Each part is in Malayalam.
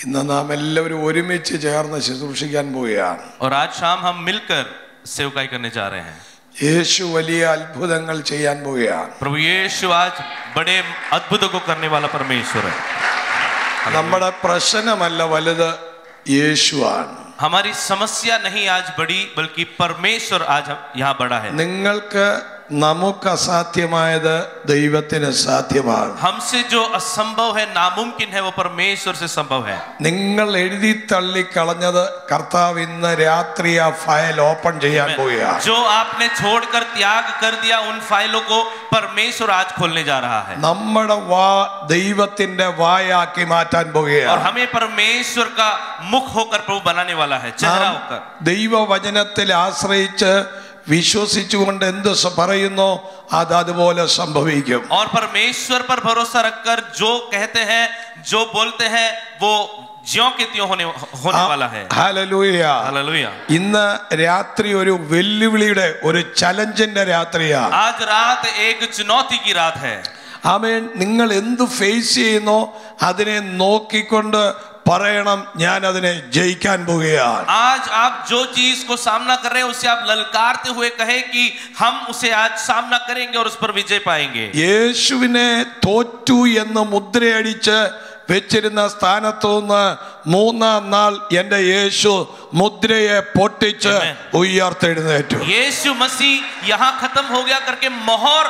ഇന്ന് നാം എല്ലാവരും ഒരുമിച്ച് ചേർന്ന് ശുശ്രൂഷിക്കാൻ പോവുകയാണ് और आज शाम हम मिलकर सेवकाई करने जा रहे हैं യേശു വലിയ അത്ഭുതങ്ങൾ ചെയ്യാൻ പോവുകയാണ് प्रभु यीशु आज बड़े अद्भुतों को करने वाला परमेश्वर है നമ്മുടെ പ്രശ്നമല്ല വലുത് യേശുവാണ് हमारी समस्या नहीं आज बड़ी बल्कि परमेश्वर आज हम यहाँ बड़ा है നിങ്ങൾക്ക് നമുക്ക് അസാധ്യമായത് ദൈവത്തിന് സാധ്യമാകും हमसे जो असंभव है नामुमकिन है वो परमेश्वर से संभव है നിങ്ങൾ എഴുതി തള്ളി കളഞ്ഞത് കർത്താവ് ഇന്ന് രാത്രി ആ ഫയൽ ഓപ്പൺ ചെയ്യാൻ പോവുകയാണ് जो आपने छोड़कर त्याग कर दिया उन फाइलों को परमेश्वर आज खोलने जा रहा है നമ്മുടെ വാ ദൈവത്തിന്റെ വായാക്കി മാറ്റാൻ और പോവുകയാണ് हमें परमेश्वर का मुख होकर प्रभु बनाने वाला है चेहरा നാം होकर ദൈവവചനത്തിൽ ആശ്രയിച്ച് വിശ്വസിച്ചുകൊണ്ട് എന്ത് സ- പറയുന്നോ അത് അതുപോലെ സംഭവിക്കും और परमेश्वर पर भरोसा रखकर जो कहते हैं जो बोलते हैं वो ज्यों के त्यों होने होने वाला है ഹല്ലേലൂയ हालेलुया ഇന്ന് രാത്രി ഒരു വെല്ലുവിളിയുടെ ഒരു ചലഞ്ചിന്റെ രാത്രിയാണ് आज रात एक चुनौती की रात है ആമേൻ നിങ്ങൾ എന്ത് ഫേസ് ചെയ്യുന്നോ അതിനെ നോക്കിക്കൊണ്ട് പറയണം ഞാൻ അതിനെ ജയിക്കാൻ പോവുകയാണ് आज आप जो चीज को सामना कर रहे हैं उसे आप ललकारते हुए कहे कि हम उसे आज सामना करेंगे और उस पर विजय पाएंगे യേശുവിനെ തോറ്റു എന്ന് മുദ്രയടിച്ച് വെച്ചിരുന്ന സ്ഥാനത്തു നിന്ന് മൂന്നാം നാൾ എന്റെ യേശു മുദ്രയെ പൊട്ടിച്ച് Amen. ഉയർത്തെഴുന്നേറ്റു यीशु मसीह यहाँ खत्म हो गया करके मोहर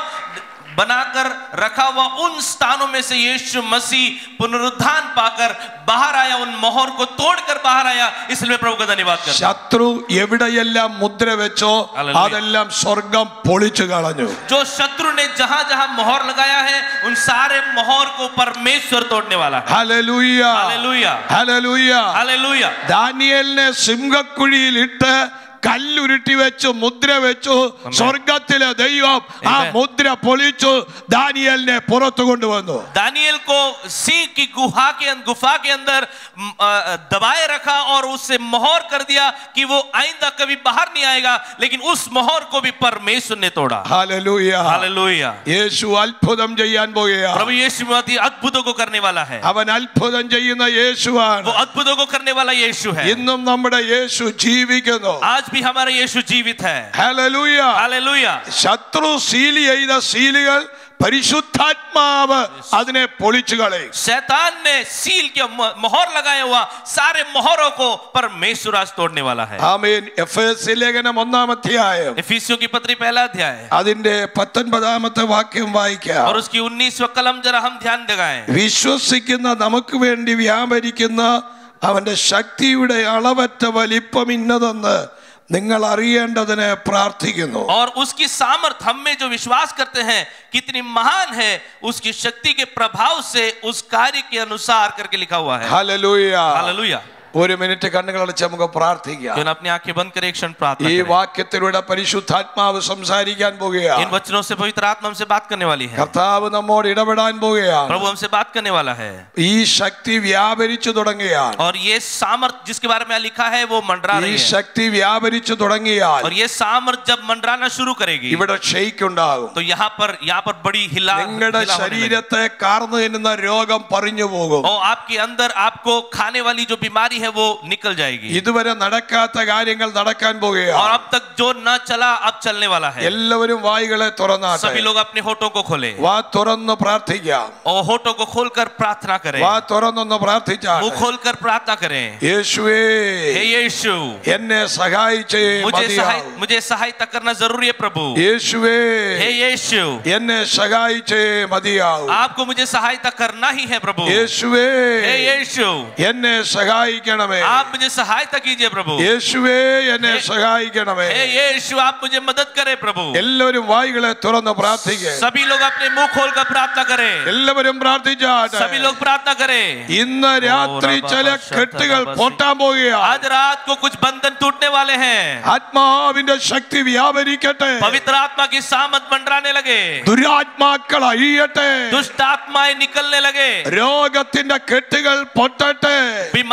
बनाकर रखा हुआ उन स्थानों में से यीशु मसीह पुनरुत्थान पाकर बाहर आया उन मोहर को तोड़कर बाहर आया इसलिए प्रभु का धन्यवाद करता हूं। ശത്രു എവിടെയെല്ലാം മുദ്ര വെച്ചോ Hallelujah. അതെല്ലാം സ്വർഗം പൊളിച്ചു കളഞ്ഞു जो शत्रु ने जहां जहां मोहर लगाया है उन सारे मोहर को परमेश्वर तोड़ने वाला है ഹലലൂയ हालेलुया ഹലലൂയ हालेलुया ദാനിയലിനെ സിംഹക്കുഴിയിൽ ഇട്ട് കല്ലുരുട്ടി വെച്ചു മുദ്ര വെച്ചു സ്വർഗത്തിലെ ദൈവം ആ Amen. മുദ്ര പൊളിച്ചു ദാനിയലിനെ പുറത്തു കൊണ്ടുവന്നു दानियल को सिंह की गुहा के अं- गुफा के अंदर म, अ, दबाए रखा और उससे मोहर कर दिया कि वो आइंदा कभी बाहर नहीं आएगा लेकिन उस मोहर को भी परमेश्वर ने तोड़ा ഹലലൂയ हालेलुया യേശു അത്ഭുതം ചെയ്യാൻ പോകുകയാണ് प्रभु यीशु मसीह अद्भुतों को करने वाला है അവൻ അത്ഭുതം ചെയ്യുന്ന യേശുവാണ് वो अद्भुतों को करने वाला यीशु है ഇന്നും നമ്മുടെ യേശു ജീവിക്കുന്നു आज भी हमारा यीशु जीवित है ഹലലൂയ हालेलुया ശത്രു സീൽ ചെയ്ത സീലുകൾ പരിശുദ്ധാത്മാവ് അതിനെ പൊളിച്ചു കളയും शैतान ने सील के मो- मोहर लगाया हुआ सारे मोहरों को परमेश्वर आज तोड़ने वाला है ആമേൻ എഫ് എസ് ലേഖനം ഒന്നാമധ്യായം इफिसियों की पत्री पहला अध्याय അതിന്റെ പത്തൊൻപതാമത്തെ വാക്യം വായിക്കാം और उसकी उन्नीसवा कलम जरा हम ध्यान लगाएं വിശ്വസിക്കുന്ന നമുക്ക് വേണ്ടി വ്യാപരിക്കുന്ന അവന്റെ ശക്തിയുടെ അളവറ്റ വലിപ്പം ഇന്നതെന്ന് നിങ്ങൾ അറിയേണ്ടതിന് പ്രാർത്ഥിക്കുന്നു और उसकी सामर्थ हम में जो विश्वास करते हैं कितनी महान है उसकी शक्ति के प्रभाव से उस कार्य के अनुसार करके लिखा हुआ है ഹല്ലേലൂയ हालेलुया ഒരു മിനിറ്റ് കണ്ണുകൾ അടച്ച് നമുക്ക് പ്രാർത്ഥിക്കാം क्यों ना अपनी आंखें बंद करें एक क्षण प्रार्थना ഈ करें। വാക്യത്തിലൂടെ പരിശുദ്ധാത്മാവ് സംസാരിക്കാൻ इन പോകുകയാണ് वचनों से पवित्र आत्मा हमसे बात करने वाली है കർത്താവ് നമ്മോട് ഇടപെടാൻ പോവുകയാണ് प्रभु हमसे बात करने वाला है ഈ ശക്തി വ്യാപരിച്ചു തുടങ്ങിയാൽ और ये सामर्थ जिसके बारे में लिखा है वो मंडरा ഈ रही है ശക്തി വ്യാപരിച്ചു തുടങ്ങിയാൽ और ये सामर्थ जब मंडराना शुरू करेगी ഇവിടെ ഷെയ്ക്ക് ഉണ്ടാകും तो यहाँ पर यहाँ पर बड़ी हिला നിങ്ങളുടെ हिला होने लगेगी। ശരീരത്തെ കാർന്നു തിന്നുന്ന രോഗം പറഞ്ഞു പോകും और आपके अंदर आपको खाने वाली जो बीमारी है वो निकल जाएगी ഇതുവരെ നടക്കാത്ത കാര്യങ്ങൾ നടക്കാൻ और പോകുകയാണ് अब तक जो न चला अब चलने वाला है എല്ലാവരും വായികളെ തുറന്നാട്ടെ सभी लोग अपने होठों को खोले വാ തുറന്ന് പ്രാർത്ഥിക്കാം और होठों को खोलकर प्रार्थना करें വാ തുറന്നൊന്ന് പ്രാർത്ഥിച്ചാൽ मुंह खोलकर प्रार्थना करें യേശുവേ हे यीशु എന്നെ സഹായിച്ചേ मुझे सहाय മതിയാവും मुझे सहायता करना जरूरी है प्रभु യേശുവേ हे यीशु എന്നെ സഹായിച്ചേ മതിയാവും आपको मुझे सहायता करना ही है प्रभु യേശുവേ हे यीशु എന്നെ സഹായിക്കണമേ आप मुझे सहायता कीजिए प्रभु യേശുവേ എന്നെ സഹായിക്കണമേ हे यीशु आप मुझे मदद करें प्रभु എല്ലാവരും വായികളെ തുറന്ന് പ്രാർത്ഥിക്കേ सभी लोग अपने मुंह खोलकर प्रार्थना करें എല്ലാവരും പ്രാർത്ഥിച്ചാട്ടെ सभी लोग प्रार्थना करें ഇന്ന് രാത്രി ചില കെട്ടുകൾ പൊട്ടാൻ പോകുകയാണ് आज रात को कुछ बंधन टूटने वाले हैं ആത്മാവിന്റെ ശക്തി വ്യാപരിക്കട്ടെ पवित्र आत्मा की सामत मंडराने लगे ദുരാത്മാക്കൾ അഴിയട്ടെ दुष्ट आत्माएं निकलने लगे രോഗത്തിന്റെ കെട്ടുകൾ പൊട്ടട്ടെ बीमारी के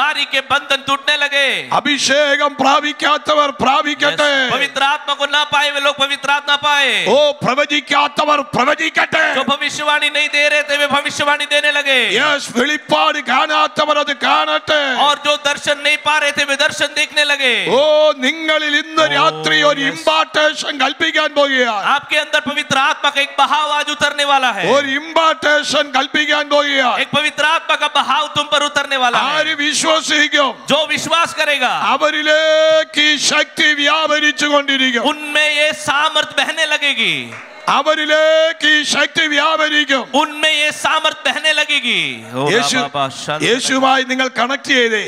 बंधन टूटने लगे അഭിഷേകം പ്രാപിക്കാത്തവർ പ്രാപിക്കട്ടെ पवित्र आत्मा को ना पाए वे लोग पवित्र आत्मा पाए ഓ പ്രവചിക്കാത്തവർ പ്രവചിക്കട്ടെ जो भविष्यवाणी नहीं दे रहे थे वे भविष्यवाणी देने लगे യെസ് വെളിപ്പാട് കാണാത്തവർ അത് കാണട്ടെ और जो दर्शन नहीं पा रहे थे वे दर्शन देखने लगे ഓ നിങ്ങളിൽ ഇന്ന് രാത്രി ഒരു ഇമ്പാർട്ടേഷൻ കൽപ്പിക്കാൻ പോകുകയാണ് आपके अंदर पवित्र आत्मा का एक बहाव आज उतरने वाला है ഒരു ഇമ്പാർട്ടേഷൻ കൽപ്പിക്കാൻ പോകുകയാണ് एक पवित्र आत्मा का बहाव तुम पर उतरने वाला है ആര് വിശ്വസിക്കും जो विश्वास करेगा അവരിലേക്ക് ഈ ശക്തി വ്യാപരിച്ചു കൊണ്ടിരിക്കും उनमें ये सामर्थ बहने लगेगी അവരിലേക്ക് ഈ ശക്തി വ്യാപരിക്കും उनमें ये सामर्थ बहने लगेगी ओ യേശു बाबा शांत യേശുവുമായി നിങ്ങൾ കണക്ട് ചെയ്തേ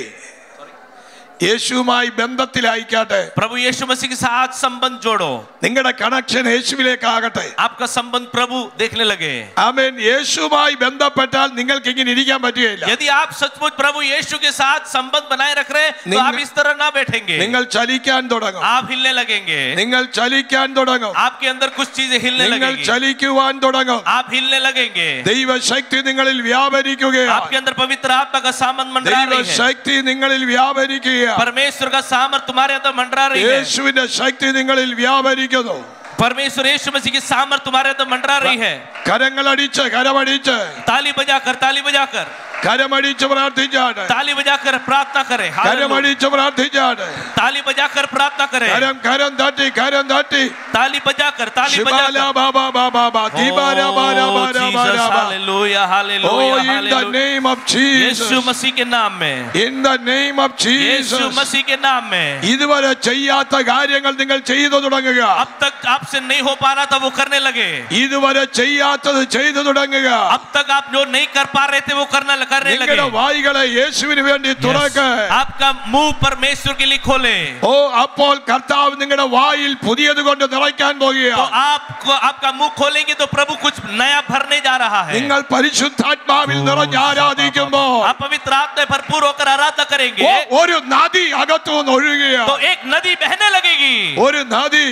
യേശുവുമായി ബന്ധത്തിലായിക്കാട്ടെ प्रभु यीशु मसीह के साथ संबंध जोड़ो നിങ്ങളുടെ കണക്ഷൻ യേശുവിലേക്കാകട്ടെ आपका संबंध प्रभु देखने लगे ആമേൻ യേശുവുമായി ബന്ധപ്പെട്ടാൽ നിങ്ങൾക്ക് ഇങ്ങനെ ഇരിക്കാൻ പറ്റുകയില്ല यदि आप सचमुच प्रभु यीशु के साथ संबंध बनाए रख रहे हैं तो निंग- आप इस तरह ना बैठेंगे നിങ്ങൾ ചലിക്കാൻ തുടങ്ങും आप हिलने लगेंगे നിങ്ങൾ ചലിക്കാൻ തുടങ്ങും आपके अंदर कुछ चीजें हिलने നിങ്ങൾ लगेगी ചലിക്കുവാൻ തുടങ്ങും आप हिलने लगेंगे ദൈവശക്തി നിങ്ങളിൽ വ്യാപരിക്കുകയാണ് आपके अंदर पवित्र आत्मा का सामन मंडरा रही है ദൈവശക്തി നിങ്ങളിൽ വ്യാപരിക്കുകയാണ് परमेश्वर का सामर्थ तुम्हारे अंदर मंडरा रही है യേശുവിന്റെ ശക്തി നിങ്ങളിൽ വ്യാപരിക്കുന്നു परमेश्वर यीशु मसीह की सामर्थ तुम्हारे अंदर मंडरा रही है കരങ്ങളടിച്ച് കരമടിച്ച് ताली बजाकर ताली बजाकर കരമടിച്ച് പ്രാർത്ഥിച്ചാണ് ताली बजाकर प्रार्थना करें हालेलुया। കരമടിച്ച് പ്രാർത്ഥിച്ചാണ് ताली बजाकर प्रार्थना करें കരം കരം തട്ടി കരം തട്ടി ताली बजाकर ताली ശിബാല बजाकर ബാബ ബാബ ബാ ദീപാര ബാര ബാര ബാര ബാ hallelujah Oh, hallelujah in the hallelujah name of यीशु Jesus. मसीह के नाम में In the name of यीशु Jesus. मसीह के नाम में ഇതുവരെ ചെയ്യാത്ത കാര്യങ്ങൾ നിങ്ങൾ ചെയ്തു തുടങ്ങുക अब तक आपसे नहीं हो पा रहा था वो करने लगे ഇതുവരെ ചെയ്യാത്തത് ചെയ്തു തുടങ്ങുക अब तक आप जो नहीं कर पा रहे थे वो करना करने लगे നിങ്ങളുടെ വായികളെ യേശുവിന് വേണ്ടി തുറക്ക് आपका मुंह परमेश्वर के लिए खोले ഓ അപ്പോൾ കർത്താവ് നിങ്ങളുടെ വായിൽ പുതിയത് കൊണ്ട് നിറയ്ക്കാൻ तो പോകുകയാണ് आपको आपका मुंह खोलेंगे तो प्रभु कुछ नया भरने जा रहा है നിങ്ങൾ പരിശുദ്ധാത്മാവിൽ നിറഞ്ഞ് ആരാധിക്കുമ്പോ आप पवित्र आत्मा में भरपूर होकर आराधना करेंगे ഓ, ഒരു നദി അകത്തുനിന്ന് तो ഒഴുകുകയാണ് एक नदी बहने लगेगी ഒരു നദി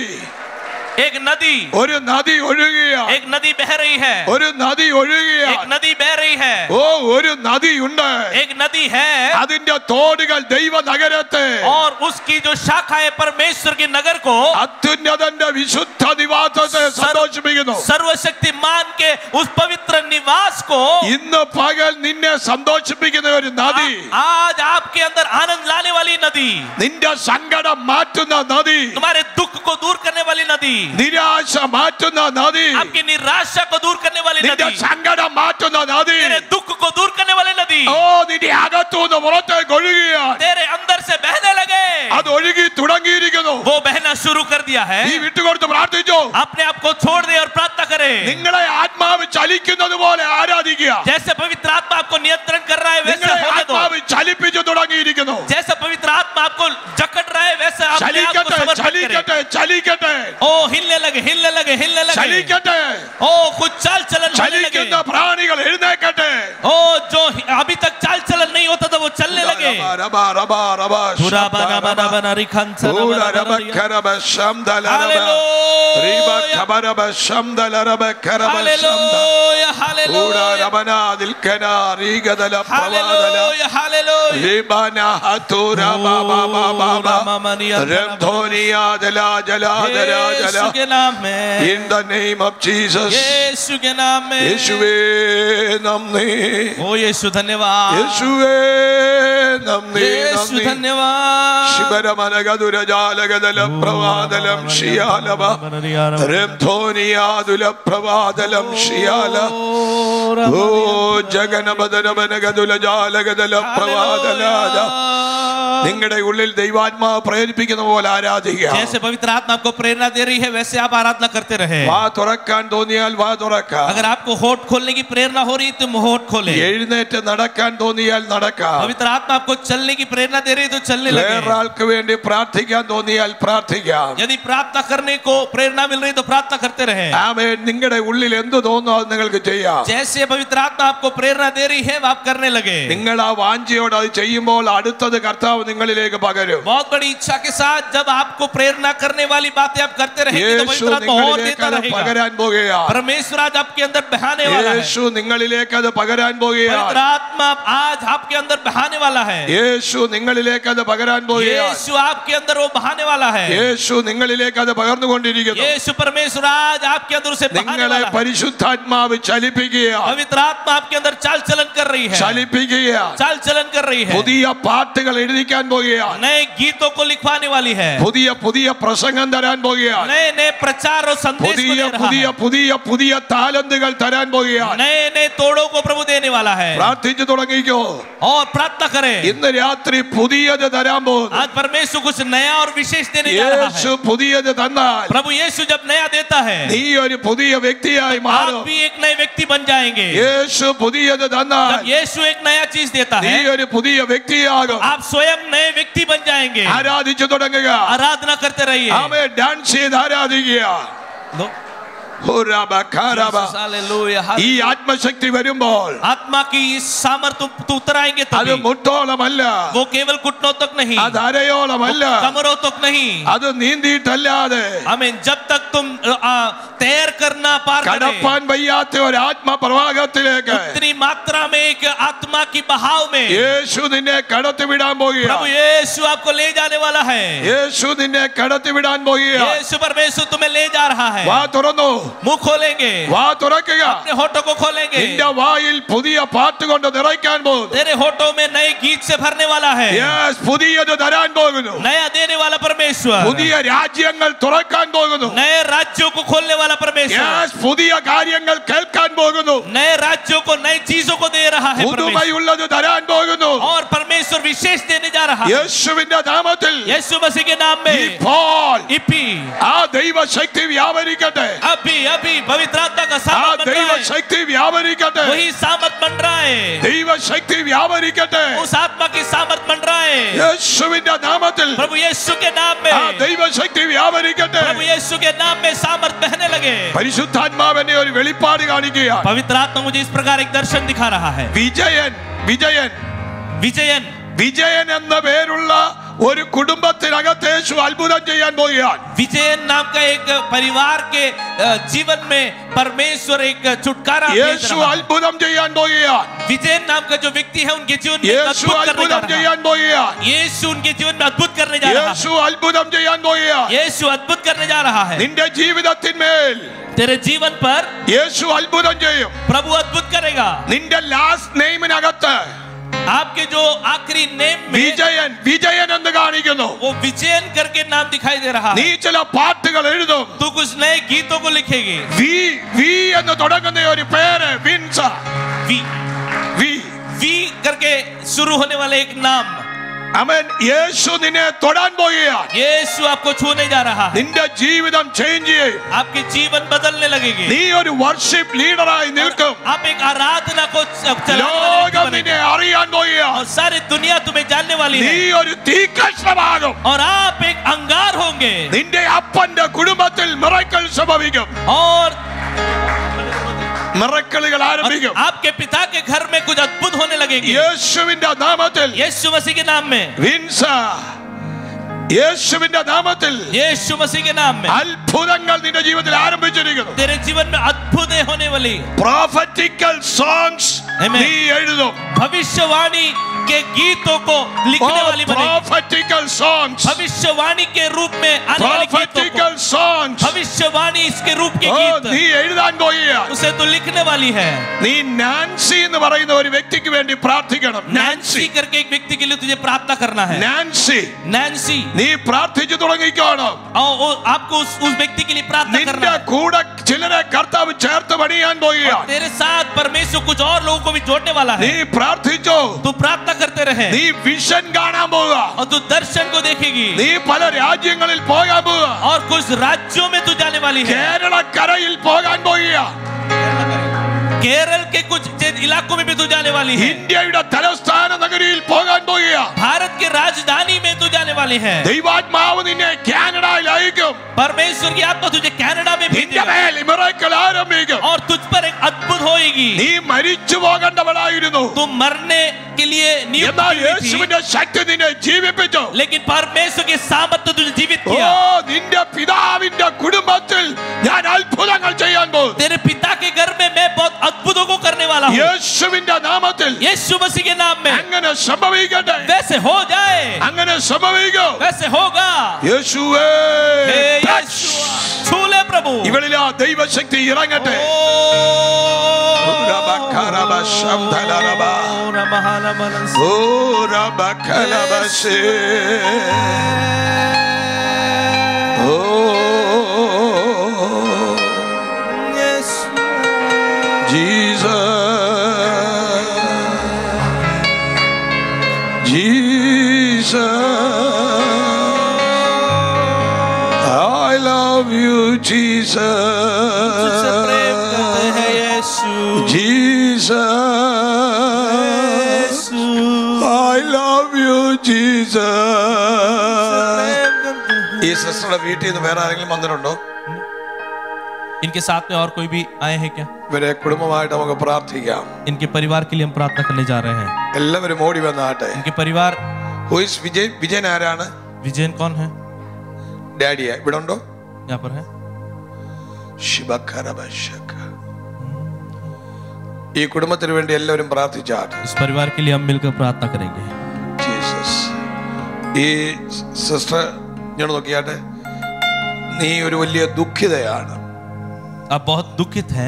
एक नदी ഒരു നദി ഒഴുകുകയാണ് एक नदी बह रही है ഒരു നദി एक ഒഴുകുകയാണ് नदी बह रही है ഓ ഒരു നദിയുണ്ട് एक नदी है അതിന്റെ തോടുകൾ ദൈവ നഗരത്തെ और उसकी जो शाखा है परमेश्वर के नगर को അത്യുന്നതന്റെ വിശുദ്ധ നിവാസത്തെ സന്തോഷിപ്പിക്കുന്നു सर्वशक्तिमान के उस पवित्र निवास को ഇന്ന് പകൽ നിന്നെ സന്തോഷിപ്പിക്കുന്ന ഒരു നദി आज आपके अंदर आनंद लाने वाली नदी നിന്റെ സങ്കടം മാറ്റുന്ന നദി तुम्हारे दुख को दूर करने वाली नदी നിരാശ മാറ്റുന്ന നദി आपकी निराशा को दूर करने वाली നിന്റെ नदी സങ്കടം മാറ്റുന്ന നദി तेरे दुख को दूर करने वाली नदी ഓ നിന്റെ അകത്തുനിന്ന് പുറത്തേക്ക് ഒഴുകുകയാണ് तेरे अंदर से बहने लगे അത് ഒഴുകി തുടങ്ങിയിരിക്കുന്നു वो बहना शुरू कर दिया है നീ വിട്ടുകൊടുത്ത് പ്രാർത്ഥിച്ചു अपने आप को छोड़ दे और प्रार्थना करे നിങ്ങളെ ആത്മാവ് ചലിക്കുന്നത് പോലെ ആരാധിക്കുക जैसे पवित्र आत्मा आपको नियंत्रण कर रहा है वैसे നിങ്ങളെ होने दो ആത്മാവ് ചലിപ്പിച്ചു തുടങ്ങിയിരിക്കുന്നു जैसे पवित्र आत्मा आपको जकड़ रहा है वैसे अपने आप को ചലിക്കട്ടെ समर्पित करें ചലിക്കട്ടെ ചലിക്കട്ടെ ओ हिलने लगे हिलने लगे हिलने लगे ചലിക്കട്ടെ ओ कुछ चाल चलन होने लगे ചലിക്കുന്ന പ്രാണികൾ എഴുന്നേക്കട്ടെ ओ जो अभी तक चाल चलन नहीं होता था वो चलने लगे റബ, റബ, റബ, पूरा बना ശബ്ദ, बना റബ. बना रिखंसा ഊല, റബ, കരബ, ശംദല, റബ. റീബ, ഖബരബ, ശംദല, റബ, കരബ, ശംദ. हालेलुया ഊല, हालेलुया റബന, ദിൽക്കന, റീഗദല, പ്രവാദല. हालेलुया हालेलुया ലിബന, ഹതുര, ബ, ബ, ബ, ബ, ബ. രംധോനിയ, ജല, ജല, ജല, ജല. यीशु के नाम में In the name of Jesus. यीशु के नाम में യേശുവേ നന്ദി ओ यीशु धन्यवाद യേശുവേ നന്ദി यीशु നന്ദി धन्यवाद ശിവരമനഗതുരജാലഗതല പ്രവാദലം ഷിയാലവ രംധോനിയാതുല പ്രവാദലം ഷിയാല ഓ ജഗനബദനബനഗതുല ജാലഗതല പ്രവാദലാജ നിങ്ങളുടെ ഉള്ളിൽ ദൈവാത്മാവ് പ്രേരിപ്പിക്കുന്ന പോലെ ആരാധിക്കുക जैसे पवित्र आत्मा आपको प्रेरणा दे रही है वैसे आप आराधना करते रहे വാ തുറക്കാൻ തോന്നിയാൽ വാ തുറക്കാം अगर आपको होठ खोलने की प्रेरणा हो रही है तो होठ खोले എഴുന്നേറ്റ് നടക്കാൻ തോന്നിയാൽ നടക്കാം पवित्र आत्मा आपको चलने की प्रेरणा दे रही है तो चलने लगे വേറൊരാൾക്ക് വേണ്ടി പ്രാർത്ഥിക്കാൻ തോന്നിയാൽ പ്രാർത്ഥിക്കാം यदि प्रार्थना करने को प्रेरणा मिल रही है तो प्रार्थना करते रहे ആമേൻ നിങ്ങളുടെ ഉള്ളിൽ എന്ത് തോന്നുന്നു അത് നിങ്ങൾക്ക് ചെയ്യാം जैसे पवित्र आत्मा आपको प्रेरणा दे रही है वो आप करने लगे നിങ്ങൾ ആ വാഞ്ചയോട് അത് ചെയ്യുമ്പോൾ അടുത്തത് കർത്താവ് നിങ്ങളിലേക്ക് പകരും बहुत बड़ी इच्छा के साथ जब आपको प्रेरणा करने वाली बातें आप करते रहेंगे तो യേശു पवित्र आत्मा और നിങ്ങളിലേക്ക് देता അത് रहेगा പകരാൻ പോകുകയാണ് परमेश्वर आज आपके अंदर बहाने वाला है യേശു നിങ്ങളിലേക്ക് അത് പകരാൻ पवित्र പോകുകയാണ് आत्मा आज आपके अंदर बहाने वाला है യേശു നിങ്ങളിലേക്ക് അത് പകരാൻ പോകുകയാണ് यीशु आपके अंदर वो बहाने वाला है യേശു നിങ്ങളിലേക്ക് അത് പകർന്നുകൊണ്ടിരിക്കുന്നു यीशु परमेश्वर आज आपके अंदर उसे बहाने നിങ്ങളെ वाला है പരിശുദ്ധാത്മാവ് ചലിപ്പിക്കുകയാണ് पवित्र आत्मा आपके अंदर चाल चलन कर रही है ചലിപ്പിക്കുകയാണ് चाल चलन कर रही है പുതിയ പാട്ടുകൾ എഴുതിക്കാൻ പോകുകയാണ് नए गीतों को लिखवाने वाली है പുതിയ പുതിയ പ്രസംഗം തരാൻ പോകുകയാണ് नए नए प्रचार और संदेश को പുതിയ दे रहा പുതിയ है പുതിയ പുതിയ താലന്തുകൾ തരാൻ പോകുകയാണ് नए नए तोड़ों को प्रभु देने वाला है പ്രാർത്ഥിച്ചു തുടങ്ങിക്കോ और प्रार्थना करें ഇന്ന് രാത്രി പുതിയത് തരാൻ പോകുന്നു आज परमेश्वर कुछ नया और विशेष देने जा रहा യേശു है പുതിയത് തന്നാൽ प्रभु यीशु जब नया देता है നീ ഒരു പുതിയ വ്യക്തിയായി आप മാറും भी एक नए व्यक्ति बन जाएंगे യേശു പുതിയത് തന്നാൽ जब यीशु एक नया चीज देता നീ है ഒരു പുതിയ വ്യക്തിയാകും आप स्वयं नए व्यक्ति बन जाएंगे ആരാധിച്ചു തുടങ്ങുക आराधना करते रहिए ആമേ ഡാൻസ് ചെയ്ത് ആരാധിക്കുക लो। ഹുറബ, ഖാരബ. Jesus, hallelujah, ഈ hallelujah। ആത്മശക്തി വരുമ്പോൾ आत्मा की इस सामर्थ्य तो उतर आएंगे അത് तभी മുട്ടോളമല്ല वो केवल घुटनों तक नहीं അത് അരയോളമല്ല कमरों तक नहीं അത് നീന്തിയിട്ടല്ലാതെ हमें जब तक तुम आ, तैर करना पार करे കടപ്പാൻ വയ്യാത്ത ഒരു ആത്മപ്രവാഹത്തിലേക്ക് उतनी मात्रा में एक आत्मा की बहाव में യേശു നിന്നെ കടത്തിവിടാൻ പോകുക प्रभु यीशु आपको ले जाने वाला है യേശു നിന്നെ കടത്തിവിടാൻ പോകുക यीशु परमेश्वर तुम्हें ले जा रहा है വാ തുറന്നു मुंह खोलेंगे വാ തുറക്കുക अपने होठों को खोलेंगे നിന്റെ വായിൽ പുതിയ പാട്ട് കൊണ്ട് നിറയ്ക്കാൻ പോകുന്നു तेरे होठों में नए गीत से भरने वाला है Yes, പുതിയത് തരാൻ പോകുന്നു नया देने वाला परमेश्वर പുതിയ രാജ്യങ്ങൾ തുറക്കാൻ പോകുന്നു नए राज्यों को खोलने वाला परमेश्वर Yes, പുതിയ കാര്യങ്ങൾ കേൾക്കാൻ പോകുന്നു नए राज्यों को नई चीजों को दे रहा है परमेश्वर പുതുമയുള്ളത് തരാൻ പോകുന്നു और परमेश्वर विशेष देने जा रहा है യേശുവിന്റെ നാമത്തിൽ यीशु मसीह के नाम में ഇപ്പോൾ इपी ആ ദൈവശക്തി വ്യാപരിക്കട്ടെ अभी अभी पवित्र आत्मा का ആ सामर्थ बन रहा है ദൈവശക്തി വ്യാപരിക്കട്ടെ वही सामर्थ बन रहा है ദൈവശക്തി വ്യാപരിക്കട്ടെ उस आत्मा की सामर्थ बन रहा है യേശുവിന്റെ നാമത്തിൽ प्रभु यीशु के नाम ആ में ദൈവശക്തി വ്യാപരിക്കട്ടെ प्रभु यीशु के नाम में सामर्थ बहने लगे പരിശുദ്ധാത്മാവനെ ഒരു വെളിപ്പാട് കാണിക്കുക पवित्र आत्मा मुझे इस प्रकार एक दर्शन दिखा रहा है വിജയൻ വിജയൻ विजयन വിജയൻ എന്ന പേരുള്ള ഒരു കുടുംബത്തിനകത്ത് യേശു അത്ഭുതം ചെയ്യാൻ പോവുകയാണ് विजयन नाम का एक परिवार के अ, जीवन में परमेश्वर एक छुटकारा भेज യേശു रहा है അത്ഭുതം ചെയ്യാൻ പോവുകയാണ് विजयन नाम का जो व्यक्ति है उनके जीवन में एक യേശു अद्भुत करने जा അത്ഭുതം रहा ചെയ്യാൻ പോവുകയാണ് है यीशु उनके जीवन में अद्भुत करने जा रहा യേശു है അത്ഭുതം ചെയ്യാൻ പോവുകയാണ് यीशु अद्भुत करने जा रहा है നിന്റെ ജീവിതത്തിന്മേൽ तेरे जीवन पर യേശു അത്ഭുതം ചെയ്യും प्रभु अद्भुत करेगा നിന്റെ ലാസ്റ്റ് നെയിമിനകത്ത് आपके जो आखिरी नेम में വിജയൻ വിജയൻ എന്ന് കാണിക്കുന്നു वो विजयन करके नाम दिखाई दे रहा നീ है ചില പാട്ടുകൾ എഴുതും तू कुछ नए गीतों को लिखेगी വി വി എന്ന് തുടങ്ങുന്ന ഒരു പേര് വിൻസ वी വി वी करके शुरू होने वाला एक नाम അവൻ യേശു നിന്നെ തൊടാൻ പോവുകയാണ് यीशु आपको छूने जा रहा है നിന്റെ ജീവിതം ചേഞ്ച് ചെയ്യും आपके जीवन बदलने लगेगी നീ ഒരു വർഷിപ്പ് ലീഡറായി നിൽക്കും आप एक आराधना को च- चलाने वाले ലോകം व्यक्ति നിന്നെ बनेंगे। അറിയാൻ പോവുകയാണ് और सारी दुनिया तुम्हें जानने वाली നീ है ഒരു തീക്കഷ്ണമാകും और आप एक अंगार होंगे നിന്റെ അപ്പന്റെ കുടുംബത്തിൽ മിറക്കൾ സംഭവിക്കും और മിറക്കളുകൾ और ആരംഭിക്കും आपके पिता के घर में कुछ अद्भुत होने लगेंगे യേശുവിന്റെ നാമത്തിൽ यीशु मसीह के नाम में വിൻസ യേശുവിന്റെ നാമത്തിൽ यीशु मसीह के नाम में അത്ഭുതങ്ങൾ നിന്റെ ജീവിതത്തിൽ ആരംഭിച്ചിരിക്കുന്നു तेरे जीवन में अद्भुत होने वाली പ്രോഫറ്റിക്കൽ സോങ്സ് Amen. നീ എഴുതും भविष्यवाणी के गीतों को लिखने वाली बनेगी പ്രോഫറ്റിക്കൽ സോങ്സ് भविष्यवाणी के रूप में आने वाली गीतों को പ്രോഫറ്റിക്കൽ സോങ്സ് भविष्यवाणी इसके रूप के ഓ गीत നീ എഴുതാൻ പോവുക उसे तो लिखने वाली है നീ നാൻസി എന്ന് പറയുന്ന ഒരു വ്യക്തിക്ക് വേണ്ടി പ്രാർത്ഥിക്കണം नैन्सी നാൻസി करके एक व्यक्ति के लिए तुझे प्रार्थना करना है നാൻസി नैन्सी നീ പ്രാർത്ഥിച്ചു തുടങ്ങിക്കോണം और वो- आपको उस, उस व्यक्ति के लिए प्रार्थना करना നിന്റെ है കൂടെ ചിലരെ കർത്താവ് ചേർത്ത് പണിയാൻ പോവുകയാണ് तेरे साथ परमेश्वर कुछ और लोगों को भी जोड़ने वाला നീ है പ്രാർത്ഥിച്ചോ तू प्रार्थना करते रहे നീ വിഷൻ കാണാൻ പോവുക और तू दर्शन को देखेगी നീ പല രാജ്യങ്ങളിൽ പോകാൻ പോവുക और कुछ राज्यों में तू जाने वाली है കേരളക്കരയിൽ പോകാൻ പോവുക केरल के कुछ जे- इलाकों में भी तू जाने वाली है ഇന്ത്യയുടെ തലസ്ഥാന നഗരിയിൽ പോകാൻ പോകുക भारत के राजधानी में तू जाने वाली है ദൈവാത്മാവ് നിന്നെ കാനഡയിൽ അയക്കും परमेश्वर की आत्मा तुझे कनाडा में നിന്റെ भेजेगा മേൽ മിറക്കൽ ആരംഭിക്കും और तुझ पर एक अद्भुत होएगी നീ മരിച്ചു പോകേണ്ടവളായിരുന്നു तुम मरने के लिए नियुक्त എന്നാൽ की हुई थी യേശുവിന്റെ ശക്തി നിന്നെ ജീവിപ്പിച്ചു लेकिन परमेश्वर के सामर्थ्य तुझे जीवित ഓ किया നിന്റെ പിതാവിന്റെ കുടുംബത്തിൽ ഞാൻ അത്ഭുതങ്ങൾ ചെയ്യാൻ പോകും तेरे पिता के घर में मैं बहुत अद्भुतों को करने वाला हूँ യേശുവിന്റെ നാമത്തിൽ यीशु मसीह के नाम में അങ്ങനെ സംഭവിക്കട്ടെ वैसे हो जाए അങ്ങനെ സംഭവിക്കും वैसे होगा യേശുവേ हे touch. यीशुआ, छू ले प्रभु ഇവളിൽ ആ ദൈവശക്തി ഇറങ്ങട്ടെ ओ രബക്കരബശംധലരബ. रमहालमलस- ഓ രബക്കലബശേ. ഓ Jesus. Jesus. I love you, तुझसे प्रेम करते हैं Jesus. Yeshu Jesus. Yeshu I love you, Jesus. प्रेम करते हैं। ഈ സിസ്റ്ററുടെ വീട്ടിൽ നിന്ന് വേറെ ആരെങ്കിലും വന്നിട്ടുണ്ടോ इनके साथ में और कोई भी आए हैं क्या ഇവരെ കുടുംബമായിട്ട് നമുക്ക് പ്രാർത്ഥിക്കാം इनके परिवार के लिए हम प्रार्थना करने जा रहे हैं എല്ലാവരും ഓടി വന്നാട്ടെ इनके परिवार ഹൂയിസ് വിജയൻ വിജയൻ ആരാണ് विजयन कौन है ഡാഡിയാ ഇവിടെ ഉണ്ടോ यहाँ पर है ശിവകരബശക. ഈ കുടുംബത്തിന് വേണ്ടി എല്ലാവരും പ്രാർത്ഥിച്ചാട്ടെ इस परिवार के लिए हम मिलकर प्रार्थना करेंगे ജീസസ് ഈ സിസ്റ്റർ ഇങ്ങോട്ട് നോക്കിയാട്ടെ നീ ഒരു വലിയ ദുഃഖിതയാണ് आप बहुत दुखित हैं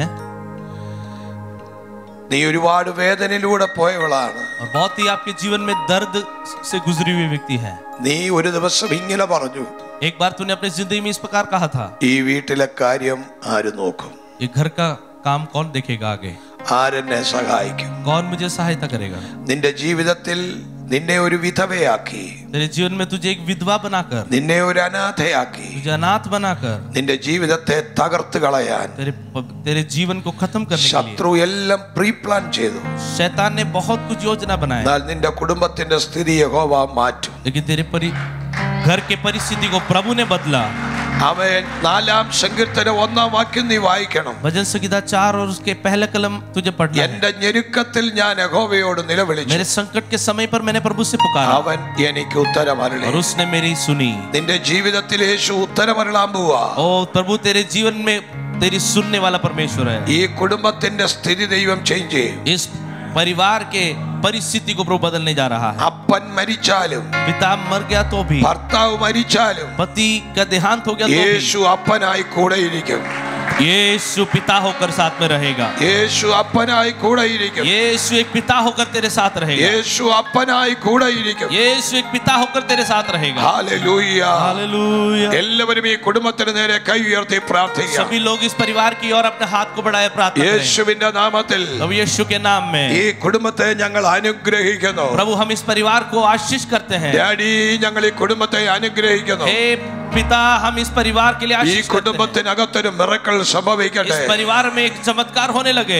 നീ ഒരുപാട് വേദനയിലൂടെ പോയവളാണ് और बहुत ही आपके जीवन में दर्द से गुजरी हुई व्यक्ति है നീ ഒരു ദിവസം ഇങ്ങനെ പറഞ്ഞു एक बार तूने अपनी जिंदगी में इस प्रकार कहा था ഈ വീട്ടിലെ കാര്യം ആര് നോക്കും ये घर का काम कौन देखेगा आगे ആരെന്നെ സഹായിക്കും कौन मुझे सहायता करेगा നിന്റെ ജീവിതത്തിൽ നിന്നെ ഒരു വിധവയാക്കി तेरे जीवन में तुझे एक विधवा बनाकर നിന്നെ ഒരു അനാഥയാക്കി तुझे अनाथ बनाकर നിന്റെ ജീവിതത്തെ തകർത്ത് കളയാൻ तेरे तेरे जीवन को खत्म करने के लिए ശത്രു എല്ലാം പ്രീ പ്ലാൻ ചെയ്തു शैतान ने बहुत कुछ योजना बनाया എന്നാൽ നിന്റെ കുടുംബത്തിന്റെ സ്ഥിതി യഹോവ മാറ്റും लेकिन तेरे परि घर के परिस्थिति को प्रभु ने बदला അവൻ നാലാം സങ്കീർത്തന ഒന്നാം വാക്യം നീ വായിക്കണം भजन संहिता चार और उसके पहले कलम तुझे पढ़ना है എന്റെ ഞെരുക്കത്തിൽ ഞാൻ യഹോവയോട് നിലവിളിച്ചു मेरे संकट के समय पर मैंने प्रभु से पुकारा അവൻ എനിക്ക് ഉത്തരമരളി और उसने मेरी सुनी നിന്റെ ജീവിതത്തിൽ യേശു ഉത്തരമരളാൻ പോവാ ओ प्रभु तेरे जीवन में तेरी सुनने वाला परमेश्वर है ഈ കുടുംബത്തിന്റെ സ്ഥിതി ദൈവം ചേഞ്ച് ചെയ്യും इस परिवार के परिस्थिति को प्रभु बदलने जा रहा है അപ്പൻ മരിച്ചാലും पिता मर गया तो भी ഭർത്താവ് മരിച്ചാലും पति का देहांत हो गया तो യേശു അപ്പനായി കൂടെയിരിക്കും भी यीशु पिता होकर साथ में रहेगा യേശു അപ്പനായി കൂടെയിരിക്കും यीशु एक पिता होकर तेरे साथ रहेगा യേശു അപ്പനായി കൂടെയിരിക്കും यीशु एक पिता होकर तेरे साथ रहेगा ഹല്ലേലൂയ हालेलूया എല്ലാവരും ഈ കുടുംബത്തിന് നേരെ കൈ ഉയർത്തി പ്രാർത്ഥിക്കാം सभी लोग इस परिवार की ओर अपने हाथ को बढ़ाए प्रार्थना करें യേശുവിന്റെ നാമത്തിൽ प्रभु यीशु के नाम में ഈ കുടുംബത്തെ ഞങ്ങൾ അനുഗ്രഹിക്കുന്നു प्रभु हम इस परिवार को आशीष करते हैं ഡാഡി ഞങ്ങൾ ഈ കുടുംബത്തെ അനുഗ്രഹിക്കുന്നു हे पिता हम इस परिवार के लिए ഈ आशीष करते हैं കുടുംബത്തിനകത്തൊരു മിറക്കൾ സംഭവിക്കട്ടെ इस परिवार में एक चमत्कार होने लगे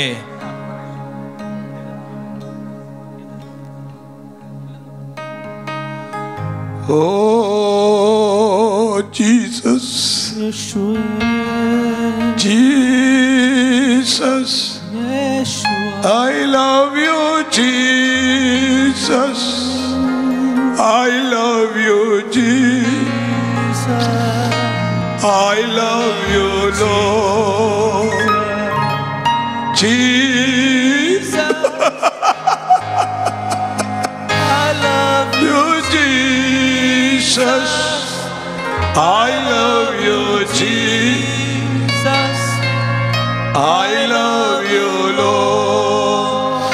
oh Jesus Jesus I love you, Jesus. I love you, Jesus. I love you, Lord. Jesus. I love you, Jesus. I love you, Jesus. I love you, Lord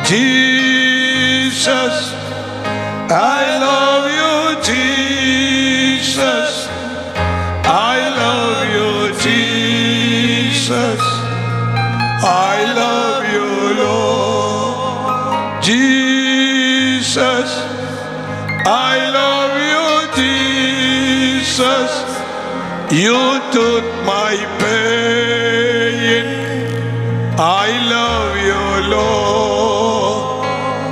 Jesus. I love you, Jesus. I love you, Jesus. I love you, Lord Jesus. I love you, Jesus. You took my pain. I love love you, Lord.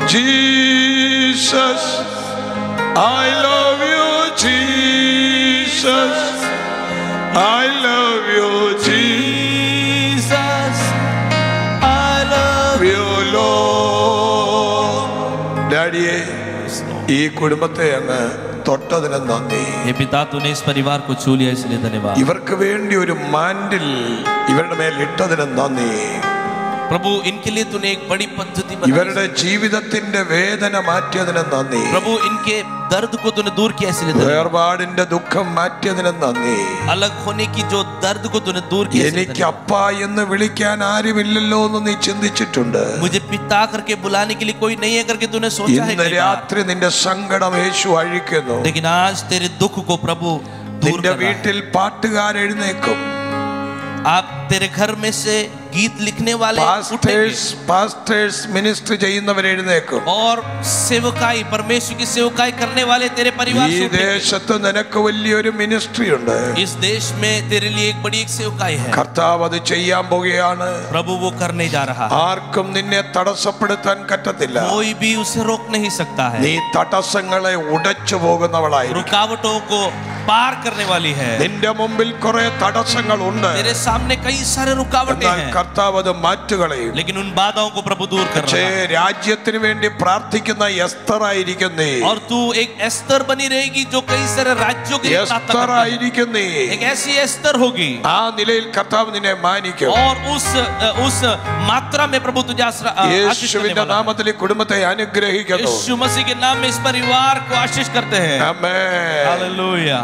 Jesus, I love you, Jesus. I love you, Jesus, I love you, Lord. ഡാഡിയെ ഈ കുടുംബത്തെ അങ്ങ് തൊട്ടതിന് നന്ദി हे पिता तूने इस परिवार को छू लिया इसलिए धन्यवाद ഇവർക്ക് വേണ്ടി ഒരു മാൻഡിൽ ഇവരുടെ മേൽ ഇട്ടതിന് നന്ദി प्रभु इनके लिए तूने एक बड़ी पद्धति बनाई ഇവരുടെ ജീവിതത്തിന്റെ വേദന മാറ്റിയതിന് നന്ദി प्रभु इनके दर्द को तूने दूर किया इसलिए धन्यवाद വേർപാടിന്റെ ദുഃഖം മാറ്റിയതിന് നന്ദി अलग होने की जो दर्द को तूने दूर किया इसलिए എനിക്ക് धन्यवाद। അപ്പ എന്ന് വിളിക്കാൻ ആരുമില്ലല്ലോ എന്ന് നീ ചിന്തിച്ചിട്ടുണ്ട് मुझे पिता करके बुलाने के लिए कोई नहीं है करके तूने सोचा है ഇന്ന് कई बार। രാത്രി നിന്റെ സങ്കടം യേശു അഴിക്കുന്നു लेकिन आज तेरे दुख को प्रभु दूर നിന്റെ कर रहा है। വീട്ടിൽ പാട്ടുകാരെഴുന്നേക്കും आप तेरे घर में से गीत लिखने वाले പാസ്റ്റേഴ്സ് उठेंगे പാസ്റ്റേഴ്സ് മിനിസ്റ്റർ ചെയ്യുന്നവർ എഴുന്നേക്കും और सेवकाई परमेश्वर की सेवकाई करने वाले तेरे परिवार ഈ से उठेंगे। ദേശത്ത് നിനക്ക് വലിയൊരു മിനിസ്ട്രി ഉണ്ട് इस देश में तेरे लिए एक बड़ी एक सेवकाई है കർത്താവ് അത് ചെയ്യാൻ പോകുകയാണ് प्रभु वो करने जा रहा है ആർക്കും നിന്നെ തടസ്സപ്പെടുത്താൻ പറ്റത്തില്ല कोई भी उसे रोक नहीं सकता है നീ തടസ്സങ്ങളെ ഉടച്ചു പോകുന്നവളായി रुकावटों को पार करने वाली है നിന്റെ മുമ്പിൽ കുറെ തടസ്സങ്ങൾ ഉണ്ട് तेरे सामने कई सारे रुकावटें എന്നാൽ हैं കർത്താവ് അത് മാറ്റുകളയും लेकिन उन बाधाओं को प्रभु दूर कर പക്ഷേ रहा है രാജ്യത്തിന് വേണ്ടി പ്രാർത്ഥിക്കുന്ന എസ്തർ ആയിരിക്കും നീ और तू एक एस्तर बनी रहेगी जो कई सारे राज्यों के लिए प्रार्थना എസ്തർ करता है। ആയിരിക്കും നീ एक ऐसी एस्तर होगी ആ നിലയിൽ കർത്താവ് നിന്നെ മാനിക്കും और उस उस मात्रा में प्रभु तुझे आश्रा- आशीष करने യേശുവിന്റെ वाला है। നാമത്തിൽ ഈ കുടുംബത്തെ അനുഗ്രഹിക്കുന്നു यीशु मसीह के नाम में इस परिवार को आशीष करते हैं ആമേൻ. हालेलुया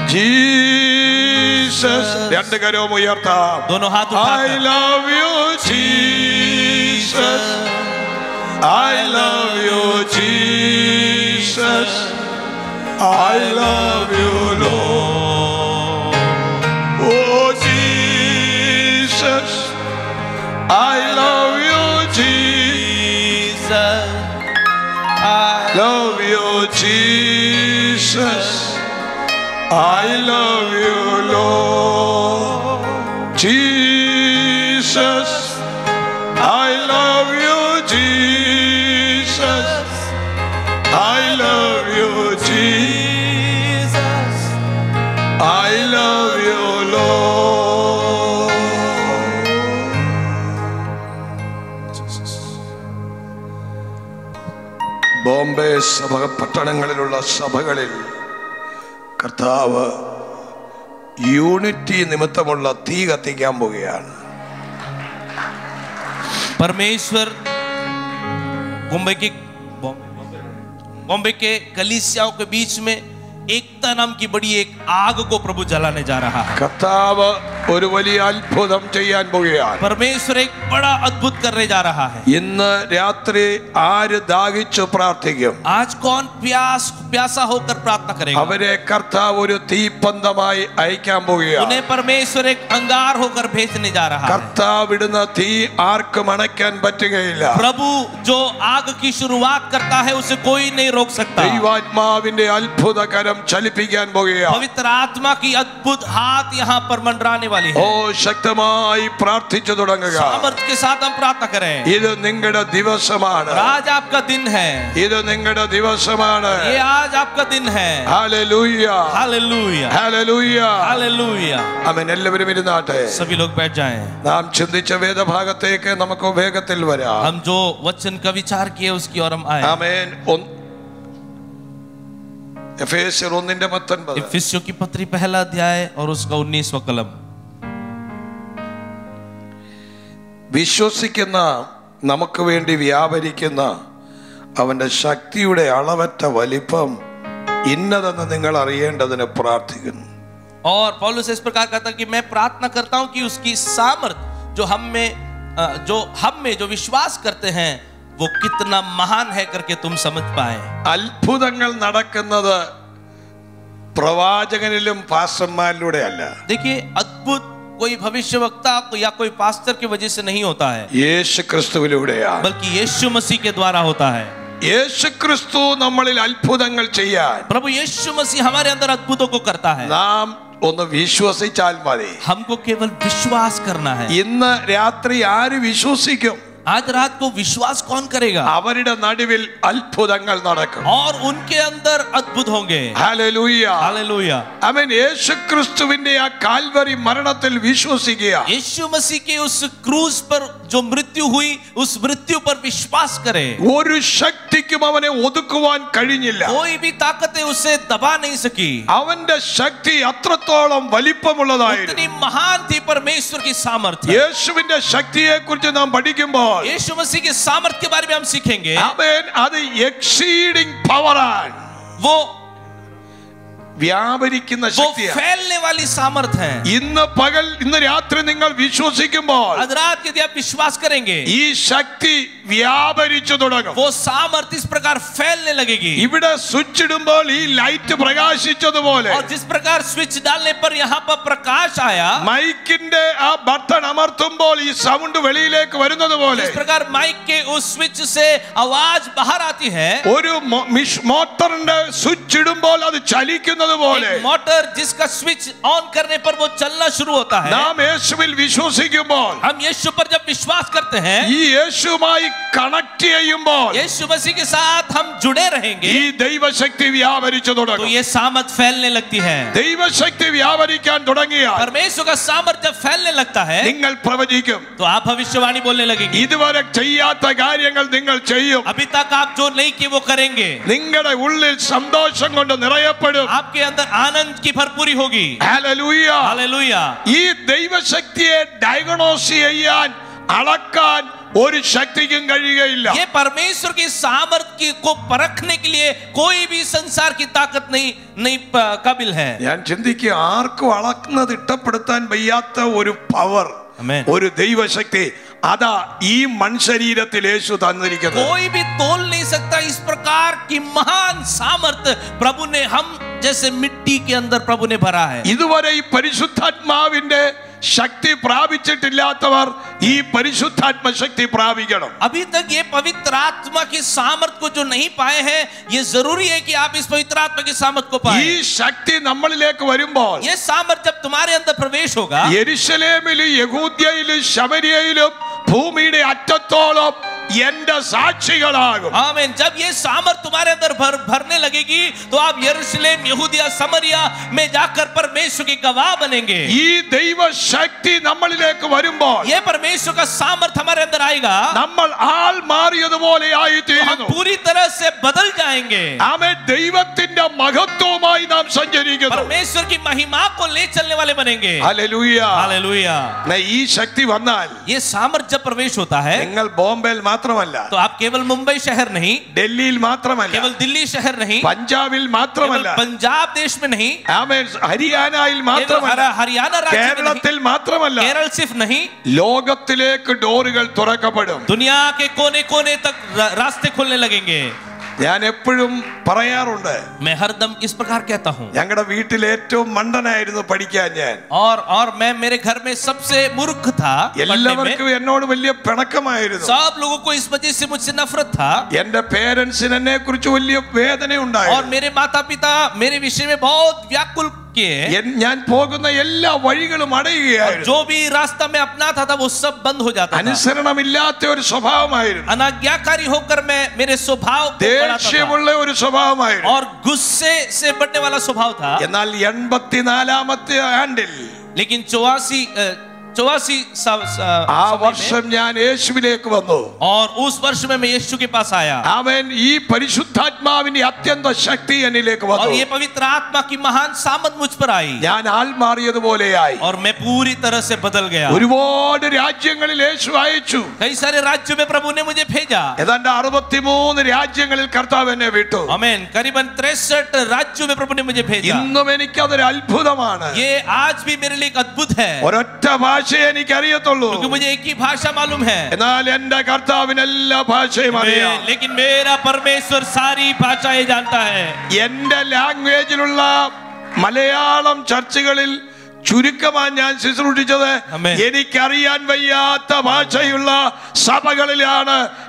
ജീസസ് രണ്ട് കരവും ഉയർത്താം दोनों हाथ I उठाकर love you Jesus I love you Jesus I love you Lord Oh Jesus I love you Jesus love you Jesus I love you Lord Jesus I love you Jesus I love you Jesus I love you Lord Bombay സഭ പട്ടണങ്ങളിലുള്ള സഭകളിൽ കർത്താവ് യൂണിറ്റി നിമിത്തമുള്ള തീ കത്തിക്കാൻ പോവുകയാണ് परमेश्वर मुंबई के बॉम्बे के कलीसियाओं के बीच में एकता नाम की बड़ी एक आग को प्रभु जलाने जा रहा है കർത്താവ് ഒരു വലിയ അത്ഭുതം ചെയ്യാൻ പോവുകയാണ് परमेश्वर एक बड़ा अद्भुत करने जा रहा है ഇന്ന് രാത്രി ആര് ദാഹിച്ചു പ്രാർത്ഥിക്കും आज कौन प्यास प्यासा होकर प्रार्थना करेगा അവരെ കർത്താവ് ഒരു തീപ്പന്തമായി അയക്കാൻ പോവുകയാണ് उन्हें परमेश्वर एक अंगार होकर भेजने जा रहा है കർത്താവ് ഇടുന്ന തീ ആർക്കും അണയ്ക്കാൻ പറ്റുകയില്ല प्रभु जो आग की शुरुआत करता है उसे कोई नहीं रोक सकता ദൈവാത്മാവിന്റെ അത്ഭുത കരം ചലിപ്പിക്കാൻ പോകുകയാണ് पवित्र आत्मा की अद्भुत हाथ यहाँ पर मंडराने वाली ഓ है ശക്തമായി പ്രാർത്ഥിച്ചു തുടങ്ങുക सामर्थ के साथ हम प्रार्थना करें ഇത് നിങ്ങളുടെ ദിവസമാണ് और आज आपका दिन है ഇത് നിങ്ങളുടെ ദിവസമാണ് ये आज आपका दिन है ഹല്ലേലൂയ हालेलुया ഹല്ലേലൂയ हालेलुया അവൻ എല്ലാവരും ഇരുന്നാട്ടെ सभी लोग बैठ जाएं നാം ചിന്തിച്ച വേദഭാഗത്തേക്ക് നമുക്ക് വേഗത്തിൽ വരാം हम जो वचन का विचार किए उसकी ओर हम आए ആമേൻ ഒന്ന് എഫേസ്യർ ഒന്നിന്റെ പത്തൊൻപത് इफिसियों की पत्री पहला अध्याय और उसका उन्नीसवा कलम വിശ്വസിക്കുന്ന നമുക്ക് വേണ്ടി വ്യാപരിക്കുന്ന അവന്റെ ശക്തിയുടെ അളവറ്റ വലിപ്പം ഇന്നതെന്ന് നിങ്ങൾ അറിയേണ്ടതിന് പ്രാർത്ഥിക്കുന്നു और पौलुस इस प्रकार कहता है कि मैं प्रार्थना करता हूं कि उसकी सामर्थ जो हम में अ, जो हम में जो विश्वास करते हैं वो कितना महान है करके तुम समझ पाए അത്ഭുതങ്ങൾ നടക്കുന്നത് പ്രവാചകനിലും പാസ്റ്റർമാരിലൂടെ അല്ല देखिए अद्भुत कोई भविष्य वक्ता या कोई पास्टर की वजह से नहीं होता है യേശു ക്രിസ്തുവിലൂടെയാണ് बल्कि यीशु मसीह के द्वारा होता है യേശു ക്രിസ്തു നമ്മളിൽ അത്ഭുതങ്ങൾ ചെയ്യാൻ प्रभु यीशु मसीह हमारे अंदर अद्भुतों को करता है നാം ഒന്ന് വിശ്വസിച്ചാൽ മതി हमको केवल विश्वास करना है ഇന്ന് രാത്രി ആര് വിശ്വസിക്കും आज रात को विश्वास कौन करेगा അവരുടെ നടുവിൽ അത്ഭുതങ്ങൾ നടക്കും और उनके अंदर अद्भुत होंगे ഹല്ലേലൂയ हालेलुया അവൻ യേശുക്രിസ്തുവിന്റെ ആ കാൽവരി മരണത്തിൽ വിശ്വസിക്കുക यीशु मसीह के उस क्रूज पर जो मृत्यु हुई उस मृत्यु पर विश्वास करे ഒരു ശക്തിക്കും അവനെ ഒതുക്കുവാൻ കഴിഞ്ഞില്ല कोई भी ताकतें उसे दबा नहीं सकी അവന്റെ ശക്തി അത്രത്തോളം വലിപ്പമുള്ളതായിരുന്നു इतनी महान थी परमेश्वर की सामर्थ्य യേശുവിന്റെ ശക്തിയെ കുറിച്ച് നാം പഠിക്കുമ്പോൾ यीशु मसीह के सामर्थ्य के बारे में हम सीखेंगे അവൻ അത് എക്സീഡിങ് പവറാണ് वो വ്യാപരിക്കുന്ന वो ശക്തിയാണ് फैलने वाली सामर्थ है ഇന്ന് പകൽ ഇന്ന് രാത്രി നിങ്ങൾ വിശ്വസിക്കുമ്പോൾ आज रात यदि आप विश्वास करेंगे ഈ ശക്തി വ്യാപരിച്ചു തുടങ്ങും वो सामर्थ इस प्रकार फैलने लगेगी ഇവിടെ സ്വിച്ച് ഇടുമ്പോൾ ഈ ലൈറ്റ് പ്രകാശിച്ചതുപോലെ और जिस प्रकार स्विच डालने पर यहाँ पर प्रकाश आया മൈക്കിന്റെ ആ ബട്ടൺ അമർത്തുമ്പോൾ ഈ സൗണ്ട് വെളിയിലേക്ക് വരുന്നത് പോലെ जिस प्रकार माइक के उस स्विच से आवाज बाहर आती है ഒരു മോ- മിഷ്- മോട്ടറിന്റെ സ്വിച്ച് ഇടുമ്പോൾ അത് ചലിക്കുന്നത് പോലെ एक मोटर जिसका स्विच ऑन करने पर वो चलना शुरू होता है നാം യേശുവിൽ വിശ്വസിക്കുമ്പോൾ हम यीशु पर जब विश्वास करते हैं ഈ യേശുവുമായി കണക്ട് ചെയ്യുമ്പോൾ यीशु मसीह के साथ हम जुड़े रहेंगे ഈ ദൈവശക്തി വ്യാപരിച്ചു तो തുടങ്ങും ये सामर्थ फैलने लगती है ദൈവശക്തി വ്യാപരിക്കാൻ തുടങ്ങിയാൽ परमेश्वर का सामर्थ जब फैलने लगता है നിങ്ങൾ പ്രവചിക്കും तो आप भविष्यवाणी बोलने लगेंगे ഇതുവരെ ചെയ്യാത്ത കാര്യങ്ങൾ നിങ്ങൾ ചെയ്യും अभी तक आप जो नहीं किए वो करेंगे നിങ്ങളുടെ ഉള്ളിൽ സന്തോഷം കൊണ്ട് നിറയപ്പെടും आपके अंदर आनंद की भरपूरी होगी ഹല്ലേലൂയ. हालेलुया ഈ ദൈവശക്തിയെ ഡയഗ്നോസ് ചെയ്യാൻ അളക്കാൻ ഒരു ശക്തിക്കും കഴിയുകയില്ല ये परमेश्वर की सामर्थ की को परखने के लिए कोई भी संसार की ताकत नहीं नहीं प- काबिल है ഞാൻ ചിന്തിക്കുക ആർക്കും അളക്കുന്നത് ഇഷ്ടപ്പെടുത്താൻ വയ്യാത്ത ഒരു പവർ Amen. ഒരു ദൈവശക്തി അതാ ഈ മൺശരീരത്തിൽ യേശു തന്നിരിക്കുന്നത് कोई भी तोल नहीं सकता इस प्रकार की महान सामर्थ प्रभु ने हम जैसे मिट्टी के अंदर प्रभु ने भरा है ഇതുവരെ ഈ പരിശുദ്ധാത്മാവിന്റെ ശക്തി പ്രാപിച്ചിട്ടില്ലാത്തവർ ഈ പരിശുദ്ധാത്മ ശക്തി പ്രാപിക്കണം अभी तक ये पवित्र आत्मा की सामर्थ को जो नहीं पाए हैं ये जरूरी है कि आप इस पवित्र आत्मा की सामर्थ को ഈ पाए ശക്തി നമ്മളിലേക്ക് വരുമ്പോൾ ये सामर्थ जब तुम्हारे अंदर प्रवेश होगा യെരുശലേമിലും യഹൂദ്യയിലും ശമരിയയിലും ഭൂമിയുടെ അറ്റത്തോളം എന്റെ സാക്ഷികളാകും आमीन जब ये सामर्थ तुम्हारे अंदर भर भरने लगेगी तो आप यरूशलेम यहूदिया समरिया में जाकर परमेश्वर के गवाह बनेंगे ഈ ദൈവശക്തി നമ്മളിലേക്ക് വരുമ്പോൾ ये परमेश्वर का सामर्थ हमारे अंदर आएगा നമ്മൾ ആൾ മാറിയതുപോലെ तो हम ആയിത്തീരുന്നു पूरी तरह से बदल जाएंगे ആമേ ദൈവത്തിന്റെ മഹത്വവുമായി നാം സഞ്ചരിക്കുന്നു परमेश्वर की महिमा को ले चलने वाले बनेंगे ഹല്ലേലൂയ हालेलुया എന്നാ ഈ ശക്തി വന്നാൽ ये सामर्थ जब प्रवेश होता है നിങ്ങൾ ബോംബെയിൽ മാത്രമല്ല तो आप केवल मुंबई शहर नहीं ഡൽഹിയിൽ മാത്രമല്ല केवल दिल्ली शहर नहीं പഞ്ചാബിൽ केवल മാത്രമല്ല पंजाब देश में नहीं ആമേ ഹരിയാനയിൽ केवल മാത്രമല്ല हर- हरियाणा राज्य में नहीं കേരളത്തിൽ മാത്രമല്ല केरल सिर्फ नहीं ലോകത്തിലേക്ക് ഡോറുകൾ തുറക്കപ്പെടും दुनिया के कोने कोने तक रा- रास्ते खुलने लगेंगे ഞാൻ എപ്പോഴും പറയാറുണ്ട് मैं हरदम इस प्रकार कहता हूँ ഞങ്ങളുടെ വീട്ടിൽ ഏറ്റവും മണ്ടനായിരുന്നു പഠിക്കാൻ ഞാൻ और और मैं मेरे घर में सबसे मूर्ख था पढ़ने में എല്ലാവർക്കും എന്നോട് വലിയ പിണക്കമായിരുന്നു सब लोगों को इस वजह से मुझसे नफरत था എന്റെ പേരൻസിന് എന്നെ കുറിച്ച് വലിയ വേദന और ഉണ്ടായിരുന്നു मेरे माता पिता मेरे विषय में बहुत व्याकुल किए എൻ- ഞാൻ പോകുന്ന എല്ലാ വഴികളും അടയുകയായിരുന്നു जो भी रास्ता मैं अपनाता था वो सब बंद हो जाता था അനുസരണമില്ലാത്ത ഒരു സ്വഭാവമായിരുന്നു अनाज्ञाकारी होकर मैं मेरे स्वभाव को बढ़ाता था ദേഷ്യമുള്ള ഒരു സ്വഭാവമായിരുന്നു और गुस्से से बढ़ने वाला स्वभाव था എന്നാൽ എൺപത്തിനാലാമത്തെ ആണ്ടിൽ लेकिन चौवासी चौवासी ആ വർഷം ഞാൻ യേശുവിലേക്ക് വന്നു और उस वर्ष में मैं यीशु के पास आया അവൻ ഈ പരിശുദ്ധാത്മാവിന്റെ അത്യന്ത ശക്തി എന്നിലേക്ക് और വന്നു ये पवित्र आत्मा की महान सामत मुझ पर आई ഞാൻ ആൾ മാറിയതുപോലെയായി और मैं पूरी तरह से बदल गया ഒരുപാട് രാജ്യങ്ങളിൽ യേശു അയച്ചു कई सारे राज्यों में प्रभु ने मुझे भेजा ഏതാണ്ട് അറുപത്തിമൂന്ന് രാജ്യങ്ങളിൽ കർത്താവ് എന്നെ വിട്ടു अमेन करीबन तिरसठ राज्यों में प्रभु ने मुझे भेजा ഇന്നും എനിക്കതൊരു അത്ഭുതമാണ് ये आज भी मेरे लिए एक अद्भुत है ഒരൊറ്റ ഭാഷയെ എനിക്ക് അറിയത്തുള്ളൂ क्योंकि मुझे एक ही भाषा मालूम है എന്നാൽ എന്റെ കർത്താവിന് എല്ലാ ഭാഷയും അറിയാം मैं- लेकिन मेरा परमेश्वर सारी भाषाएं जानता है എന്റെ ലാംഗ്വേജിലുള്ള മലയാളം ചർച്ചകളിൽ ചുരുക്കമാണ് ഞാൻ ശുശ്രൂഷിച്ചത് Amen. എനിക്കറിയാൻ വയ്യാത്ത ഭാഷയുള്ള സഭകളിലാണ്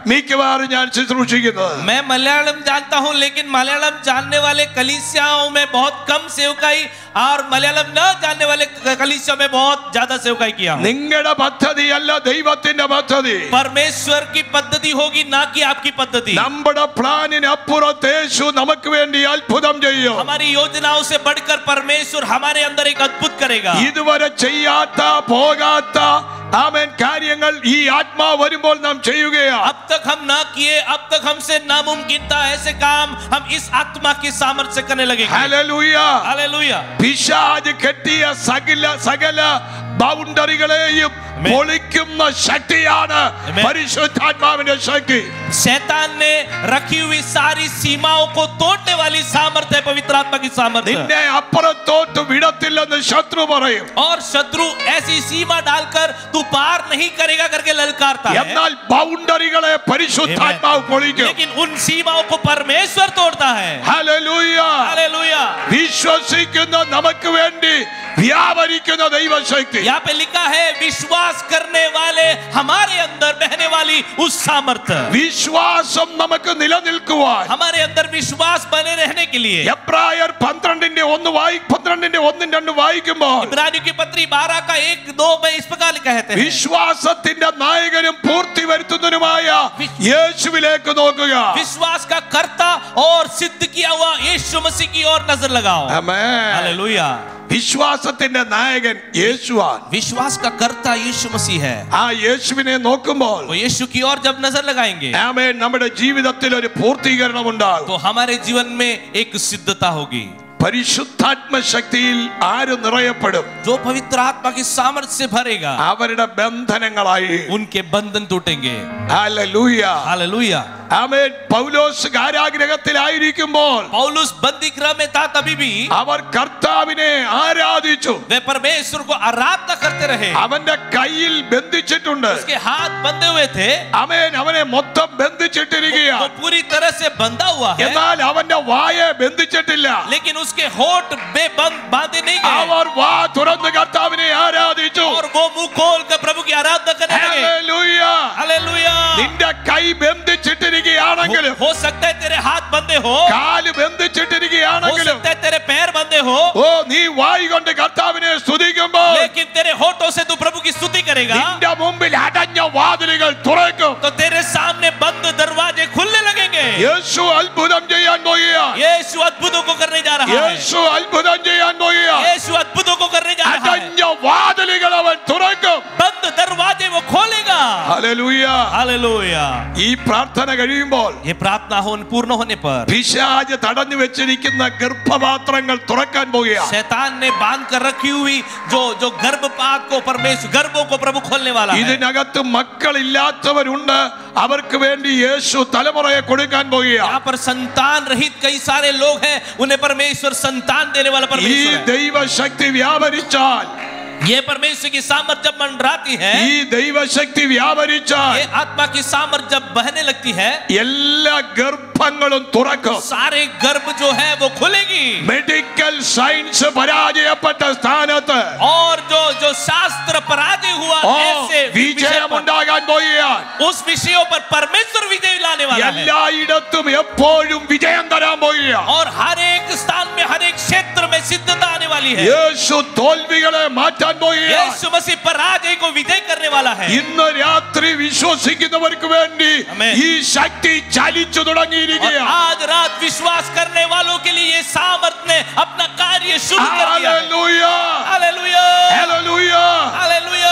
മിക്കവാറും ഞാൻ ശുശ്രൂഷിക്കുന്നത് मैं मलयालम जानता हूं लेकिन मलयालम जानने वाले कलीसियाओं में बहुत कम सेवकाई और मलयालम न जानने वाले कलीसियाओं में बहुत ज्यादा सेवकाई किया हूं നിങ്ങളുടെ പദ്ധതിയല്ല ദൈവത്തിന്റെ പദ്ധതി परमेश्वर की पद्धति होगी ना कि आपकी पद्धति നമ്മുടെ പ്ലാനിനപ്പുറത്ത് യേശു നമുക്ക് വേണ്ടി അത്ഭുതം ചെയ്യും हमारी योजनाओं से बढ़कर परमेश्वर हमारे अंदर एक अद्भुत करेगा ഇതുവരെ ചെയ്യാത്ത പോകാത്ത ആമേൻ കാര്യങ്ങൾ ഈ ആത്മാവ് വരുമ്പോൾ നാം ചെയ്യുകയാണ് अब तक हम ना किए अब तक हमसे नामुमकिन था ऐसे काम हम इस आत्मा की सामर्थ्य से करने लगेंगे ഹല്ലേലൂയ हालेलुया പിശാജ് കെട്ടിയ സകല സകല ബൗണ്ടറികളെയും Amen. പൊളിക്കുന്ന ശക്തിയാണ് Amen. പരിശുദ്ധാത്മാവിന്റെ ശക്തി शैतान ने रखी हुई सारी सीमाओं को तोड़ने वाली सामर्थ्य है पवित्र आत्मा की सामर्थ्य നിന്നെ അപ്പുറത്തോട്ട് വിടത്തില്ലെന്ന് ശത്രു പറയും और शत्रु ऐसी सीमा डालकर तू पार नहीं करेगा करके ललकारता है എന്നാൽ ബൗണ്ടറികളെ പരിശുദ്ധാത്മാവ് പൊളിക്കും लेकिन उन सीमाओं को परमेश्वर तोड़ता है ഹല്ലേലൂയ हालेलुया വിശ്വസിക്കുന്ന നമുക്ക് വേണ്ടി വ്യാപരിക്കുന്ന ദൈവശക്തി यहाँ पे लिखा है विश्वास करने वाले हमारे अंदर बहने वाली उस सामर्थ्य വിശ്വാസം നമുക്ക് നിലനിൽക്കുവാൻ हमारे अंदर विश्वास बने रहने के लिए എബ്രായർ പന്ത്രണ്ടിന്റെ ഒന്ന് വായി പന്ത്രണ്ടിന്റെ ഒന്നും രണ്ടും വായിക്കുമ്പോൾ इब्रानियों की पत्री बारह का एक दो में इस प्रकार कहते हैं വിശ്വാസത്തിന്റെ നായകനും പൂർത്തി വരുത്തുന്നതിനുമായ യേശുവിലേക്ക് നോക്കുക विश्वास का कर्ता और सिद्ध किया हुआ यीशु मसीह की ओर नजर लगाओ ആമേൻ. हालेलुया വിശ്വാസത്തിന്റെ നായകൻ യേശുവാൻ विश्वास का कर्ता यीशु मसीह है ആ യേശുവിനെ നോക്കുമ്പോൾ वो यीशु की ओर जब नजर लगाएंगे ആമേൻ നമ്മുടെ ജീവിതത്തിൽ ഒരു പൂർത്തീകരണം ഉണ്ടാകും तो हमारे जीवन में एक सिद्धता होगी പരിശുദ്ധാത്മ ശക്തിയിൽ ആര് നിറയപ്പെടും जो पवित्र आत्मा की सामर्थ्य से भरेगा അവരുടെ ബന്ധനങ്ങളായി उनके बंधन टूटेंगे ഹല്ലേലൂയ हालेलुया ആമേൻ പൗലോസ് കാരാഗ്രഹത്തിലായിരിക്കുമ്പോൾ पौलुस बंदी गृह में था तभी भी അവർ കർത്താവിനെ ആരാധിച്ചു वे परमेश्वर को आराधना करते रहे അവന്റെ കയ്യിൽ ബന്ധിച്ചിട്ടുണ്ട് उसके हाथ बंधे हुए थे അവൻ അവനെ മൊത്തം वो ബന്ധിച്ചിട്ടിരിക്കുകയാണ് पूरी तरह से बंधा हुआ है എന്നാൽ അവന്റെ വായെ ബന്ധിച്ചിട്ടില്ല लेकिन उसके होठ बेबंद बांधे नहीं गए അവർ വാ തുറന്ന് കർത്താവിനെ ആരാധിച്ചു और वो मुंह खोल कर प्रभु की आराधना करने लगे ഹല്ലേലൂയ. हालेलुया നിന്റെ കൈ ബന്ധിച്ചിട്ടിരിക്കുകയാണെങ്കിലും हो, हो सकता है तेरे हाथ बंधे हो കാല് हो ബന്ധിച്ചിട്ടിരിക്കുകയാണെങ്കിലും सकता है तेरे पैर बंधे हो ഓ നീ വായി കൊണ്ട് കർത്താവിനെ സ്തുതിക്കുമ്പോൾ लेकिन तेरे होठों से तू प्रभु की स्तुति करेगा നിന്റെ മുമ്പിൽ അടഞ്ഞ വാതിലുകൾ തുറക്കും तो तेरे सामने बंद दरवाजे खुलने लगेंगे യേശു അത്ഭുതം ചെയ്യാൻ പോവുകയാണ് यीशु अद्भुतों को करने जा रहा है യേശു അത്ഭുതം ചെയ്യാൻ പോവുകയാണ് यीशु अद्भुतों को करने जा रहा है അടഞ്ഞ വാതിലുകൾ അവൻ തുറക്കും बंद दरवाजे वो खोलेगा ഹല്ലേലൂയ हालेलुया ഈ പ്രാർത്ഥന കഴിയുമ്പോൾ ये प्रार्थना हो पूर्ण होने पर പിശാജ് തടഞ്ഞു വെച്ചിരിക്കുന്ന ഗർഭപാത്രങ്ങൾ തുറക്കാൻ പോവുകയാണ് शैतान ने बांध कर रखी हुई जो जो गर्भपात को परमेश्वर गर्भों को प्रभु खोलने वाला है ഇതിനകത്ത് മക്കളില്ലാത്തവരുണ്ട് അവർക്ക് വേണ്ടി യേശു തലമുറയെ കൊടുക്കാൻ പോവുകയാണ് यहाँ पर संतान रहित कई सारे लोग हैं उन्हें परमेश्वर संतान देने वाला ഈ परमेश्वर है ദൈവശക്തി വ്യാപരിച്ചാൽ ये परमेश्वर की सामर्थ जब मंडराती है ഈ ദൈവശക്തി വ്യാപരിച്ചാൽ ये आत्मा की सामर्थ जब बहने लगती है എല്ലാ ഗർഭങ്ങളും തുറക്കും सारे गर्भ जो है वो खुलेगी മെഡിക്കൽ സയൻസ് പരാജയപ്പെട്ട സ്ഥാനത്ത് और जो जो शास्त्र पराजय हुआ ഓ ऐसे विषय पर- വിജയമുണ്ടാകാൻ പോവുകയാണ് उस विषयों पर परमेश्वर विजय लाने वाला है എല്ലായിടത്തും എപ്പോഴും വിജയം തരാൻ പോവുകയാണ് और हर एक स्थान में हर एक क्षेत्र में सिद्धता आने वाली है യേശു തോൽവികളെ മാറ്റാൻ പോവുകയാണ് यीशु मसीह पराजय को विजय करने वाला है ഇന്ന് രാത്രി വിശ്വസിക്കുന്നവർക്ക് വേണ്ടി ആമേൻ. ഈ ശക്തി ചലിച്ചു और തുടങ്ങിയിരിക്കുകയാണ് आज रात विश्वास करने वालों के लिए ये सामर्थ ने अपना कार्य शुरू कर दिया है hallelujah. Hallelujah hallelujah. Hallelujah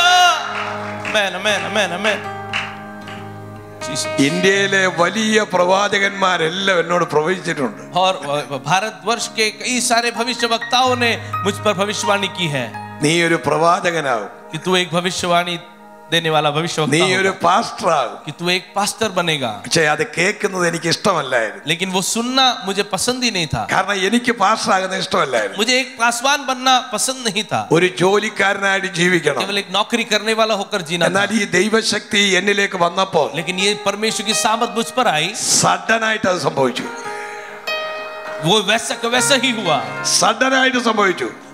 amen amen amen amen Jesus. ഇന്ത്യയിലെ വലിയ പ്രവാചകന്മാരെല്ലാം എന്നോട് പ്രവചിച്ചിട്ടുണ്ട് और भारतवर्ष के कई सारे भविष्य वक्ताओं ने मुझ पर भविष्यवाणी की है നീ ഒരു പ്രവാചകനാകും कि तू एक भविष्यवाणी देने वाला भविष्य നീ वक्ता ഒരു होगा, പാസ്റ്ററാകും कि तू एक पास्टर बनेगा പക്ഷെ അത് കേൾക്കുന്നത് എനിക്ക് ഇഷ്ടമല്ലായിരുന്നു लेकिन वो सुनना मुझे पसंद ही नहीं था കാരണം എനിക്ക് പാസ്റ്ററാകുന്നത് ഇഷ്ടമല്ലായിരുന്നു मुझे एक पासवान बनना पसंद नहीं था ഒരു ജോലിക്കാരനായിട്ട് ജീവിക്കണം केवल एक नौकरी करने वाला होकर जीना था എന്നാൽ ഈ ദൈവശക്തി എന്നിലേക്ക് വന്നപ്പോൾ लेकिन ये परमेश्वर की सामर्थ मुझ पर आई സഡനായിട്ട് അത് സംഭവിച്ചു वो वैसा का वैसा ही हुआ സഡനായിട്ട് സംഭവിച്ചു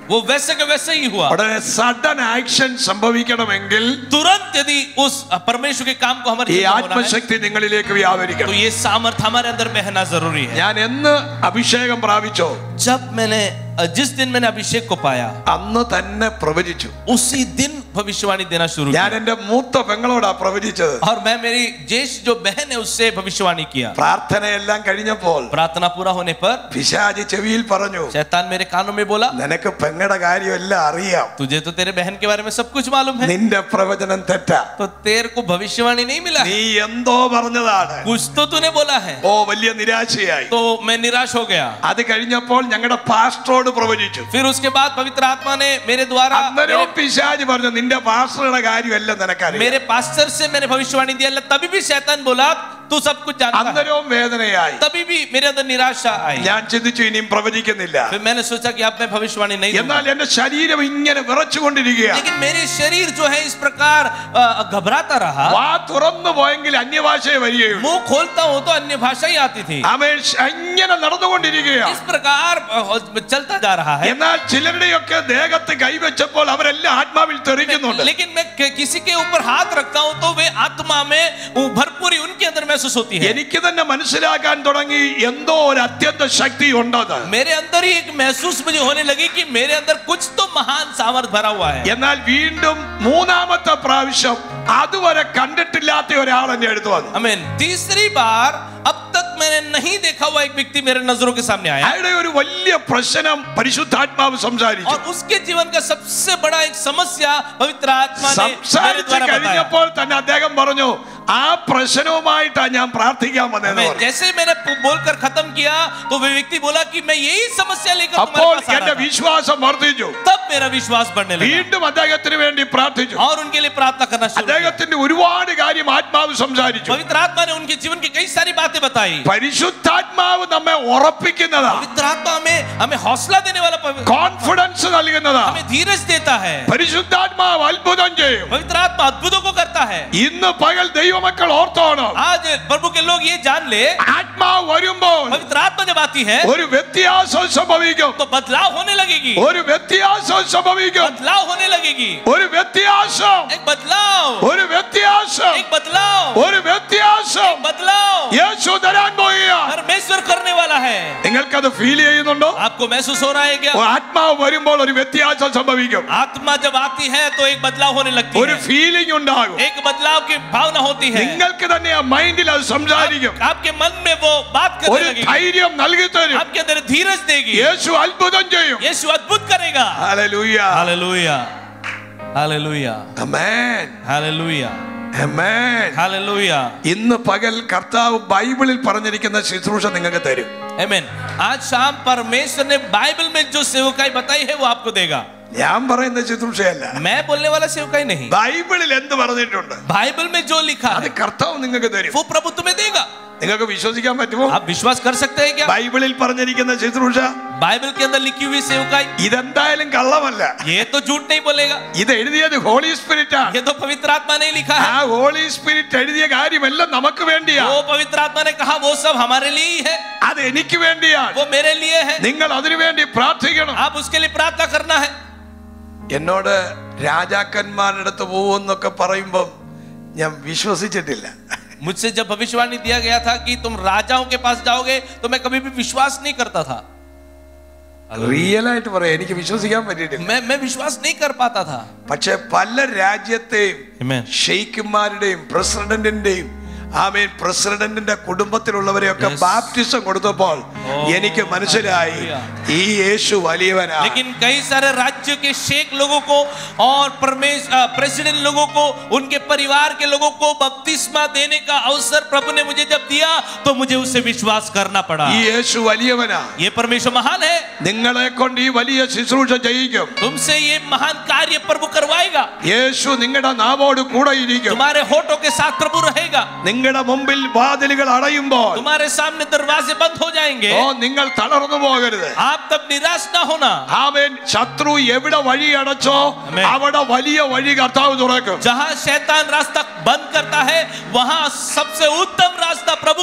वो वैसे के वैसे ही हुआ ഉടനെ സഡൻ ആക്ഷൻ സംഭവിക്കണമെങ്കിൽ तुरंत यदि उस परमेश्वर के काम को हमारे ഈ जीवन में होना है, ആത്മശക്തി നിങ്ങളിലേക്ക് तो വ്യാപരിക്കണം ये सामर्थ हमारे अंदर बहना जरूरी है ഞാൻ എന്ന് അഭിഷേകം പ്രാപിച്ചോ जब मैंने जिस दिन मैंने अभिषेक को पाया അന്ന് തന്നെ പ്രവചിച്ചു उसी दिन भविष्यवाणी देना शुरू ഞാൻ किया എന്റെ മൂത്ത പെങ്ങളോടാ പ്രവചിച്ചത് और मैं मेरी ज्येष्ठ जो बहन है उससे भविष्यवाणी किया പ്രാർത്ഥനയെല്ലാം കഴിഞ്ഞപ്പോൾ प्रार्थना पूरा होने पर പിശാജി ചെവിയിൽ പറഞ്ഞു शैतान मेरे कानों में बोला നിനക്ക് പെങ്ങടെ കാര്യമെല്ലാം അറിയാം तुझे तो तेरे बहन के बारे में सब कुछ मालूम है നിന്റെ പ്രവചനം തെറ്റാ तो तेरे को भविष्यवाणी नहीं मिला है നീ എന്തോ പറഞ്ഞതാണ് कुछ तो तूने बोला है ഓ വലിയ നിരാശയായി तो मैं निराश हो गया അത് കഴിഞ്ഞപ്പോൾ ഞങ്ങളുടെ പാസ്റ്ററോട് പ്രവചിച്ചു फिर उसके बाद पवित्र आत्मा ने मेरे द्वारा അന്നേരവും പിശാജ് പറഞ്ഞു നിന്റെ പാസ്റ്ററുടെ കാര്യമെല്ലാം നിനക്കറിയാം मेरे पास्टर से मैंने भविष्यवाणी दिया तभी भी शैतान बोला तू सब कुछ जानता है അന്നേരവും വേദനയായി तभी भी मेरे अंदर निराशा आई ഞാൻ ചിന്തിച്ചു ഇനിയും പ്രവചിക്കുന്നില്ല फिर मैंने सोचा कि अब मैं भविष्यवाणी नहीं दूंगा। എന്നാൽ എന്റെ ശരീരം ഇങ്ങനെ വിറച്ചുകൊണ്ടിരിക്കുക लेकिन मेरे शरीर जो है इस प्रकार अ, घबराता रहा വാ തുറന്നു പോയെങ്കിൽ അന്യഭാഷയെ വരികയുള്ളൂ मुंह खोलता हूं तो अन्य भाषा ही आती थी അവൻ ഇങ്ങനെ നടന്നുകൊണ്ടിരിക്കുക इस प्रकार अ, चलता जा रहा है എന്നാൽ ചിലരുടെയൊക്കെ ദേഹത്ത് കൈവച്ചപ്പോൾ അവരെല്ലാം ആത്മാവിൽ തെറിക്കുന്നുണ്ട് लेकिन मैं कि- किसी के ऊपर हाथ रखता हूं तो वे आत्मा में वो भरपूरी उनके अंदर महसूस होती है എനിക്ക് തന്നെ മനസ്സിലാക്കാൻ തുടങ്ങി എന്തോ ഒരു അത്യന്ത ശക്തി ഉണ്ടത് मेरे अंदर ही एक महसूस मुझे होने लगी कि मेरे अंदर कुछ तो महान सामर्थ भरा हुआ है എന്നാൽ വീണ്ടും മൂന്നാമത്തെ പ്രാവശ്യം അതുവരെ കണ്ടിട്ടില്ലാത്ത ഒരാൾ എന്റെ അടുത്ത് വന്നു अमेन तीसरी बार अब तक मैंने नहीं देखा हुआ एक व्यक्ति मेरे नजरों के सामने आया അയാളുടെ ഒരു വലിയ പ്രശ്നം പരിശുദ്ധാത്മാവ് സംസാരിച്ചു और उसके जीवन का सबसे बड़ा एक समस्या पवित्र आत्मा ने मेरे സംസാരിച്ച് द्वारा बताया കഴിഞ്ഞപ്പോൾ തന്നെ അദ്ദേഹം പറഞ്ഞു ആ പ്രശ്നവുമായിട്ടാണ് ഞാൻ പ്രാർത്ഥിക്കാൻ വന്നതെന്ന് मैं പറഞ്ഞു जैसे ही मैंने पु- बोलकर खत्म किया तो वे व्यक्ति बोला कि मैं यही समस्या लेकर അപ്പോൾ तुम्हारे पास आ എന്റെ रहा था। വിശ്വാസം വർദ്ധിച്ചു तब मेरा विश्वास बढ़ने लगा വീണ്ടും അദ്ദേഹത്തിന് വേണ്ടി പ്രാർത്ഥിച്ചു और उनके लिए प्रार्थना करना शुरू किया അദ്ദേഹത്തിന്റെ ഒരുപാട് കാര്യം ആത്മാവ് സംസാരിച്ചു पवित्र आत्मा ने उनके जीवन की कई सारी बातें बताई പരിശുദ്ധാത്മാവ് നമ്മെ ഉറപ്പിക്കുന്നതാ पवित्र आत्मा हमें हमें हौसला देने वाला पवि- കോൺഫിഡൻസ് നൽകുന്നതാ हमें धीरज देता है പരിശുദ്ധാത്മാവ് അത്ഭുതം ചെയ്യും पवित्र आत्मा अद्भुतों को करता है ഇന്ന് പകൽ ദൈവമക്കൾ ഓർത്തോണം आज प्रभु के लोग ये जान ले ആത്മാവ് വരുമ്പോൾ पवित्र आत्मा जब आती है ഒരു വ്യത്യാസം സംഭവിക്കും तो बदलाव होने लगेगी ഒരു വ്യത്യാസം സംഭവിക്കും बदलाव होने लगेगी ഒരു വ്യത്യാസം एक बदलाव ഒരു വ്യത്യാസം एक बदलाव ഒരു വ്യത്യാസം बदलाव യേശു തരാൻ പോവുക परमेश्वर करने वाला है നിങ്ങൾക്കത് ഫീൽ ചെയ്യുന്നുണ്ടോ आपको महसूस हो रहा है क्या ഓ, ആത്മാവ് വരുമ്പോൾ ഒരു വ്യത്യാസം സംഭവിക്കും आत्मा जब आती है तो एक बदलाव होने लगती ഒരു है ഫീലിംഗ് ഉണ്ടാകും एक बदलाव की भावना होती है നിങ്ങൾക്ക് തന്നെ ആ മൈൻഡിൽ അത് സംസാരിക്കും आपके मन में वो बात करने ഒരു लगेगी ധൈര്യം നൽകി തരും आपके अंदर धीरज देगी യേശു അത്ഭുതം ചെയ്യും यीशु अद्भुत करेगा hallelujah hallelujah hallelujah amen hallelujah amen hallelujah ഇന്ന് പകൽ കർത്താവ് ബൈബിളിൽ പറഞ്ഞിരിക്കുന്ന ശുശ്രൂഷ നിങ്ങൾക്ക് തരും आमीन आज शाम परमेश्वर ने बाइबल में जो सेवकाई बताई है वो आपको देगा ഞാൻ പറയുന്ന ശുശ്രൂഷയല്ല मैं बोलने वाला सेवकाई नहीं ബൈബിളിൽ എന്ത് പറഞ്ഞിട്ടുണ്ട് बाइबल में जो लिखा അത് है കർത്താവ് നിങ്ങൾക്ക് തരും वो प्रभु तुम्हें देगा നിങ്ങൾക്ക് വിശ്വസിക്കാൻ പറ്റുമോ आप विश्वास कर सकते हैं क्या ബൈബിളിൽ പറഞ്ഞിരിക്കുന്ന ശുശ്രൂഷ बाइबल के अंदर लिखी हुई सेवकाई ഇതെന്തായാലും കള്ളമല്ല ये तो झूठ नहीं बोलेगा ഇത് എഴുതിയത് ഹോളി സ്പിരിറ്റ് ആണ് ये तो पवित्र आत्मा नहीं लिखा ആ है ഹോളി സ്പിരിറ്റ് എഴുതിയ കാര്യമെല്ലാം നമുക്ക് വേണ്ടിയാ वो पवित्र आत्मा ने कहा वो सब हमारे लिए ही है അത് എനിക്ക് വേണ്ടിയാണ് वो मेरे लिए है നിങ്ങൾ അതിനു വേണ്ടി പ്രാർത്ഥിക്കണം आप उसके लिए प्रार्थना करना है എന്നോട് രാജാക്കന്മാരുടെ അടുത്ത് പോകുമെന്നൊക്കെ പറയുമ്പം ഞാൻ വിശ്വസിച്ചിട്ടില്ല मुझसे जब भविष्यवाणी दिया गया था कि तुम राजाओं के पास जाओगे तो मैं कभी भी विश्वास नहीं करता था റിയൽ ആയിട്ട് പറയാം എനിക്ക് വിശ്വസിക്കാൻ പറ്റിയിട്ടില്ല मैं मैं विश्वास नहीं कर पाता था പക്ഷെ പല രാജ്യത്തെയും Amen. ഷെയ്ഖുമാരുടെയും പ്രസിഡന്റിന്റെയും ആമീൻ പ്രസിഡന്റിന്റെ കുടുംബത്തിലുള്ളവരെയൊക്കെ Yes. ബാപ്റ്റിസം കൊടുത്തപ്പോൾ എനിക്ക് മനസ്സിലായി ഈ യേശു വലിയവനാ लेकिन कई सारे राज्य के शेख लोगों को और परमेश प्रेसिडेंट लोगों को उनके परिवार के लोगों को बपतिस्मा देने का अवसर प्रभु ने मुझे जब दिया तो मुझे उससे विश्वास करना पड़ा ഈ യേശു വലിയവനാ ये परमेश्वर महान है നിങ്ങളെ കൊണ്ട് ഈ വലിയ ശുശ്രൂഷ ചെയ്യിക്കും तुमसे ये महान कार्य प्रभु करवाएगा യേശു നിങ്ങളുടെ നാവോട് കൂടെ ഇരിക്കും तुम्हारे होठों के साथ प्रभु रहेगा നിങ്ങളുടെ മുമ്പിൽ വാതിലുകൾ അടയുമ്പോൾ तुम्हारे सामने दरवाजे बंद हो जाएंगे ഓ നിങ്ങൾ തളർന്നു പോകരുത് आप तब निराश ना होना ആമേൻ ശത്രു എവിടെ വഴി അടച്ചോ ആമേൻ. അവിടെ വലിയ വഴി കർത്താവ് തുറക്കും जहां शैतान रास्ता बंद करता है वहां सबसे उत्तम रास्ता प्रभु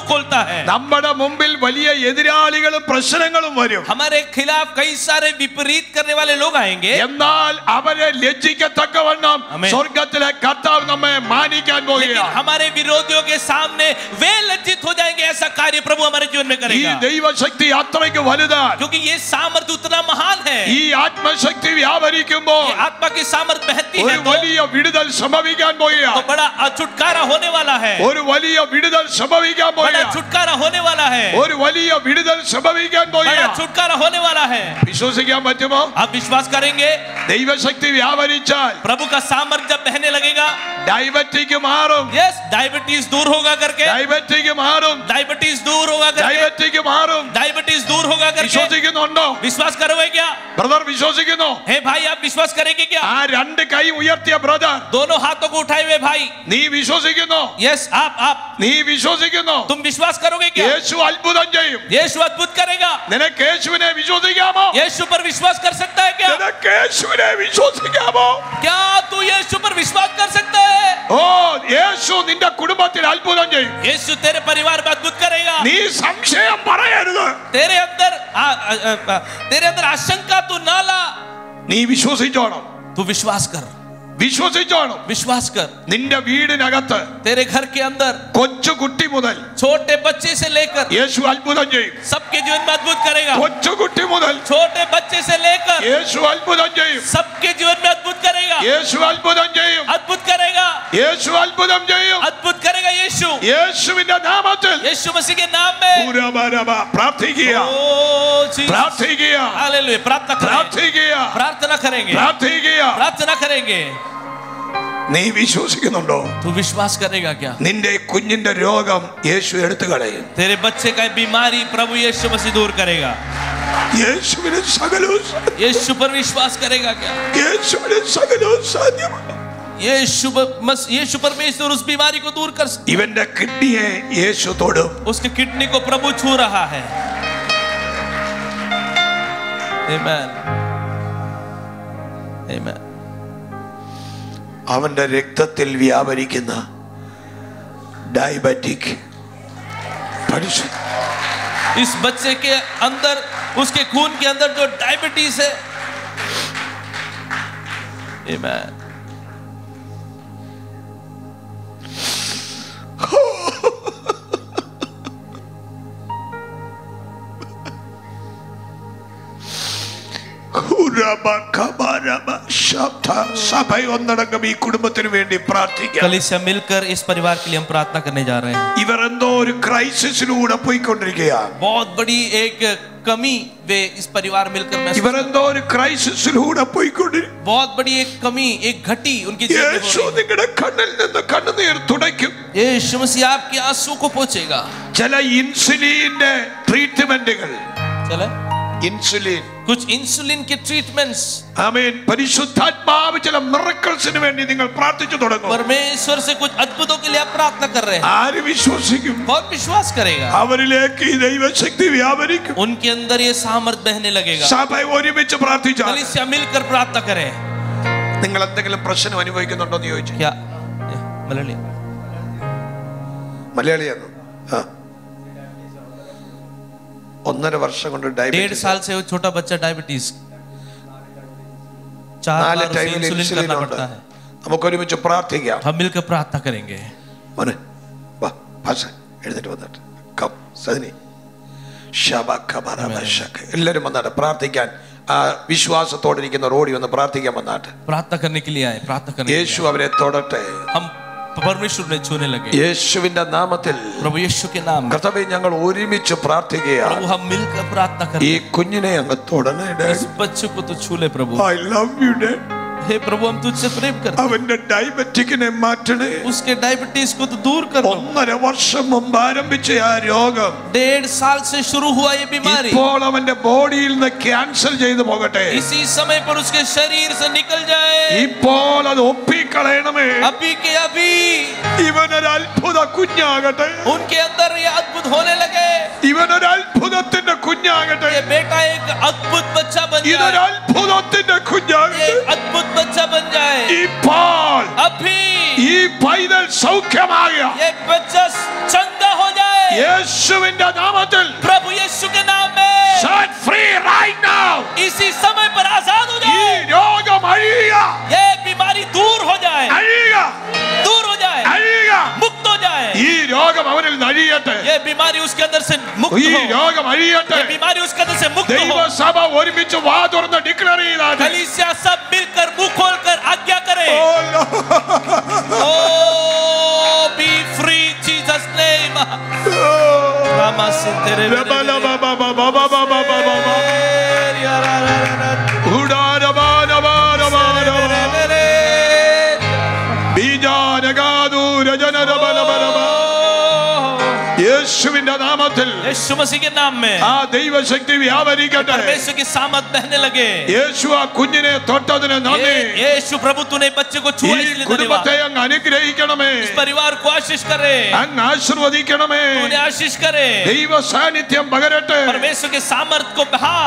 खोलता है നമ്മുടെ മുമ്പിൽ വലിയ എതിരാളികളും പ്രശ്നങ്ങളും വരും हमारे खिलाफ कई सारे विपरीत करने वाले लोग आएंगे എന്നാൽ അവരെ ലജ്ജിക്കത്തക്കവണ്ണം ആമേൻ. സ്വർഗത്തിലെ കർത്താവ് നമ്മെ മാനിക്കാൻ लेकिन പോകുകയാണ് हमारे विरोधियों के सामने वे लज्जित हो जाएंगे ऐसा कार्य प्रभु हमारे जीवन में ഈ करेगा ദൈവശക്തി അത്രയ്ക്ക് വലുതാണ് क्योंकि ये सामर्थ उतना महान है ഈ ആത്മശക്തി വ്യാപരിക്കുമ്പോൾ ये आत्मा की सामर्थ बहती ഒരു है तो, വലിയ വിടുതൽ സംഭവിക്കാൻ तो പോവുകയാണ് बड़ा छुटकारा होने वाला है ഒരു വലിയ വിടുതൽ സംഭവിക്കാൻ बड़ा പോവുകയാണ് छुटकारा होने वाला है ഒരു വലിയ വിടുതൽ സംഭവിക്കാൻ बड़ा പോവുകയാണ് छुटकारा होने वाला है വിശ്വസിക്കാൻ പറ്റുമോ आप विश्वास करेंगे ദൈവശക്തി വ്യാപരിച്ചാൽ प्रभु का सामर्थ जब बहने लगेगा ഡയബറ്റിക് മാറും यस डायबिटीज दूर होगा करके ഡയബറ്റിക് മാറും डायबिटीज दूर होगा करके ഡയബറ്റിക് മാറും डायबिटीज दूर होगा करके വിശ്വസിക്കുന്നുണ്ടോ विश्वास करोगे क्या ബ്രദർ വിശ്വസിക്കുന്നു हे भाई आप विश्वास करेंगे क्या ആ രണ്ട് കൈ ഉയർത്തിയ ബ്രദർ दोनों हाथों को उठाए हुए भाई നീ വിശ്വസിക്കുന്നു यस आप आप നീ വിശ്വസിക്കുന്നു तुम विश्वास करोगे क्या യേശു അത്ഭുതം ചെയ്യും यीशु अद्भुत करेगा നിനക്ക് യേശുവിനെ വിശ്വസിക്കാമോ यीशु पर विश्वास कर सकता है क्या നിനക്ക് യേശുവിനെ വിശ്വസിക്കാമോ क्या तू यीशु पर विश्वास कर सकता है ഓ യേശു നിന്റെ കുടുംബത്തിൽ അത്ഭുതം ചെയ്യും यीशु तेरे परिवार में अद्भुत करेगा നീ സംശയം പറയരുത് तेरे अंदर आ, आ, आ, आ, तेरे अंदर आशंका तू ना ला നീ വിശ്വസിച്ചോണം तू विश्वास कर വിശ്വസിച്ചോണം विश्वास कर നിന്റെ വീടിനകത്ത് तेरे घर के अंदर കൊച്ചു കുട്ടി മുതൽ छोटे बच्चे से लेकर യേശു അത്ഭുതം ചെയ്യും सबके जीवन में अद्भुत करेगा കൊച്ചു കുട്ടി മുതൽ छोटे बच्चे से लेकर യേശു അത്ഭുതം ചെയ്യും सबके जीवन में अद्भुत करेगा യേശു അത്ഭുതം ചെയ്യും अद्भुत करेगा യേശു അത്ഭുതം ചെയ്യും अद्भुत करेगा यीशु യേശുവിന്റെ നാമത്തിൽ यीशु मसीह के नाम में ഉരമരമ. പ്രാർത്ഥിക്കുക ओ जीसस പ്രാർത്ഥിക്കുക हालेलुया प्रार्थना करें പ്രാർത്ഥിക്കുക प्रार्थना करेंगे പ്രാർത്ഥിക്കുക प्रार्थना करेंगे നീ വിശ്വസിക്കുന്നുണ്ടോ तू विश्वास करेगा क्या നിന്റെ കുഞ്ഞിന്റെ രോഗം യേശു എടുത്തു കളയും तेरे बच्चे का बीमारी प्रभु यीशु मसीह दूर करेगा യേശുവിന് സകലവും സാ- यीशु पर विश्वास करेगा क्या യേശുവിന് സകലവും സാധ്യമാണ് यीशु ब- मस- यीशु परमेश्वर उस बीमारी को दूर कर सकता ഇവന്റെ കിഡ്നിയെ യേശു തൊടും उसके किडनी को प्रभु छू रहा है Amen. Amen. അവന്റെ രക്തത്തിൽ വ്യാപരിക്കുന്ന ഡയബറ്റിക് പരിശുദ്ധ इस बच्चे के अंदर उसके खून के अंदर जो डायबिटीज है Amen. സഭ ഒന്നടങ്കം ഈ കുടുംബത്തിന് വേണ്ടി പ്രാർത്ഥിക്കാം कलिसिया मिलकर इस परिवार के लिए हम प्रार्थना करने जा रहे हैं ഇവർ എന്തോ ഒരു ക്രൈസിസിലൂടെ പോയിക്കൊണ്ടിരിക്കുകയാണ് बहुत बड़ी एक कमी वे इस परिवार मिलकर महसूस ഇവർ എന്തോ ഒരു ക്രൈസിസിലൂടെ പോയിക്കൊണ്ടിരിക്കും बहुत बड़ी एक कमी एक घटी उनकी जीवन में हो യേശു रही നിങ്ങളുടെ കണ്ണിൽ നിന്ന് കണ്ണുനീർ തുടയ്ക്കും है। यीशु मसीह आपके आंसू को पोछेगा ചില ഇൻസുലിന്റെ ട്രീറ്റ്മെന്റുകൾ चले ഇൻസുലിൻ कुछ इंसुलिन के ट्रीटमेंट्स ആമേൻ പരിശുദ്ധാത്മാവ് ചില മിറക്കിൾസിന് വേണ്ടി നിങ്ങൾ പ്രാർത്ഥിച്ചു തുടങ്ങും परमेश्वर से कुछ अद्भुतों के लिए आप प्रार्थना कर रहे हैं ആര് വിശ്വസിക്കും कौन विश्वास करेगा അവരിലേക്ക് ഈ ദൈവശക്തി വ്യാപരിക്കും उनके अंदर ये सामर्थ बहने लगेगा സഭ ഒരുമിച്ച് പ്രാർത്ഥിച്ചാൽ कलिसिया मिलकर प्रार्थना करें നിങ്ങൾ എന്തെങ്കിലും പ്രശ്നം അനുഭവിക്കുന്നുണ്ടോ എന്ന് ചോദിച്ചു क्या ये, मलयाली മലയാളിയാണോ ആ ഒന്നര വർഷം കൊണ്ട് डेढ़ ഡയബറ്റീസ് साल से वो छोटा बच्चा डायबिटीज चार നാല് बार उसे ടൈമിൽ इंसुलिन ഇൻസുലിൻ करना ഉണ്ട് पड़ता है നമുക്ക് ഒരുമിച്ച് പ്രാർത്ഥിക്കാം हम मिलकर प्रार्थना करेंगे മോനെ വാ ഭാഷ എഴുന്നേറ്റ് വന്നിട്ട് കം സദിനി ശബക്കബറബശക. എല്ലാവരും വന്നാട്ടെ പ്രാർത്ഥിക്കാൻ ആ വിശ്വാസത്തോടെ ഇരിക്കുന്ന റോഡി വന്ന് പ്രാർത്ഥിക്കാൻ വന്നാട്ടെ प्रार्थना करने के लिए आए प्रार्थना करने के लिए യേശു അവരെ തൊടട്ടെ आए। हम परमेश्वर में छूने लगे യേശുവിന്റെ നാമത്തിൽ प्रभु यीशु के नाम में കർത്താവെ ഞങ്ങൾ ഒരുമിച്ച് പ്രാർത്ഥിക്കുകയാണ് प्रभु हम मिलकर प्रार्थना ഈ करें കുഞ്ഞിനെ അങ്ങ് തൊടണേ इस बच्चे को तो छू ले प्रभु ഐ ലവ് യു ഡേ हे प्रभु हम तुझसे प्रेम करते അവന്റെ ഡയബറ്റിക്കിനെ മാറ്റണേ हैं। उसके डायबिटीज को तो दूर कर दो ഒന്നര വർഷം മുമ്പ് ആരംഭിച്ച ആ രോഗം डेढ़ साल से शुरू हुआ ये बीमारी ഇപ്പോൾ അവന്റെ ബോഡിയിൽ നിന്ന് ക്യാൻസൽ ചെയ്തു പോകട്ടെ इसी समय पर उसके शरीर से निकल जाए ഇപ്പോൾ അത് ഒപ്പിക്കളയണമേ अभी के अभी ഇവനൊരു അത്ഭുത കുഞ്ഞാകട്ടെ उनके अंदर ये अद्भुत होने लगे ഇവനൊരു അത്ഭുതത്തിന്റെ കുഞ്ഞാകട്ടെ ये बेटा एक अद्भुत बच्चा बन ഇതൊരു जाए അത്ഭുതത്തിന്റെ ये കുഞ്ഞാകട്ടെ एक अद्भुत बच्चा बन जाए ഇപ്പോൾ अभी ഈ പൈതൽ സൗഖ്യമായ ये बच्चा चंगा हो जाए യേശുവിന്റെ നാമത്തിൽ प्रभु यीशु के नाम में set free right now इसी समय पर आजाद हो ഈ जाए രോഗം അഴിയുക ये बीमारी दूर हो जाए അഴിയുക दूर हो जाए അഴിയുക मुक्त हो जाए ഈ രോഗം അവനിൽ നഴിയട്ടെ ये बीमारी उसके अंदर से मुक्त ഈ हो രോഗം അഴിയട്ടെ ये बीमारी उसके अंदर से मुक्त हो ദൈവസഭ ഒരുമിച്ച് വാ തുറന്ന് ഡിക്ലെയർ ചെയ്താൽ कलीसिया सब मिलकर मुंह खोलकर आज्ञा करें oh be free Jesus name रामा से तेरे യേശുവിന്റെ നാമത്തിൽ यीशु मसीह के नाम में ആ ദൈവശക്തി വ്യാപരിക്കട്ടെ परमेश्वर की सामत बहने लगे യേശു ആ കുഞ്ഞിനെ തൊട്ടതിന് നന്ദി ये- यीशु प्रभु तूने बच्चे को ഈ छुआ इसलिए धन्यवाद കുടുംബത്തെ അങ്ങ് അനുഗ്രഹിക്കണമേ इस परिवार को आशीष करे അങ്ങ് ആശീർവദിക്കണമേ तूने आशीष करे ദൈവ സാന്നിധ്യം പകരട്ടെ परमेश्वर के सामर्थ को बहा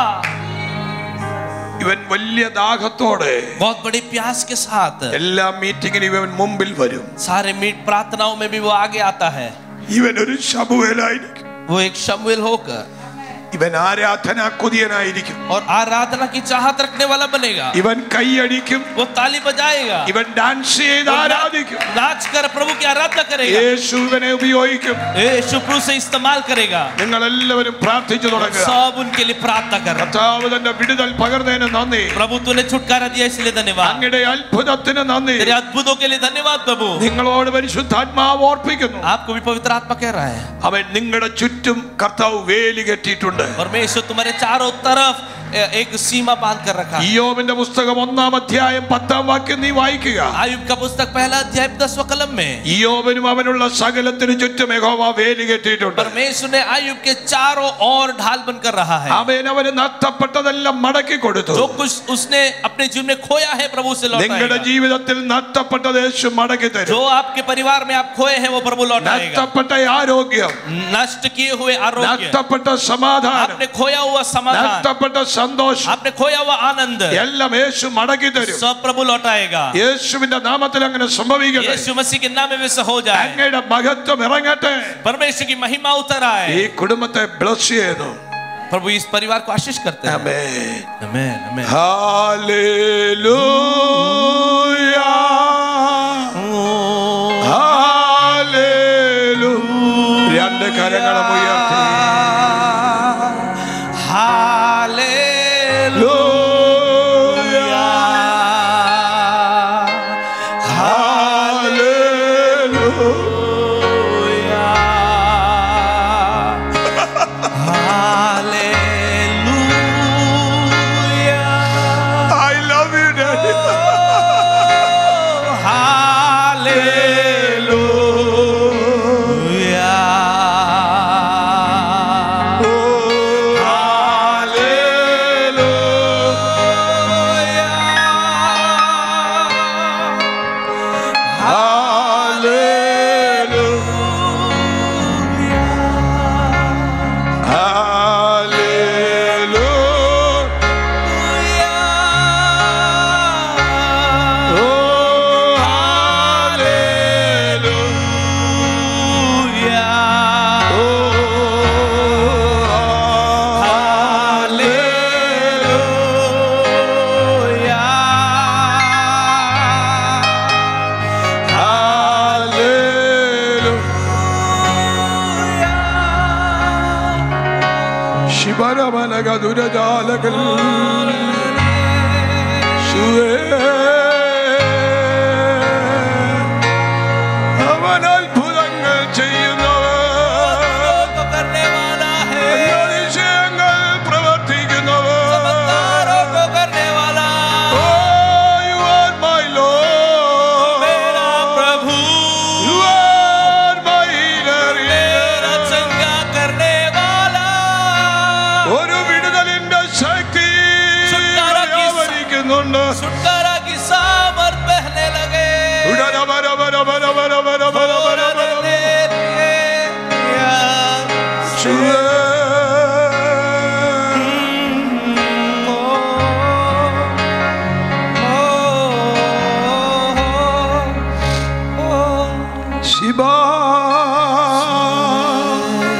ഇവൻ വലിയ ദാഹത്തോടെ बहुत बड़े प्यास के साथ എല്ലാ മീറ്റിങ്ങിനും ഇവൻ മുമ്പിൽ വരും सारे मीट प्रार्थनाओं में भी वो आगे आता है ഇവൻ ഒരു ശബുവേലായിരിക്കും वो एक शमुएल होकर ഇവൻ ആരാധനാ കൊതിയനായിരിക്കും और आराधना की चाहत रखने वाला बनेगा ഇവൻ കൈയടിക്കും वो ताली बजाएगा ഇവൻ ഡാൻസ് ചെയ്ത് वो ना- ആരാധിക്കും नाच कर प्रभु की आराधना करेगा യേശു ഇവനെ ഉപയോഗിക്കും यीशु प्रभु से इस्तेमाल करेगा നിങ്ങൾ എല്ലാവരും പ്രാർത്ഥിച്ചു തുടങ്ങുക सब उनके लिए प्रार्थना कर കർത്താവ് തന്റെ വിടുതൽ പകർന്നതിന് നന്ദി प्रभु तूने छुटकारा दिया इसलिए धन्यवाद അങ്ങയുടെ അത്ഭുതത്തിന് നന്ദി तेरे अद्भुतों के लिए धन्यवाद प्रभु നിങ്ങളോട് പരിശുദ്ധാത്മാവ് ഓർപ്പിക്കുന്നു आपको भी पवित्र आत्मा कह रहा है അവൻ നിങ്ങളുടെ ചുറ്റും കർത്താവ് വേലി കെട്ടിയിട്ടുണ്ട് परमेश्वर तुम्हारे चारों तरफ ए- एक सीमा बांध कर रखा है ഇയോബിന്റെ പുസ്തകം ഒന്നാം അധ്യായം പത്താം വാക്യം നീ വായിക്കുക आयुब का पुस्तक पहला अध्याय दसवा कलम में ഇയോബിനും അവനുള്ള സകലത്തിനു ചുറ്റും യഹോവ വേലി കെട്ടിയിട്ടുണ്ട് परमेश्वर ने आयुब के चारों ओर ढाल बनकर रहा है അവൻ അവന് നഷ്ടപ്പെട്ടതെല്ലാം മടക്കി കൊടുത്തു जो कुछ उसने अपने जीवन में खोया है प्रभु से നിങ്ങളുടെ लौटाएगा ജീവിതത്തിൽ നഷ്ടപ്പെട്ടത് യേശു മടക്കി जो തരും आपके परिवार में आप खोए हैं वो प्रभु लौटाएगा നഷ്ടപ്പെട്ട ആരോഗ്യം नष्ट किए हुए आरोग्य നഷ്ടപ്പെട്ട സമാധാനം आपने खोया हुआ समाधान നഷ്ടപ്പെട്ട സന്തോഷം आपने खोया हुआ आनंद എല്ലാം യേശു മടക്കി തരും सब प्रभु लौटाएगा യേശുവിന്റെ നാമത്തിൽ അങ്ങനെ സംഭവിക്കട്ടെ यीशु मसीह के नाम में वैसा हो जाए അങ്ങയുടെ മഹത്വം ഇറങ്ങട്ടെ परमेश्वर की महिमा उतर ഈ आए കുടുംബത്തെ ബ്ലസ് ചെയ്യുന്നു प्रभु इस परिवार को आशीष करते हैं ആമേൻ आमेन आमेन ഹല്ലേലൂയ ഹല്ലേലൂയ രണ്ട് കരങ്ങളും ഉയർത്തി I love you, Daddy. Oh, hallelujah. Hallelujah. Hallelujah. Oh, hallelujah. Oh, ശിവരമനക ദുരജാലകൾ അവൻ അത്ഭുതങ്ങൾ ചെയ്യുന്നവർ करने वाला है അതിശയങ്ങൾ പ്രവർത്തിക്കുന്നവർ तारों को करने वाला Oh, you are my Lord. मेरा प्रभु You are my healer. मेरा चंगा करने वाला ഒരു വിടുതലിന്റെ ശക്തി छुटकारा की- വ്യാപരിക്കുന്നുണ്ട് छुटकारा की सामर्थ बहने लगे ഉടന വര വര വര വര വര വര വര വര വര. ശിവേ. ശിവ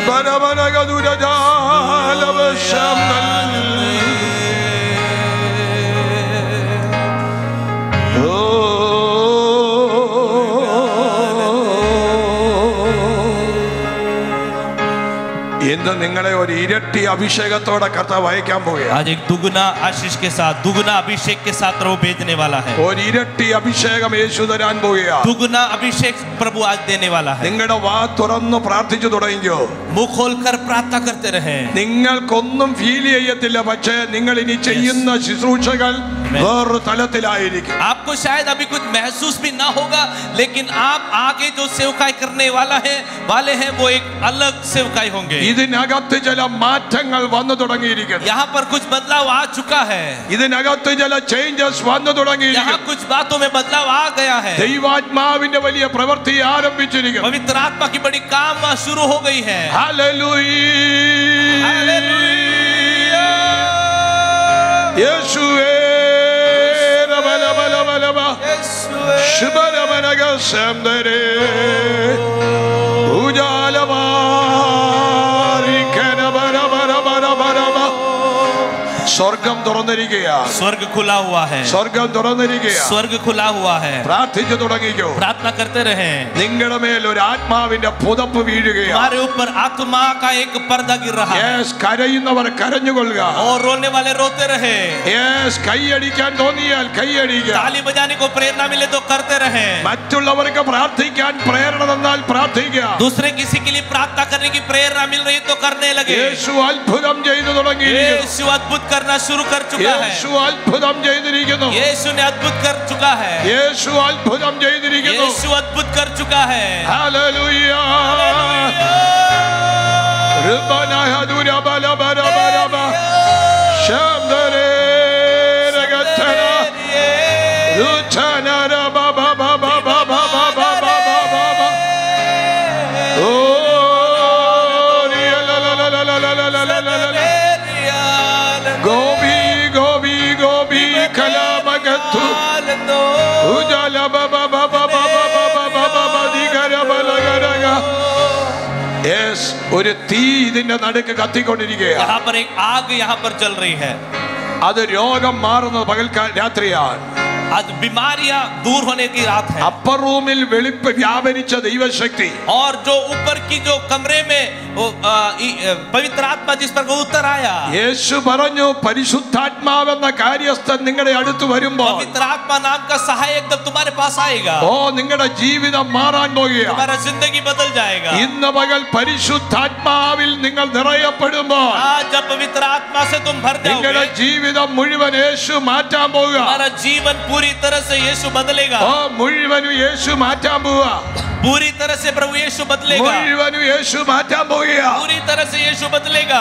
ഇന്ന് നിങ്ങളെ ഒരു ഇരട്ടി അഭിഷേകത്തോടെ കർത്താവ് അയക്കാൻ പോവുകയാണ് आज एक दुगना आशीष के साथ दुगना अभिषेक के साथ प्रभु भेजने वाला है ഒരു ഇരട്ടി അഭിഷേകം യേശു തരാൻ പോവുകയാണ് दुगना अभिषेक प्रभु आज देने वाला है നിങ്ങളുടെ വാ തുറന്ന് പ്രാർത്ഥിച്ചു തുടങ്ങിയോ मुंह खोलकर प्रार्थना करते रहे നിങ്ങൾക്കൊന്നും ഫീൽ ചെയ്യത്തില്ല പക്ഷേ നിങ്ങൾ ഇനി ചെയ്യുന്ന ശുശ്രൂഷകൾ വേറൊരു തലത്തിലായിരിക്കും आपको शायद अभी कुछ महसूस भी ना होगा लेकिन आप आगे जो सेवकाई करने वाला है वाले हैं वो एक अलग सेवकाई होंगे ഇതിനകത്ത് ചില മാറ്റങ്ങൾ വന്നു തുടങ്ങിയിരിക്കുന്നു यहाँ पर कुछ बदलाव आ चुका है ഇതിനകത്ത് ചില ചേഞ്ചസ് വന്നു यहाँ തുടങ്ങിയിരിക്കുന്നു कुछ बातों में बदलाव आ गया है ദൈവാത്മാവിന്റെ വലിയ പ്രവൃത്തി ആരംഭിച്ചിരിക്കുന്നു पवित्र आत्मा की बड़ी काम शुरू हो गई है ഹല്ലേലൂയ. യേശുവേ രബലബലബലബ. ശുഭരമനകശംദരേ. ഉജാലമാരിക്കനബരബരബരബരബ. സ്വർഗം തുറന്നിരിക്കുകയാണ് स्वर्ग खुला हुआ है സ്വർഗം തുറന്നിരിക്കുകയാണ് स्वर्ग खुला हुआ है പ്രാർത്ഥിച്ചു തുടങ്ങിക്കോ प्रार्थना करते रहे നിങ്ങളുടെ മേൽ ഒരു ആത്മാവിന്റെ പുതപ്പ് വീഴുകയാണ് हमारे ऊपर आत्मा का एक पर्दा गिर रहा है Yes, കരയുന്നവർ കരഞ്ഞുകൊള്ളുക और रोने वाले रोते रहे Yes, കൈയടിക്കാൻ തോന്നിയാൽ കൈയടിക്കുക ताली बजाने को प्रेरणा मिले तो करते रहे മറ്റുള്ളവർക്ക് പ്രാർത്ഥിക്കാൻ പ്രേരണ തന്നാൽ പ്രാർത്ഥിക്കുക दूसरे किसी के लिए प्रार्थना करने की प्रेरणा मिल रही है तो करने लगे യേശു അത്ഭുതം ചെയ്തു തുടങ്ങിയിരിക്കുന്നു यीशु अद्भुत करना शुरू कर चुका है യേശു അത്ഭുതം ചെയ്തിരിക്കുന്നു यीशु ने अद्भुत कर चुका है യേശു അത്ഭുതം ചെയ്തിരിക്കുന്നു यीशु अद्भुत कर चुका है ഹല്ലേലൂയ ഋബനഹദുരബലബരബരബ. ശംദരേ രഗത്തന. രുചനരബബബബബബബബബബബ. ഓ, റിയലലലലലലലലലലല. ഗോപി ഗോപി ഗോപി കലാമകത്തു ഉജലബബബബബബബബബബദിഗരബലഗരഗ. Yes, ഒരു തീ ഇതിന്റെ നടുക്ക് കത്തിക്കൊണ്ടിരിക്കുകയാണ് यहाँ पर एक आग यहाँ पर चल रही है അത് രോഗം മാറുന്നത് പകൽക്കാ രാത്രിയാണ് आज बीमारियां दूर होने की रात है അപ്പർ റൂമിൽ വെളിപ്പ് വ്യാപരിച്ച ദൈവശക്തി और जो ऊपर की जो कमरे में वो, आ, ई- आ, पवित्र आत्मा जिस पर वो उतर आया യേശു പറഞ്ഞു പരിശുദ്ധാത്മാവെന്ന കാര്യസ്ഥൻ നിങ്ങളുടെ അടുത്ത് വരുമ്പോൾ पवित्र आत्मा नाम का सहायक जब तुम्हारे पास आएगा ഓ നിങ്ങളുടെ ജീവിതം മാറാൻ പോകുകയാണ് तुम्हारा जिंदगी बदल जाएगा ഇന്ന് പകൽ പരിശുദ്ധാത്മാവിൽ നിങ്ങൾ നിറയപ്പെടുമ്പോൾ आज जब पवित्र आत्मा से तुम भर നിങ്ങളുടെ जाओगे ജീവിതം മുഴുവൻ യേശു മാറ്റാൻ പോവുക तुम्हारा जीवन पूरी तरह से यीशु बदलेगा ഓ മുഴുവനും യേശു മാറ്റാൻ പോവുക पूरी तरह से प्रभु यीशु बदलेगा മുഴുവനും യേശു മാറ്റാൻ പോവുക पूरी तरह से यीशु बदलेगा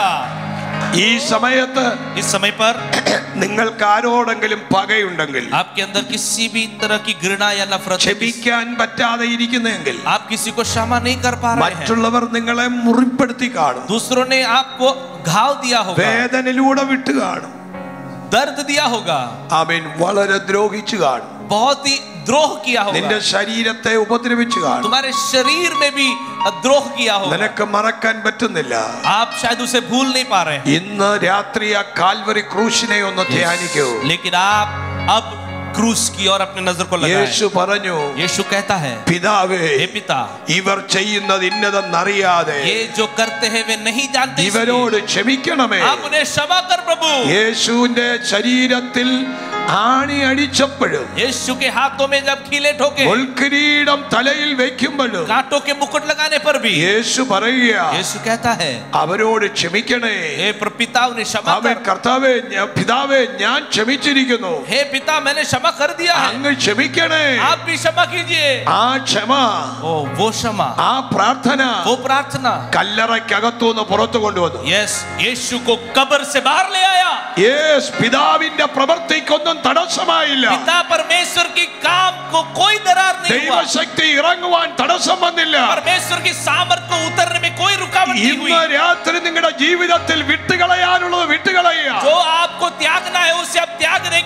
ഈ സമയത്ത് इस समय पर നിങ്ങൾക്ക് ആരോടെങ്കിലും പകയുണ്ടെങ്കിൽ आपके अंदर किसी भी तरह की घृणा या नफरत है, ക്ഷമിക്കാൻ പറ്റാതെ ഇരിക്കുന്നെങ്കിൽ आप किसी को क्षमा नहीं कर पा रहे हैं മറ്റുള്ളവർ നിങ്ങളെ മുറിപ്പെടുത്തി കാണും दूसरों ने आपको घाव दिया होगा വേദനയിലൂടെ വിട്ട് കാണും दर्द दिया होगा അവൻ വളരെ ദ്രോഹിച്ചു കാണും बहुत ही द्रोह किया നിന്റെ होगा ശരീരത്തെ ഉപദ്രവിച്ചു കാണും तुम्हारे शरीर में भी द्रोह किया होगा നിനക്ക് മറക്കാൻ പറ്റുന്നില്ല आप शायद उसे भूल नहीं पा रहे हैं ഇന്ന് രാത്രി ആ കാൽവറി ക്രൂശിനെ ഒന്ന് ധ്യാനിക്കൂ लेकिन आप अब क्रूस की और अपने नजर को लगाएं യേശു പറഞ്ഞു यीशु कहता है പിതാവേ हे पिता ഇവർ ചെയ്യുന്നത് ഇന്നതെന്നറിയാതെ ये जो करते हैं वे नहीं जानते इसलिए ഇവരോട് ക്ഷമിക്കണമേ आप उन्हें क्षमा कर प्रभु യേശുവിന്റെ ശരീരത്തിൽ ആണി അടിച്ചപ്പോഴും यीशु के हाथों में जब खीले ठोके മുൾക്കിരീടം തലയിൽ വെക്കുമ്പോഴും कांटों के मुकुट लगाने पर भी യേശു പറയുക यीशु कहता है അവരോട് ക്ഷമിക്കണേ हे प्र- पिता उन्हें क्षमा അവൻ कर കർത്താവേ ഞാൻ- പിതാവേ ഞാൻ ക്ഷമിച്ചിരിക്കുന്നു हे पिता मैंने क्षमा कर दिया है അങ്ങ് ക്ഷമിക്കണേ आप भी क्षमा कीजिए ആ ക്ഷമ ओ वो क्षमा ആ പ്രാർത്ഥന वो प्रार्थना കല്ലറയ്ക്കകത്തുനിന്ന് പുറത്തു കൊണ്ടുവന്നു यस यीशु को कब्र से बाहर ले आया യേസ് പിതാവിന്റെ പ്രവൃത്തിക്കൊന്നും തടസ്സമായില്ല पिता परमेश्वर की काम को कोई दरार नहीं हुआ ദൈവശക്തി ഇറങ്ങുവാൻ തടസ്സം വന്നില്ല परमेश्वर की सामर्थ को उतरने में कोई रुकावट नहीं हुई ഇന്ന് രാത്രി നിങ്ങളുടെ ജീവിതത്തിൽ വിട്ടുകളയാനുള്ളത് വിട്ടുകളയുക जो आपको त्यागना है उसे आप त्याग देंगे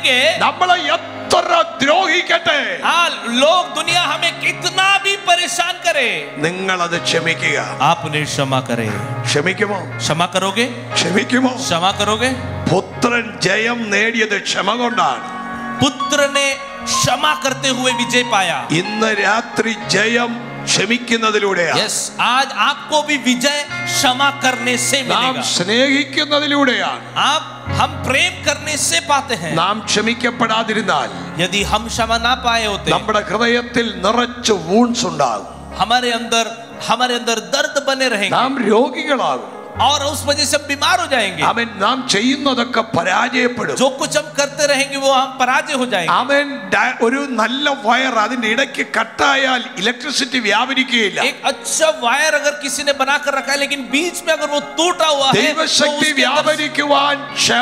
कहेंगे നമ്മളെ എത്ര ദ്രോഹിക്കട്ടെ हाँ लोग दुनिया हमें कितना भी परेशान करे നിങ്ങളത് ക്ഷമിക്കുക आप उन्हें क्षमा करें ക്ഷമിക്കുമോ क्षमा करोगे ക്ഷമിക്കുമോ क्षमा करोगे പുത്രൻ ജയം നേടിയത് ക്ഷമ കൊണ്ടാണ് पुत्र ने क्षमा करते हुए विजय पाया ഇന്ന് രാത്രി ജയം ക്ഷമിക്കുന്നതിലൂടെയാണ് यस आज आपको भी विजय क्षमा करने से നാം मिलेगा സ്നേഹിക്കുന്നതിലൂടെയാണ് आप हम प्रेम करने से पाते हैं നാം ക്ഷമിക്കപ്പെടാതിരുന്നാൽ यदि हम क्षमा ना पाए होते നമ്മുടെ ഹൃദയത്തിൽ നിറച്ച് വൂൺസ് ഉണ്ടാകും हमारे अंदर हमारे अंदर दर्द बने रहेंगे നാം രോഗികളാകും और उस वजह से हम बीमार हो जाएंगे അവൻ നാം ചെയ്യുന്നതൊക്കെ പരാജയപ്പെടും जो कुछ हम करते रहेंगे वो हम पराजय हो जाएंगे അവൻ ഡ- ഒരു നല്ല വയർ അതിന്റെ ഇടയ്ക്ക് കട്ടായാൽ ഇലക്ട്രിസിറ്റി വ്യാപരിക്കുകയില്ല एक अच्छा वायर अगर किसी ने बनाकर रखा है लेकिन बीच में अगर वो टूटा हुआ है तो ദൈവശക്തി उसके अंदर വ്യാപരിക്കുവാൻ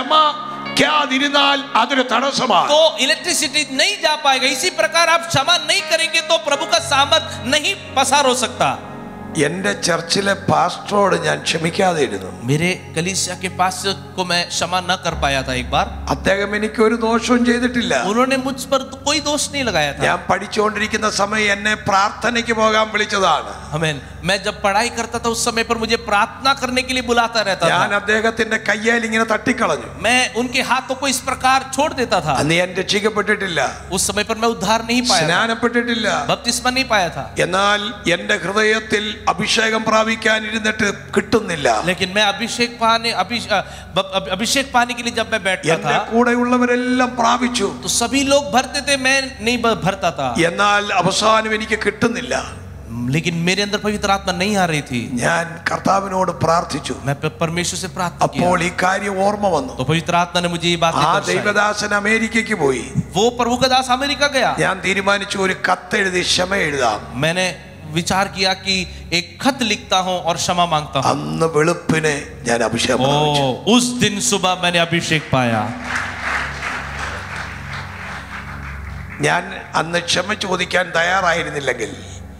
ക്ഷമയ്ക്കാതിരുന്നാൽ അതൊരു തടസ്സമാണ് तो इलेक्ट्रिसिटी नहीं जा पाएगा इसी प्रकार आप क्षमा नहीं करेंगे तो प्रभु का सामर्थ नहीं पसार हो सकता എന്റെ ചർച്ചിലെ പാസ്റ്ററോട് ഞാൻ ക്ഷമിക്കാതെ ഇരുന്നു मेरे कलीसिया के पास को मैं क्षमा न कर पाया था एक बार അദ്ദേഹം എനിക്ക് ഒരു ദോഷവും ചെയ്തിട്ടില്ല उन्होंने मुझ पर तो कोई दोष नहीं लगाया था ഞാൻ പഠിച്ചുകൊണ്ടിരിക്കുന്ന സമയം എന്നെ പ്രാർത്ഥനയ്ക്ക് പോകാൻ വിളിച്ചതാണ് हमें मैं जब पढ़ाई करता था उस समय पर मुझे प्रार्थना करने के लिए बुलाता रहता ഞാൻ था അദ്ദേഹത്തിന്റെ കയ്യാൽ ഇങ്ങനെ തട്ടിക്കളഞ്ഞു मैं उनके हाथों को इस प्रकार छोड़ देता था അന്ന് ഞാൻ രക്ഷിക്കപ്പെട്ടിട്ടില്ല उस समय पर मैं उद्धार नहीं पाया था സ്നാനപ്പെട്ടിട്ടില്ല बपतिस्मा नहीं पाया था എന്നാൽ എന്റെ ഹൃദയത്തിൽ അഭിഷേകം പ്രാപിക്കാൻ ഇരുന്നിട്ട് കിട്ടുന്നില്ല लेकिन मैं अभिषेक पाने अभि- अ, ब- अभि- अभिषेक पाने के लिए जब मैं बैठता എന്റെ था കൂടെയുള്ളവരെല്ലാം പ്രാപിച്ചു तो सभी लोग भरते थे मैं नहीं भ- भरता था എന്നാൽ അവസാനം എനിക്ക് കിട്ടുന്നില്ല लेकिन मेरे अंदर पवित्र आत्मा नहीं आ रही थी ഞാൻ കർത്താവിനോട് പ്രാർത്ഥിച്ചു मैं प- परमेश्वर से प्रार्थना അപ്പോൾ किया ഈ കാര്യം ഓർമ്മ വന്നു तो पवित्र आत्मा ने मुझे ये बात ആ ദൈവദാസൻ അമേരിക്കയ്ക്ക് പോയി वो प्रभु का दास अमेरिका गया ഞാൻ തീരുമാനിച്ചു ഒരു കത്തെഴുതി ക്ഷമ എഴുതാം मैंने विचार किया कि एक खत लिखता हूं और क्षमा मांगता हूं അന്ന് വെളുപ്പിനെ ഞാൻ അഭിഷേകം പ്രാപിച്ചു ओ उस दिन सुबह मैंने अभिषेक पाया ഞാൻ അന്ന് ക്ഷമ ചോദിക്കാൻ തയ്യാറായിരുന്നില്ലെങ്കിൽ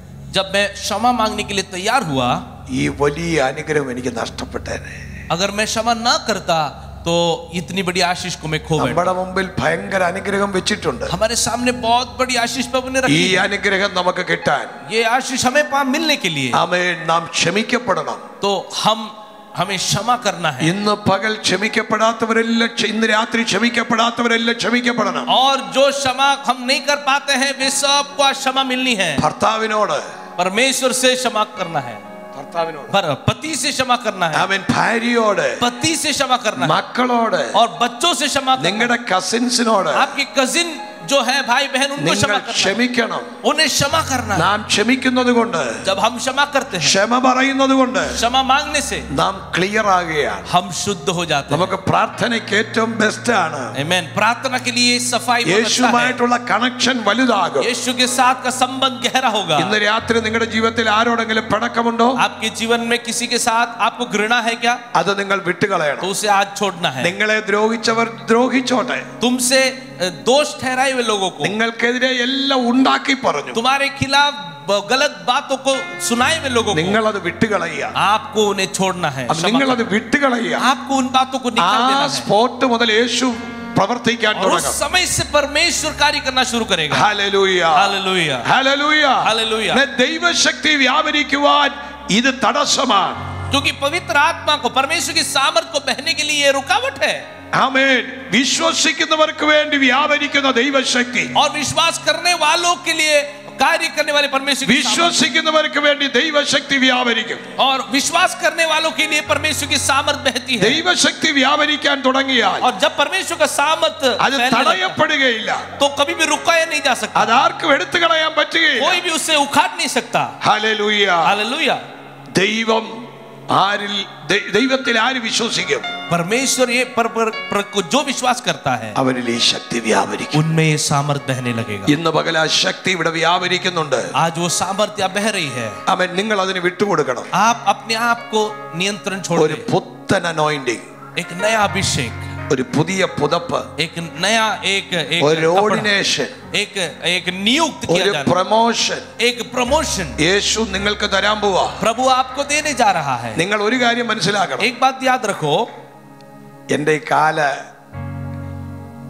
जब मैं क्षमा मांगने के लिए तैयार हुआ ഈ വലിയ അനുഗ്രഹം എനിക്ക് നഷ്ടപ്പെട്ടേനെ अगर मैं क्षमा ना करता तो इतनी बड़ी आशीष को मैं खो बैठा നമ്മുടെ മുമ്പിൽ ഭയങ്കര അനുഗ്രഹം വെച്ചിട്ടുണ്ട് हमारे सामने बहुत बड़ी आशीष प्रभु ने ഈ रखी है। അനുഗ്രഹം നമുക്ക് കിട്ടാൻ ये आशीष हमें पा मिलने के लिए ആമേ നാം ക്ഷമിക്കപ്പെടണം तो हम हमें क्षमा करना है ഇന്ന് പകൽ ക്ഷമിക്കപ്പെടാത്തവരെല്ലാം ക്ഷ- ഇന്ന് രാത്രി ക്ഷമിക്കപ്പെടാത്തവരെല്ലാം ക്ഷമിക്കപ്പെടണം और जो क्षमा हम नहीं कर पाते हैं वे सबको आज क्षमा मिलनी है ഭർത്താവിനോട് परमेश्वर से क्षमा करना है ഭർത്താവിനോട് पर पति से क्षमा करना है അവൻ ഭാര്യയോട് पति से क्षमा करना है മക്കളോട് और बच्चों से क्षमा करना നിങ്ങളുടെ കസിൻസിനോട് है। आपके कजिन जो है भाई बहन उनको നിങ്ങൾ क्षमा करना है। ക്ഷമിക്കണം उन्हें क्षमा करना है। നാം ക്ഷമിക്കുന്നത് കൊണ്ട് जब हम क्षमा करते हैं ക്ഷമ പറയുന്നത് കൊണ്ട് क्षमा मांगने से നാം ക്ലിയർ ആകുകയാണ് हम शुद्ध हो जाते हैं നമുക്ക് പ്രാർത്ഥനയ്ക്ക് ഏറ്റവും ബെസ്റ്റ് ആണ് Amen. प्रार्थना के लिए सफाई बहुत अच्छा है യേശുമായിട്ടുള്ള കണക്ഷൻ വലുതാകും यीशु के साथ का संबंध गहरा होगा ഇന്ന് രാത്രി നിങ്ങളുടെ ജീവിതത്തിൽ ആരോടെങ്കിലും പിണക്കമുണ്ടോ आपके जीवन में किसी के साथ आपको घृणा है क्या അത് നിങ്ങൾ വിട്ടുകളയണം तो उसे आज छोड़ना है നിങ്ങളെ ദ്രോഹിച്ചവർ ദ്രോഹിച്ചോട്ടെ तुमसे अ, दोष ठहराए हुए लोगों को നിങ്ങൾക്കെതിരെ എല്ലാം ഉണ്ടാക്കി പറഞ്ഞു तुम्हारे खिलाफ ब- गलत बातों को सुनाए हुए लोगों को നിങ്ങൾ അത് വിട്ടുകളയുക आपको उन्हें छोड़ना है അപ്പൊ നിങ്ങൾ അത് വിട്ടുകളയുക आपको उन बातों को ആ निकाल देना है സ്പോട്ട് മുതൽ യേശു പ്രവർത്തിക്കാൻ और उस തുടങ്ങും समय से परमेश्वर कार्य करना शुरू करेगा ഹല്ലേലൂയ हालेलुया ഹല്ലേലൂയ हालेलुया ന്നെ ദൈവശക്തി വ്യാപരിക്കുവാൻ ഇത് തടസ്സമാണ് क्योंकि पवित्र आत्मा को परमेश्वर की सामर्थ को बहने के लिए ये रुकावट है ആമേൻ വിശ്വസിക്കുന്നവർക്ക് വേണ്ടി വ്യാപരിക്കുന്ന ദൈവശക്തി और विश्वास करने वालों के लिए कार्य करने वाले परमेश्वर की सामर्थ വിശ്വസിക്കുന്നവർക്ക് വേണ്ടി ദൈവശക്തി വ്യാപരിക്കും और विश्वास करने वालों के लिए परमेश्वर की सामर्थ बहती है ദൈവശക്തി വ്യാപരിക്കാൻ തുടങ്ങിയാൽ और जब परमेश्वर का सामर्थ അത് फैलने लगता है, തടയപ്പെടുകയില്ല तो कभी भी रुकाया नहीं जा सकता അത് ആർക്കും എടുത്തു കളയാൻ പറ്റുകയില്ല कोई भी उससे उखाड़ नहीं सकता ഹല്ലേലൂയ हालेलुया ദൈവം ആരിൽ ദൈ- ദൈവത്തിൽ ആര് വിശ്വസിക്കും परमेश्वर ये पर, पर, पर को जो विश्वास करता है അവരിൽ ഈ ശക്തി വ്യാപരിക്കും उनमें ये सामर्थ बहने लगेगा ഇന്ന് പകൽ ആ ശക്തി ഇവിടെ വ്യാപരിക്കുന്നുണ്ട് आज वो सामर्थ्य बह रही है അവൻ നിങ്ങൾ അതിന് വിട്ടുകൊടുക്കണം आप अपने आप को नियंत्रण छोड़ ഒരു दें പുത്തൻ അനോയിന്റിങ് एक नया अभिषेक ഒരു പുതിയ പുതപ്പ് एक नया एक एक ഒരു कपड़ा, ഓർഡിനേഷൻ एक एक नियुक्त किया ഒരു जाना പ്രൊമോഷൻ एक प्रमोशन യേശു നിങ്ങൾക്ക് തരാൻ പോവാ प्रभु आपको देने जा रहा है നിങ്ങൾ ഒരു കാര്യം മനസ്സിലാക്കണം एक बात याद रखो എൻ്റെ ഈ കാല്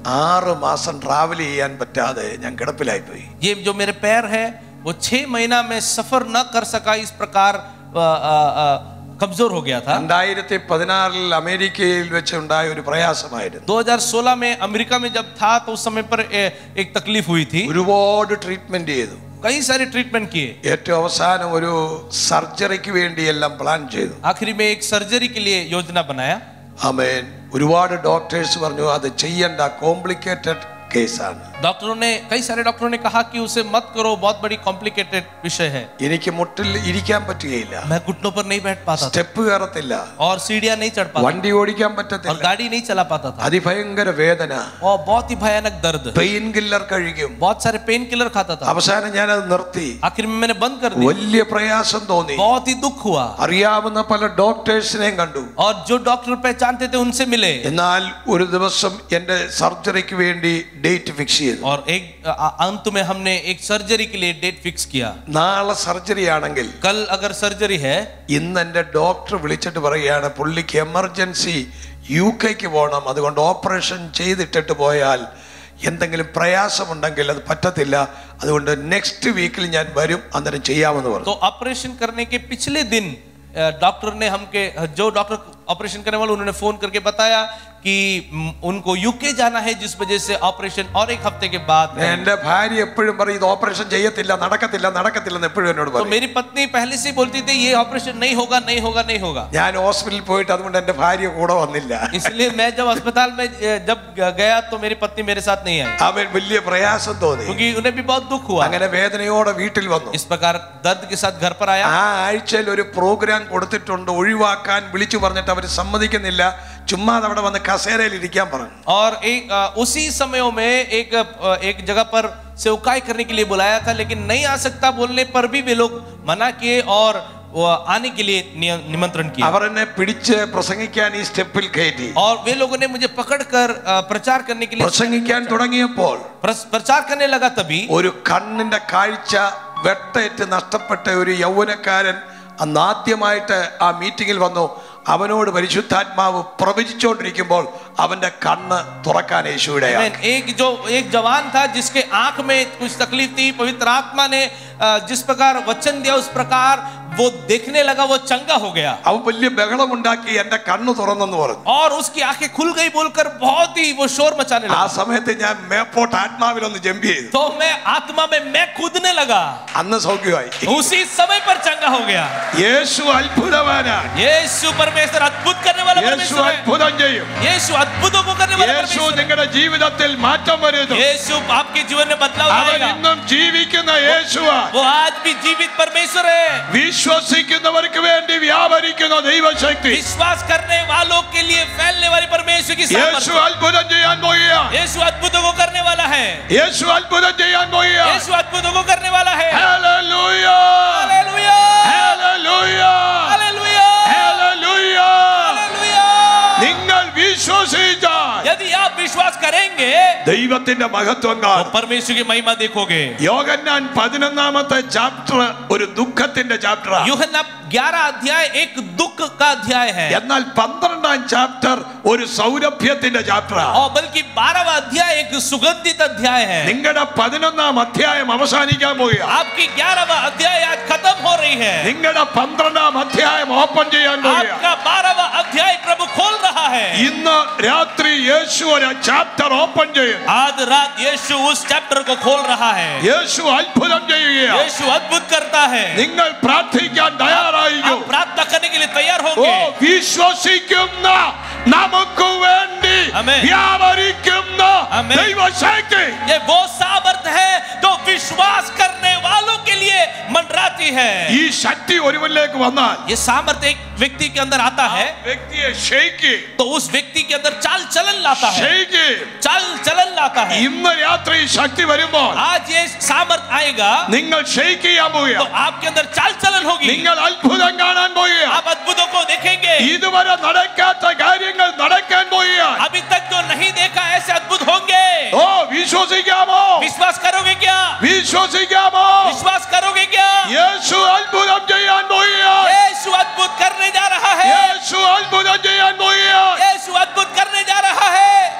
ആറ് മാസം ട്രാവൽ ചെയ്യാൻ പറ്റാതെ ഞാൻ കിടപ്പിലായി പോയി ये जो मेरे पैर है वो छह महीना में सफर न कर सका इस प्रकार अ, अ, अ, कमजोर हो गया था രണ്ടായിരത്തി പതിനാറിൽ അമേരിക്കയിൽ വെച്ച് ഉണ്ടായ ഒരു പ്രയാസമായിരുന്നു 2016 में अमेरिका में जब था तो उस समय पर ए- एक तकलीफ हुई थी ഒരുപാട് ട്രീറ്റ്മെന്റ് ചെയ്തു कई सारे ट्रीटमेंट किए ഏറ്റവും അവസാനം ഒരു സർജറിക്ക് വേണ്ടി എല്ലാം പ്ലാൻ ചെയ്തു आखिरी में एक सर्जरी के लिए योजना बनाया അമേൻ ഒരുപാട് ഡോക്ടേഴ്സ് പറഞ്ഞു അത് ചെയ്യണ്ട കോംപ്ലിക്കേറ്റഡ് കേസാണ് डॉक्टरों ने कई सारे डॉक्टरों ने कहा कि उसे मत करो बहुत बड़ी कॉम्प्लिकेटेड विषय है എനിക്ക് മുട്ടിൽ ഇരിക്കാൻ പറ്റുകയില്ല मैं घुटनों पर नहीं बैठ पाता था സ്റ്റെപ്പ് കയറത്തില്ല और सीढ़ियां नहीं चढ़ पाता വണ്ടി ഓടിക്കാൻ और പറ്റത്തില്ല गाड़ी नहीं चला पाता था അതിഭയങ്കര വേദന और बहुत ही भयानक दर्द പെയിൻ കില്ലർ കഴിക്കും बहुत सारे पेन किलर खाता था അവസാനം ഞാൻ അത് നിർത്തി आखिर में मैंने बंद कर दिया വലിയ പ്രയാസം തോന്നി बहुत ही दुख हुआ അറിയാവുന്ന പല ഡോക്ടേഴ്സിനെയും കണ്ടു और जो डॉक्टर पहचानते थे उनसे मिले എന്നാൽ ഒരു ദിവസം എന്റെ സർജറിക്ക് വേണ്ടി ഡേറ്റ് ഫിക്സ് ചെയ്തു और एक अ- अंत में हमने एक सर्जरी के लिए डेट फिक्स किया നാളെ സർജറി ആണെങ്കിൽ कल अगर सर्जरी है ഇന്ന് എന്റെ ഡോക്ടർ വിളിച്ചിട്ട് പറയുകയാണ് പുള്ളിക്ക് എമർജൻസി യു കെക്ക് പോകണം അതുകൊണ്ട് ഓപ്പറേഷൻ ചെയ്തിട്ടിട്ട് പോയാൽ എന്തെങ്കിലും പ്രയാസമുണ്ടെങ്കിൽ അത് പറ്റത്തില്ല അതുകൊണ്ട് നെക്സ്റ്റ് വീക്കിൽ ഞാൻ വരും അന്നേരം ചെയ്യാമെന്ന് പറഞ്ഞു तो ऑपरेशन करने के पिछले दिन अ, डॉक्टर ने हमके जो डॉक्टर ऑपरेशन करने वाले उन्होंने फोन करके बताया कि म, उनको यूके जाना है जिस वजह से ऑपरेशन और एक हफ्ते के बाद है। എന്റെ ഭാര്യ എപ്പോഴും പറയും ഇത് ഓപ്പറേഷൻ ചെയ്യത്തില്ല നടക്കത്തില്ല നടക്കത്തില്ലെന്ന് എപ്പോഴും എന്നോട് तो പറയും मेरी पत्नी पहले से ही बोलती थी ये ऑपरेशन नहीं होगा नहीं होगा नहीं होगा ഞാൻ ഹോസ്പിറ്റലിൽ പോയിട്ട് അതുകൊണ്ട് എന്റെ ഭാര്യ കൂടെ വന്നില്ല इसलिए मैं जब अस्पताल में अ, जब गया तो मेरी पत्नी मेरे साथ नहीं आई അവൻ വലിയ പ്രയാസം തോന്നി क्योंकि उन्हें भी बहुत दुख हुआ അങ്ങനെ വേദനയോടെ വീട്ടിൽ വന്നു इस प्रकार दर्द के साथ घर पर आया ആ ആഴ്ചയിൽ ഒരു പ്രോഗ്രാം കൊടുത്തിട്ടുണ്ട് ഒഴിവാക്കാൻ വിളിച്ചു പറഞ്ഞിട്ട് അവർ സമ്മതിക്കുന്നില്ല ചുമ്മാ അവിടെ വന്ന് കസേരയിൽ ഇരിക്കാൻ പറഞ്ഞു और एक अ, उसी समयों में एक अ, एक जगह पर सेवकाई करने के लिए बुलाया था लेकिन नहीं आ सकता बोलने पर भी वे लोग मना किए और वो आने के लिए निय- निमंत्रण किया അവർ എന്നെ പിടിച്ച് പ്രസംഗിക്കാൻ ഈ സ്റ്റെപ്പിൽ കയറ്റി और वे लोगों ने मुझे पकड़कर अ, प्रचार करने के लिए പ്രസംഗിക്കാൻ തുടങ്ങിയപ്പോൾ प्रस- प्रचार करने लगा तभी ഒരു കണ്ണിന്റെ കാഴ്ച വെട്ടേറ്റ് നഷ്ടപ്പെട്ട ഒരു യൗവനക്കാരൻ അന്ന് ആദ്യമായിട്ട് ആ മീറ്റിംഗിൽ വന്നു അവനോട് പരിശുദ്ധാത്മാവ് പ്രവചിച്ചുകൊണ്ടിരിക്കുമ്പോൾ അവന്റെ കണ്ണ് തുറക്കാൻ യേശുവിടെയാണ് Amen. एक जो एक जवान था जिसके आंख में कुछ तकलीफ थी पवित्र आत्मा ने अ, जिस प्रकार वचन दिया उस प्रकार वो देखने लगा वो चंगा हो गया അവൻ വലിയ ബഹളമുണ്ടാക്കി എന്റെ കണ്ണ് തുറന്നെന്ന് പറഞ്ഞു और उसकी आंखें खुल गई बोलकर बहुत ही वो शोर मचाने ആ लगा സമയത്ത് ഞാൻ മേപ്പോട്ട് ആത്മാവിലൊന്ന് ജമ്പ് ചെയ്തു तो मैं आत्मा में मैं कूदने लगा അന്ന് സൗഖ്യമായി उसी समय पर चंगा हो गया യേശു അത്ഭുതവാനാണ് यीशु परमेश्वर अद्भुत करने वाला യേശു परमेश्वर है അത്ഭുതം ചെയ്യും यीशु अद्भुतों को करने वाला യേശു परमेश्वर है। നിങ്ങളുടെ ജീവിതത്തിൽ മാറ്റം വരുന്നു यीशु आपके जीवन में बदलाव അവൻ लाएगा ഇന്നും ജീവിക്കുന്ന യേശുവാ वो आज भी जीवित परमेश्वर है വിശ്വസിക്കുന്നവർക്ക് വേണ്ടി വ്യാപരിക്കുന്ന ദൈവശക്തി विश्वास करने वालों के लिए फैलने वाली परमेश्वर की യേശു सामर्थ्य അത്ഭുതം ചെയ്യാൻ പോവുക यीशु अद्भुतों को करने वाला है യേശു അത്ഭുതം ചെയ്യാൻ പോവുക यीशु अद्भुतों को करने वाला है hallelujah hallelujah hallelujah hallelujah hallelujah hallelujah നിങ്ങൾ വിശ്വസിച്ചാൽ यदि आप विश्वास करेंगे ദൈവത്തിന്റെ മഹത്വം तो കാണും परमेश्वर की महिमा देखोगे യോഗന്നാൻ പതിനൊന്നാമത്തെ ചാപ്റ്റർ ഒരു ദുഃഖത്തിന്റെ ചാപ്റ്ററാണ് यूहन्ना 11 अध्याय एक दुख का अध्याय है എന്നാൽ പന്ത്രണ്ടാം ചാപ്റ്റർ ഒരു സൗരഭ്യത്തിന്റെ ചാപ്റ്ററാണ് और बल्कि 12वां अध्याय एक सुगंधित अध्याय है നിങ്ങളുടെ പതിനൊന്നാം അധ്യായം അവസാനിക്കാൻ പോവുക आपकी 11वां अध्याय आज खत्म हो रही है നിങ്ങളുടെ പന്ത്രണ്ടാം അധ്യായം ഓപ്പൺ ചെയ്യാൻ പോവുക आपका 12वां अध्याय प्रभु खोल रहा है ഇന്ന് രാത്രി യേശു ഒരു ചാപ്റ്റർ ഓപ്പൺ ചെയ്യും आज रात यीशु उस चैप्टर को खोल रहा है യേശു അത്ഭുതം ചെയ്യുകയാണ് यीशु अद्भुत करता है നിങ്ങൾ പ്രാർത്ഥിക്കാൻ തയ്യാറായിരിക്കും आप प्रार्थना करने के लिए तैयार ഓ होंगे വിശ്വസിക്കുന്ന നമുക്ക് വേണ്ടി ആമേൻ. വ്യാപരിക്കുന്ന ആമേൻ. ദൈവശക്തി ये वो सामर्थ है जो विश्वास करने वालों के लिए मंडराती है ഈ ശക്തി ഒരുവനിലേക്ക് വന്നാൽ ये सामर्थ एक व्यक्ति के अंदर आता है വ്യക്തിയെ ഷെയ്ക്ക് तो उस व्यक्ति के अंदर चाल चलन लाता है ഷെയ്ക്ക് चाल चलन लाता है ഇന്ന് രാത്രി ഈ ശക്തി വരുമ്പോൾ आज ये सामर्थ आएगा നിങ്ങൾ ഷെയ്ക്ക് ചെയ്യാൻ तो പോവുക आपके अंदर चाल चलन होगी നിങ്ങൾ അത്ഭുതം കാണാൻ പോവുക आप अद्भुतों को देखेंगे ഇതുവരെ നടക്കാത്ത കാര്യങ്ങൾ നടക്കാൻ പോവുക अभी तक जो नहीं देखा ऐसे अद्भुत होंगे ഓ വിശ്വസിക്കാമോ विश्वास करोगे क्या വിശ്വസിക്കാമോ विश्वास करोगे क्या യേശു അത്ഭുതം ചെയ്യാൻ പോവുക यीशु अद्भुत करने जा रहा है യേശു അത്ഭുതം ചെയ്യാൻ പോവുക यीशु अद्भुत करने जा रहा है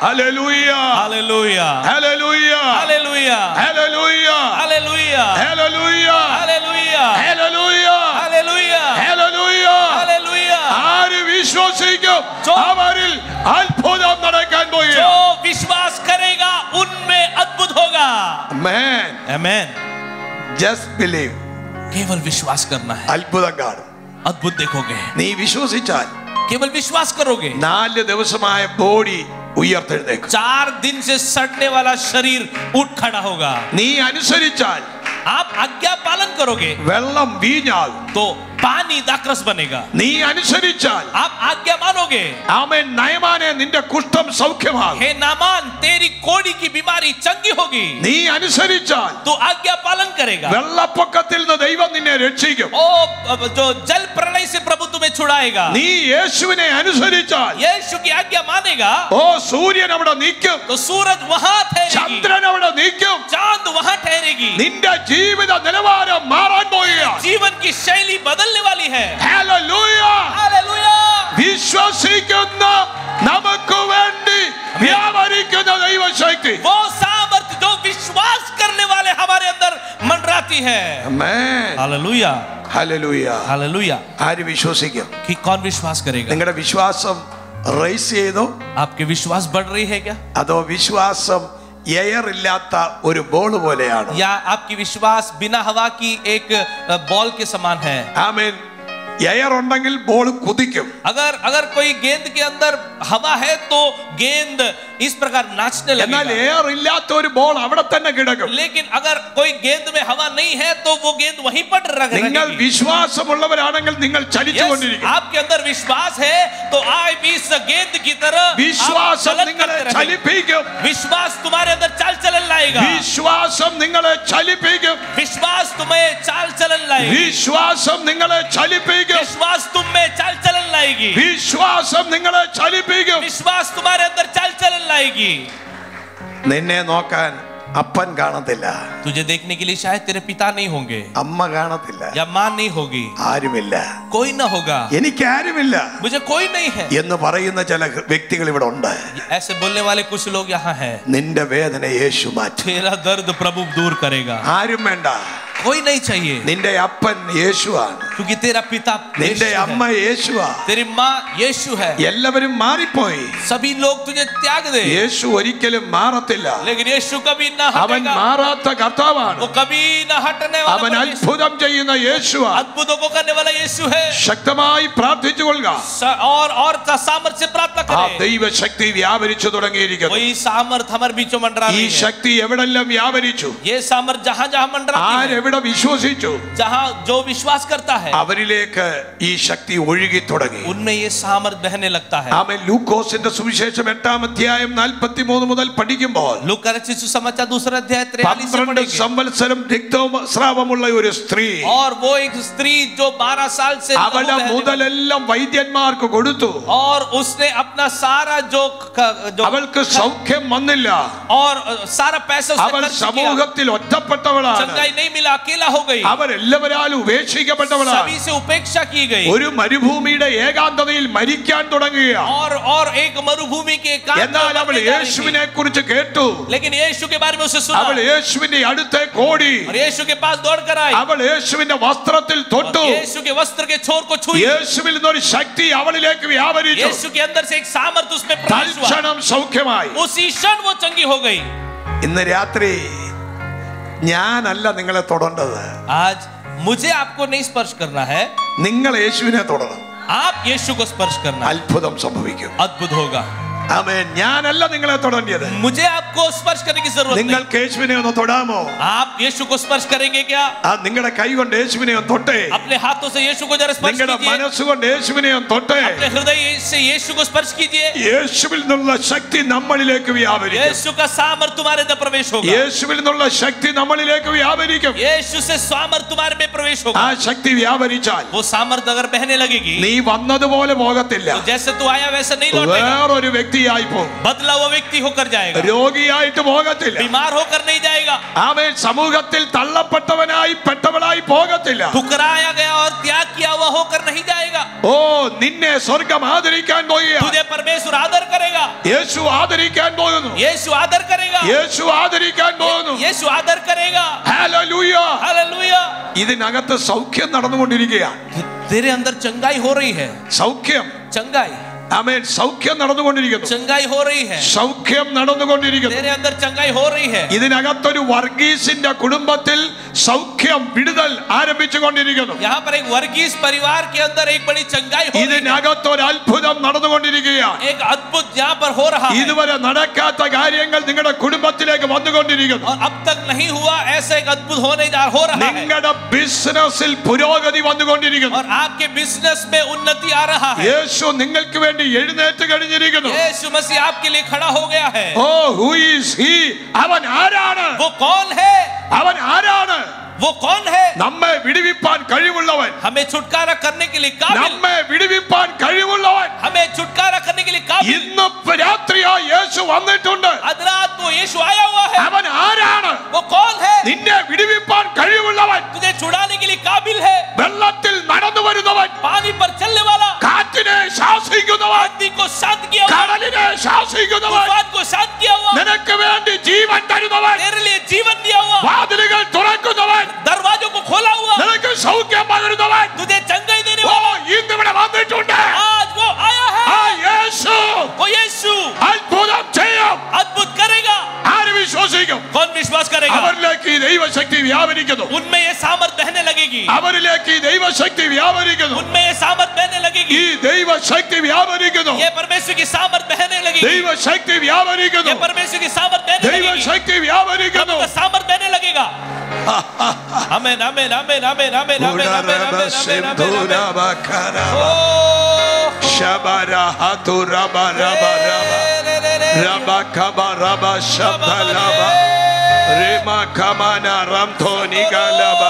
hallelujah hallelujah hallelujah hallelujah hallelujah hallelujah hallelujah hallelujah hallelujah hallelujah hallelujah hallelujah ആര് വിശ്വസിക്കും ചോ- അവരിൽ അത്ഭുതം നടക്കാൻ जो പോയി विश्वास करेगा उनमें अद्भुत होगा Man, आमेन just believe. केवल विश्वास करना है അത്ഭുതം കാണും अद्भुत देखोगे നീ വിശ്വസിച്ചാൽ केवल विश्वास करोगे നാല് ദിവസമായ ബോഡി ഉയർത്തെഴുന്നേക്കും चार दिन से सड़ने वाला शरीर उठ खड़ा होगा നീ അനുസരിച്ചാൽ आप आज्ञा पालन करोगे വെള്ളം വീഞ്ഞാകും तो पानी दाक्रस बनेगा നീ അനുസരിച്ചാൽ आप आज्ञा मानोगे ആമേൻ നയമാനെ നിന്റെ കുഷ്ഠം സൗഖ്യമാകും हे नामान तेरी कोड़ी की बीमारी चंगी होगी നീ അനുസരിച്ചാൽ तो आज्ञा पालन करेगा വെള്ളപ്പൊക്കത്തിൽ നിന്ന് ദൈവം നിന്നെ രക്ഷിക്കും ओ अब जो जल प्रलय से प्रभु तुम्हें छुड़ाएगा നീ യേശുവിനെ അനുസരിച്ചാൽ यीशु की आज्ञा मानेगा ഓ സൂര്യൻ അവിടെ നിൽക്കും तो सूरज वहां ठहरेगी ചന്ദ്രൻ അവിടെ നിൽക്കും चांद वहां ठहरेगी നിന്റെ ജീവിത നിലവാരം മാറാൻ പോവുകയാണ് जीवन की शैली बदलने वाली है ഹല്ലേലൂയ हालेलुया വിശ്വസിക്കുന്ന നമുക്ക് വേണ്ടി വ്യാപരിക്കുന്ന ദൈവശക്തി वो सामर्थ जो विश्वास करने वाले हमारे अंदर मंडराती है Amen. हालेलुया ഹല്ലേലൂയ हालेलुया ആര് വിശ്വസിക്കും कि कौन विश्वास करेगा നിങ്ങളുടെ വിശ്വാസം റൈസ് ചെയ്തോ आपके विश्वास बढ़ रही है क्या അതോ വിശ്വാസം എയർ ഇല്ലാത്ത ഒരു ബോൾ പോലെയാണ് या आपकी विश्वास बिना हवा की एक अ, बॉल के समान है ആമേൻ എയർ ഉണ്ടെങ്കിൽ ബോൾ കുതിക്കും अगर अगर कोई गेंद के अंदर हवा है तो गेंद इस प्रकार नाचने എന്നാൽ लगेगा എയർ ഇല്ലാത്ത ഒരു ബോൾ അവിടെ തന്നെ കിടക്കും लेकिन अगर कोई गेंद में हवा नहीं है तो वो गेंद वहीं पर रह നിങ്ങൾ रहेगी വിശ്വാസമുള്ളവരാണെങ്കിൽ നിങ്ങൾ Yes, ചലിച്ചുകൊണ്ടിരിക്കും आपके अंदर विश्वास है तो आप इस गेंद की तरह आप വിശ്വാസം चलन നിങ്ങളെ करते रहेंगे। ചലിപ്പിക്കും विश्वास तुम्हारे अंदर चाल चलन लाएगा വിശ്വാസം നിങ്ങളെ ചലിപ്പിക്കും विश्वास तुम्हें चाल चलन लाएगी വിശ്വാസം നിങ്ങളെ ചലിപ്പിക്കും विश्वास तुम में चाल चलन लाएगी വിശ്വാസം നിങ്ങളെ ചലിപ്പിക്കും विश्वास तुम्हारे अंदर चाल चलन लाएगी നിന്നെ നോക്കാൻ അപ്പൻ കാണത്തില്ല तुझे देखने के लिए शायद तेरे पिता नहीं होंगे അമ്മ കാണത്തില്ല या माँ नहीं होगी ആരുമില്ല कोई ना होगा എനിക്ക് ആരുമില്ല मुझे कोई नहीं है എന്ന് പറയുന്ന ചില വ്യക്തികൾ ഇവിടെ ഉണ്ട് ऐसे बोलने वाले कुछ लोग यहाँ हैं നിന്റെ വേദന യേശു മാറ്റും तेरा दर्द प्रभु दूर करेगा ആരും വേണ്ട कोई नहीं चाहिए നിന്റെ അപ്പൻ യേശുവാണ് क्योंकि तेरा पिता നിന്റെ यीशु അമ്മ है। യേശുവാ तेरी माँ यीशु है എല്ലാവരും മാറിപ്പോയി सभी लोग तुझे त्याग दे യേശു ഒരിക്കലും മാറത്തില്ല लेकिन यीशु कभी ना അവൻ हटेगा മാറാത്ത കർത്താവാണ് वो कभी ना हटने वाला അവൻ परमेश्वर- അത്ഭുതം ചെയ്യുന്ന യേശുവാണ് अद्भुतों को करने वाला यीशु है ശക്തമായി പ്രാർത്ഥിച്ചുകൊള്ളുക स- और और का सामर्थ्य से प्रार्थना ആ करें ദൈവശക്തി വ്യാപരിച്ചു തുടങ്ങിയിരിക്കുന്നു वही सामर्थ हमारे बीचों मंडरा ഈ रही है ശക്തി എവിടെല്ലാം വ്യാപരിച്ചു ये सामर्थ जहां जहां मंडराती है ആരെവിടെ വിശ്വസിച്ചു जहां जो विश्वास करता है അവരിലേക്ക് ഈ ശക്തി ഒഴുകി തുടങ്ങി उनमें ये सामर्थ बहने लगता है ആമൻ ലൂക്കോസിന്റെ സുവിശേഷം എട്ടാം അധ്യായം നാൽപ്പത്തി മൂന്ന് മുതൽ പഠിക്കുമ്പോൾ लूका रचित सुसमाचार दूसरा अध्याय 43 से പന്ത്രണ്ട് पढ़ेंगे സംവത്സരം രക്തസ്രാവമുള്ള ഒരു സ്ത്രീ और वो एक स्त्री जो 12 साल से लहू അവളുടെ बहने वाली- മുതലെല്ലാം വൈദ്യന്മാർക്ക് കൊടുത്തു और उसने अपना सारा जो जो അവൾക്ക് സൗഖ്യം വന്നില്ല और सारा पैसा उसने അവൾ खर्च किया സമൂഹത്തിൽ ഒറ്റപ്പെട്ടവളാണ് चंगाई नहीं मिला अकेला हो गई അവരെല്ലാവരാലും ഉപേക്ഷിക്കപ്പെട്ടവളാണ് सभी से उपेक्षा की गई ഒരു മരുഭൂമിയുടെ ഏകാന്തതയിൽ മരിക്കാൻ തുടങ്ങുകയാണ് और और एक मरुभूमि के एकांत എന്നാൽ में അവൾ मरने जा रही थी। യേശുവിനെ കുറിച്ച് കേട്ടു लेकिन यीशु के बारे में उसे അവൾ सुना യേശുവിന്റെ അടുത്തേക്ക് ഓടി और यीशु के पास दौड़ कर आई അവൾ യേശുവിന്റെ വസ്ത്രത്തിൽ और തൊട്ടു यीशु के वस्त्र के छोर को छुई യേശുവിൽ നിന്നൊരു ശക്തി അവളിലേക്ക് വ്യാപരിച്ചു यीशु के अंदर से एक सामर्थ उसमें प्रवेश हुआ തൽക്ഷണം സൗഖ്യമായി उसी क्षण वो चंगी हो गई ഇന്ന് രാത്രി ഞാനല്ല നിങ്ങളെ തൊടേണ്ടത് आज मुझे आपको नहीं स्पर्श करना है നിങ്ങൾ യേശുവിനെ തൊടണം आप यीशु को स्पर्श करना है അത്ഭുതം സംഭവിക്കും अद्भुत होगा ആമേൻ ഞാനല്ല നിങ്ങളെ തൊടേണ്ടത് मुझे आपको स्पर्श करने की जरूरत नहीं നിങ്ങൾക്ക് യേശുവിനെ ഒന്ന് തൊടാമോ आप यीशु को स्पर्श करेंगे क्या ആ നിങ്ങളുടെ കൈ കൊണ്ട് യേശുവിനെ ഒന്ന് തൊട്ടേ अपने हाथों से यीशु को जरा स्पर्श നിങ്ങളുടെ कीजिए മനസ്സുകൊണ്ട് യേശുവിനെ ഒന്ന് തൊട്ടേ अपने हृदय से यीशु को स्पर्श कीजिए യേശുവിൽ നിന്നുള്ള ശക്തി നമ്മളിലേക്ക് വ്യാപരിക്കും यीशु का सामर्थ तुम्हारे अंदर प्रवेश होगा യേശുവിൽ നിന്നുള്ള ശക്തി നമ്മളിലേക്ക് വ്യാപരിക്കും यीशु से सामर्थ तुम्हारे में प्रवेश ആ होगा ശക്തി വ്യാപരിച്ചാൽ वो सामर्थ अगर बहने लगेगी നീ വന്നതുപോലെ പോകത്തില്ല तो जैसे तू आया वैसे नहीं लौटेगा വേറൊരു വ്യക്തിയായി പോകും बदला हुआ व्यक्ति होकर जाएगा രോഗിയായിട്ട് പോകത്തില്ല बीमार होकर नहीं जाएगा അവൻ സമൂഹത്തിൽ തള്ളപ്പെട്ടവനായി പെട്ടവനായി പോകത്തില്ല ठुकराया गया और त्याग किया हुआ होकर नहीं जाएगा ഓ നിന്നെ സ്വർഗം ആദരിക്കാൻ പോകുക तुझे परमेश्वर आदर करेगा യേശു ആദരിക്കാൻ പോകുന്നു यीशु आदर करेगा യേശു ആദരിക്കാൻ പോകുന്നു यीशु आदर करेगा ഹല്ലേലൂയ हालेलुया ഇതിനകത്ത് സൗഖ്യം നടന്നുകൊണ്ടിരിക്കുകയാണ് तेरे अंदर चंगाई हो रही है സൗഖ്യം चंगाई ആമേൻ സൗഖ്യം നടന്നുകൊണ്ടിരിക്കുന്നു चंगाई हो रही है സൗഖ്യം നടന്നുകൊണ്ടിരിക്കുന്നു तेरे अंदर चंगाई हो रही है ഇതിനകത്തൊരു വർഗീസിന്റെ കുടുംബത്തിൽ സൗഖ്യം വിടുതൽ ആരംഭിച്ചു കൊണ്ടിരിക്കുന്നു यहाँ पर एक वर्गीस परिवार के अंदर एक बड़ी चंगाई हो रही है ഇതിനകത്തൊരു അത്ഭുതം നടന്നുകൊണ്ടിരിക്കുകയാണ് एक अद्भुत यहाँ पर हो रहा है ഇതുവരെ നടക്കാത്ത കാര്യങ്ങൾ നിങ്ങളുടെ കുടുംബത്തിലേക്ക് വന്നുകൊണ്ടിരിക്കുന്നു और अब तक नहीं हुआ ऐसा एक अद्भुत होने जा हो रहा है നിങ്ങളുടെ ബിസിനസ്സിൽ പുരോഗതി വന്നുകൊണ്ടിരിക്കുന്നു और आपके बिजनेस में उन्नति आ रहा है യേശു നിങ്ങൾക്ക് വേണ്ടി എഴുന്നേറ്റ് കഴിഞ്ഞിരിക്കുന്നു यीशु मसीह आपके लिए खड़ा हो गया है ഓ ഹൂ ഈസ് ഹി അവൻ ആരാണ് वो कौन है അവൻ ആരാണ് वो कौन है നമ്മെ വിടുവിപ്പാൻ കഴിവുള്ളവൻ हमें छुटकारा करने के लिए काबिल നമ്മെ വിടുവിപ്പാൻ കഴിവുള്ളവൻ हमें छुटकारा करने के लिए काबिल ഇന്ന് രാത്രിയാ യേശു വന്നിട്ടുണ്ട് आज रात को यीशु आया हुआ है അവൻ ആരാണ് वो कौन है നിന്നെ വിടുവിപ്പാൻ കഴിവുള്ളവൻ तुझे छुड़ाने के लिए काबिल है വെള്ളത്തിൽ നടന്നു വരുന്നവൻ पानी पर चलने वाला കാറ്റിനെ ശാസിക്കുന്നവൻ आदमी को शांत किया हुआ കടലിനെ ശാസിക്കുന്നവൻ तूफान को शांत किया हुआ നിനക്ക് വേണ്ടി ജീവൻ തരുന്നവൻ तेरे लिए जीवन दिया हुआ വാതിലുകൾ തുറക്കുന്നവൻ दरवाजों को खोला हुआ നിനക്ക് സൗഖ്യം പകരുന്നവൻ तुझे चंगाई देने ഓ वाला ഇന്നിവിടെ വന്നിട്ടുണ്ട് आज वो आया ആ है യേശു वो यीशु അത്ഭുതം ചെയ്യും अद्भुत करेगा ആര് വിശ്വസിക്കും कौन विश्वास करेगा അവരിലേക്ക് ഈ ദൈവശക്തി വ്യാപരിക്കുന്നു उनमें ये सामर्थ बहने लगेगी അവരിലേക്ക് ഈ ദൈവശക്തി വ്യാപരിക്കുന്നു उनमें ये सामर्थ बहने लगेगी ഈ ദൈവശക്തി വ്യാപരിക്കുന്നു ये परमेश्वर की सामर्थ बहने लगेगी ദൈവശക്തി ये വ്യാപരിക്കുന്നു परमेश्वर की सामर्थ बहने लगेगी ദൈവശക്തി വ്യാപരിക്കുന്നു प्रभु का सामर्थ बहने लगेगा आमेन amen amen amen amen amen amen amen amen आमेन ओ Shabara hatu raba raba raba raba kaba raba shabda laba rema kamana ramthoni galaba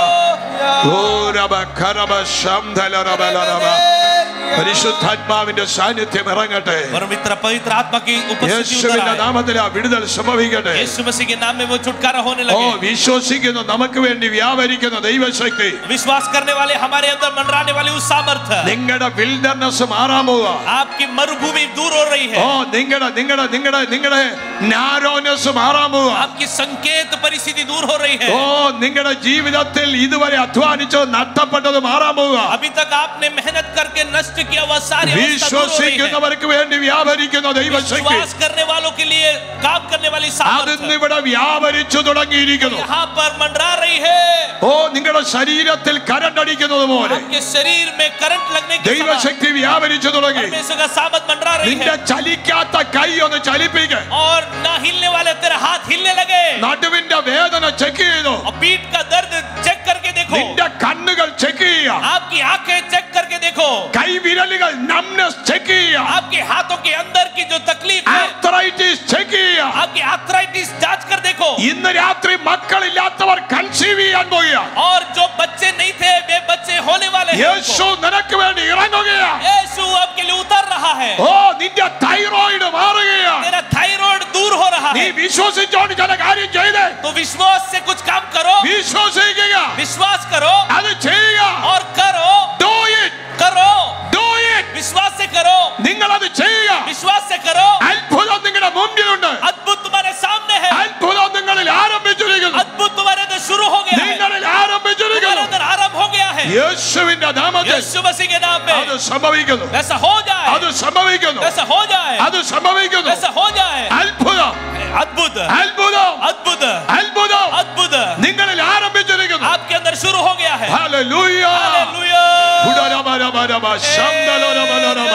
o raba karaba shamdala raba raba പരിശുദ്ധാത്മാവിന്റെ സാന്നിധ്യം ഇറങ്ങട്ടെ पवित्र पवित्र आत्मा की उपस्थिति उतर യേശുവിന്റെ आए നാമത്തിൽ ആ വിടുതൽ സംഭവിക്കട്ടെ यीशु मसीह के नाम में वो छुटकारा होने ഓ लगे വിശ്വസിക്കുന്നു നമുക്ക് വേണ്ടി വ്യാപരിക്കുന്ന ദൈവശക്തി विश्वास करने वाले हमारे अंदर मंडराने वाले उस सामर्थ्य നിങ്ങളുടെ വിൽഡർനെസ് മാറാൻ പോവുക आपकी मरुभूमि दूर हो रही ഓ है നിങ്ങളുടെ നിങ്ങളുടെ നിങ്ങളുടെ നിങ്ങളുടെ നാരോനെസ് മാറാൻ പോവുക आपकी संकेत परिस्थिति दूर हो रही है ഓ നിങ്ങളുടെ ജീവിതത്തിൽ ഇതുവരെ അധ്വാനിച്ചത് നഷ്ടപ്പെട്ടത് മാറാൻ പോവുക अभी तक आपने मेहनत करके नष्ट किया हुआ सारी अवस्था दूर हो रही है വിശ്വസിക്കുന്നവർക്ക് വേണ്ടി വ്യാപരിക്കുന്ന ദൈവശക്തി विश्वास करने वालों के लिए काम करने वाली അതിന്ന് सामर्थ्य ഇവിടെ വ്യാപരിച്ചു തുടങ്ങിയിരിക്കുന്നു यहाँ पर मंडरा रही है ഓ നിങ്ങളുടെ ശരീരത്തിൽ കരണ്ട് അടിക്കുന്നത് പോലെ आपके शरीर में करंट लगने के समान ദൈവശക്തി വ്യാപരിച്ചു തുടങ്ങി परमेश्वर का सामत मंडरा रही നിന്റെ है ചലിക്കാത്ത കൈ ഒന്ന് ചലിപ്പിക്ക और ना हिलने वाले तेरे हाथ हिलने लगे നടുവിന്റെ വേദന ചെക്ക് ചെയ്തു और पीठ का दर्द चेक करके देखो നിന്റെ കണ്ണുകൾ ചെക്ക് ചെയ്യുക आपकी आंखें चेक करके देखो കൈവിരലുകൾ നംനസ് ചെക്ക് ചെയ്യുക आपके हाथों के अंदर की जो तकलीफ है ആർത്രൈറ്റിസ് ചെക്ക് ചെയ്യുക आपकी आर्थराइटिस जांच कर देखो ഇന്ന് രാത്രി മക്കളില്ലാത്തവർ കൺസീവ് ചെയ്യാൻ പോവുക और जो बच्चे नहीं थे वे बच्चे होने वाले हैं യേശു उनको। നിനക്ക് വേണ്ടി ഇറങ്ങുകയാ यीशु आपके लिए उतर रहा है ഓ നിന്റെ തൈറോയിഡ് മാറുകയാ तेरा थायराइड दूर हो रहा നീ है വിശ്വസിച്ചോണ്ട് ചില കാര്യം ചെയ്ത് तो विश्वास से कुछ काम करो വിശ്വസിക്കുക विश्वास करो അത് ചെയ്യുക और करो Do it. करो Do it. विश्वास से करो നിങ്ങൾ അത് ചെയ്യുക विश्वास से करो അത്ഭുതം നിങ്ങളുടെ മുമ്പിലുണ്ട് अद्भुत तुम्हारे सामने है അത്ഭുതം നിങ്ങളിൽ ആരംഭിച്ചിരിക്കുന്നു अद्भुत तुम्हारे अंदर शुरू हो गया है നിങ്ങളിൽ तुम्हारे ആരംഭിച്ചിരിക്കുന്നു अंदर आरंभ हो गया है യേശുവിന്റെ നാമത്തിൽ यीशु मसीह के नाम അത് में സംഭവിക്കുന്നു वैसा हो जाए അത് സംഭവിക്കുന്നു वैसा हो जाए അത് സംഭവിക്കുന്നു वैसा हो जाए അത്ഭുതം अद्भुत അത്ഭുതം अद्भुत അത്ഭുതം अद्भुत നിങ്ങളിൽ ആരംഭിച്ചിരിക്കുന്നു आपके अंदर शुरू हो गया है ഹല്ലേലൂയ हालेलुया ഉടരബരബരബ, ശംദലരബലരബ,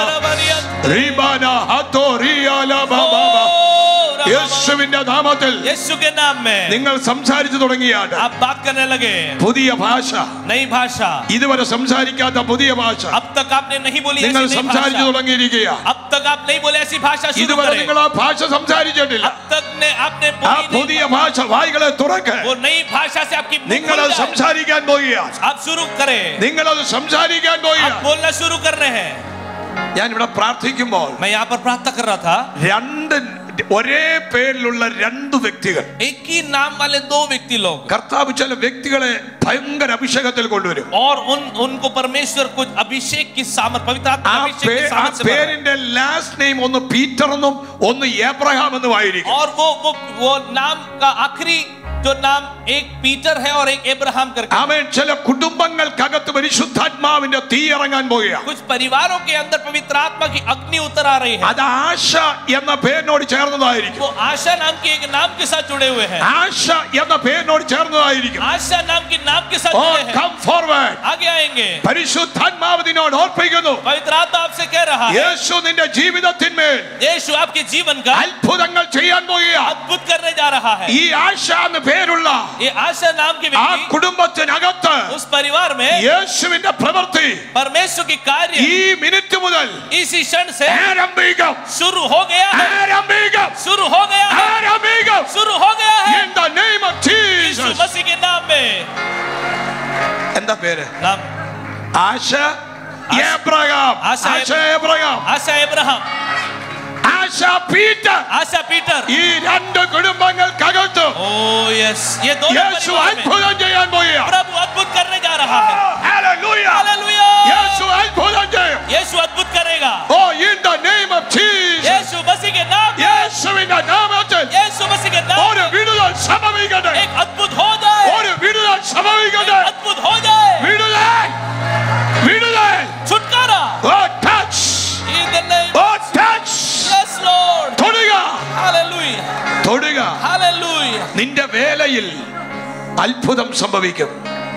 റിബാന ഹത്തോറിയലബബബ. യേശുവിന്റെ നാമത്തിൽ यीशु के नाम में നിങ്ങൾ സംസാരിച്ചു തുടങ്ങിയാണ് आप बात करने लगे പുതിയ ഭാഷ नई भाषा ഇതുവരെ സംസാരിക്കാത്ത പുതിയ ഭാഷ अब तक आपने नहीं बोली നിങ്ങൾ ऐसी नई സംസാരിച്ചു भाषा തുടങ്ങിയിരിക്കുക अब तक आप नहीं बोले ऐसी भाषा शुरू ഇതുവരെ करें നിങ്ങൾ ആ ഭാഷ സംസാരിച്ചിട്ടില്ല अब तक ने आपने ആ बोली नहीं പുതിയ ഭാഷ വായികളെ തുറക്ക वो नई भाषा से आपकी मुंह നിങ്ങൾ खुल അത് जाए। സംസാരിക്കാൻ പോവുകയാണ് आप शुरू करें നിങ്ങൾ അത് സംസാരിക്കാൻ आप പോവുകയാണ് बोलना शुरू कर रहे हैं ഞാൻ ഇവിടെ പ്രാർത്ഥിക്കുമ്പോൾ मैं यहाँ पर प्रार्थना कर रहा था രണ്ട് ഒരേ പേരിലുള്ള രണ്ട് വ്യക്തികൾ एक ही नाम वाले दो व्यक्ति लोग കർത്താവ് ചില വ്യക്തികളെ ഭയങ്കര അഭിഷേകത്തിൽ കൊണ്ടുവരും और उन उनको परमेश्वर कुछ अभिषेक की सामर्थ पवित्र आत्मा ആ के अभिषेक പേ- की ആ सामर्थ से भरा है। പേരിന്റെ ലാസ്റ്റ് നെയിം ഒന്ന് പീറ്റർ എന്നും ഒന്ന് ഏബ്രഹാം എന്നും ആയിരിക്കും और वो वो वो नाम का आखिरी जो नाम एक पीटर है और एक एब्राहम करके ആമേൻ ചില കുടുംബങ്ങൾക്കകത്ത് പരിശുദ്ധാത്മാവിന്റെ തീ ഇറങ്ങാൻ പോകുകയാണ് कुछ परिवारों के अंदर पवित्र आत्मा की अग्नि उतर आ रही है അത് ആശ എന്ന പേരിനോട് ചേർന്നതായിരിക്കും वो आशा नाम के एक नाम के साथ जुड़े हुए हैं ആശ എന്ന പേരിനോട് ചേർന്നതായിരിക്കും आशा नाम के नाम के साथ ഓ जुड़े हैं കം ഫോർവേഡ് आगे आएंगे പരിശുദ്ധാത്മാവ് നിന്നോട് ഓർപ്പിക്കുന്നു पवित्र आत्मा आपसे कह रहा है യേശു നിന്റെ ജീവിതത്തിന്മേൽ यीशु आपके जीवन का അത്ഭുതങ്ങൾ ചെയ്യാൻ പോകുകയാണ് अद्भुत करने जा रहा है ഈ ആശ എന്ന് പേരുള്ള ये आशा नाम के ആ व्यक्ति കുടുംബത്തിനകത്ത് उस परिवार में യേശുവിന്റെ പ്രവൃത്തി परमेश्वर की कार्य ഈ मिनिറ്റ് മുതൽ इसी क्षण से ആരംഭിക്കും शुरू हो गया है ആരംഭിക്കും शुरू हो गया है ആരംഭിക്കും शुरू हो गया है In the name of यीशु Jesus. मसीह के नाम में എന്താ പേര് नाम Asha Abraham Asha Asha Abraham Asha Ibrahim Asha Peter Asha Peter ഈ രണ്ട് കുടുംബങ്ങൾക്കകത്ത് ओ यस ये दोनों യേശു परिवार में അത്ഭുതം ചെയ്യാൻ പോകുകയാണ് प्रभु अद्भुत करने जा रहा है Hallelujah. हालेलुया യേശു അത്ഭുതം ചെയ്യും यीशु अद्भुत करेगा ഓ in the name of Jesus. यीशु मसीह के नाम में യേശുവിന്റെ നാമത്തിൽ यीशु मसीह के नाम ഒരു വിടുതൽ സംഭവിക്കട്ടെ एक अद्भुत हो जाए ഒരു വിടുതൽ സംഭവിക്കട്ടെ अद्भुत हो जाए വിടുതൽ വിടുതൽ छुटकारा oh touch in the name oh touch yes lord തൊടുക hallelujah തൊടുക hallelujah നിന്റെ വേലയിൽ അത്ഭുതം സംഭവിക്കും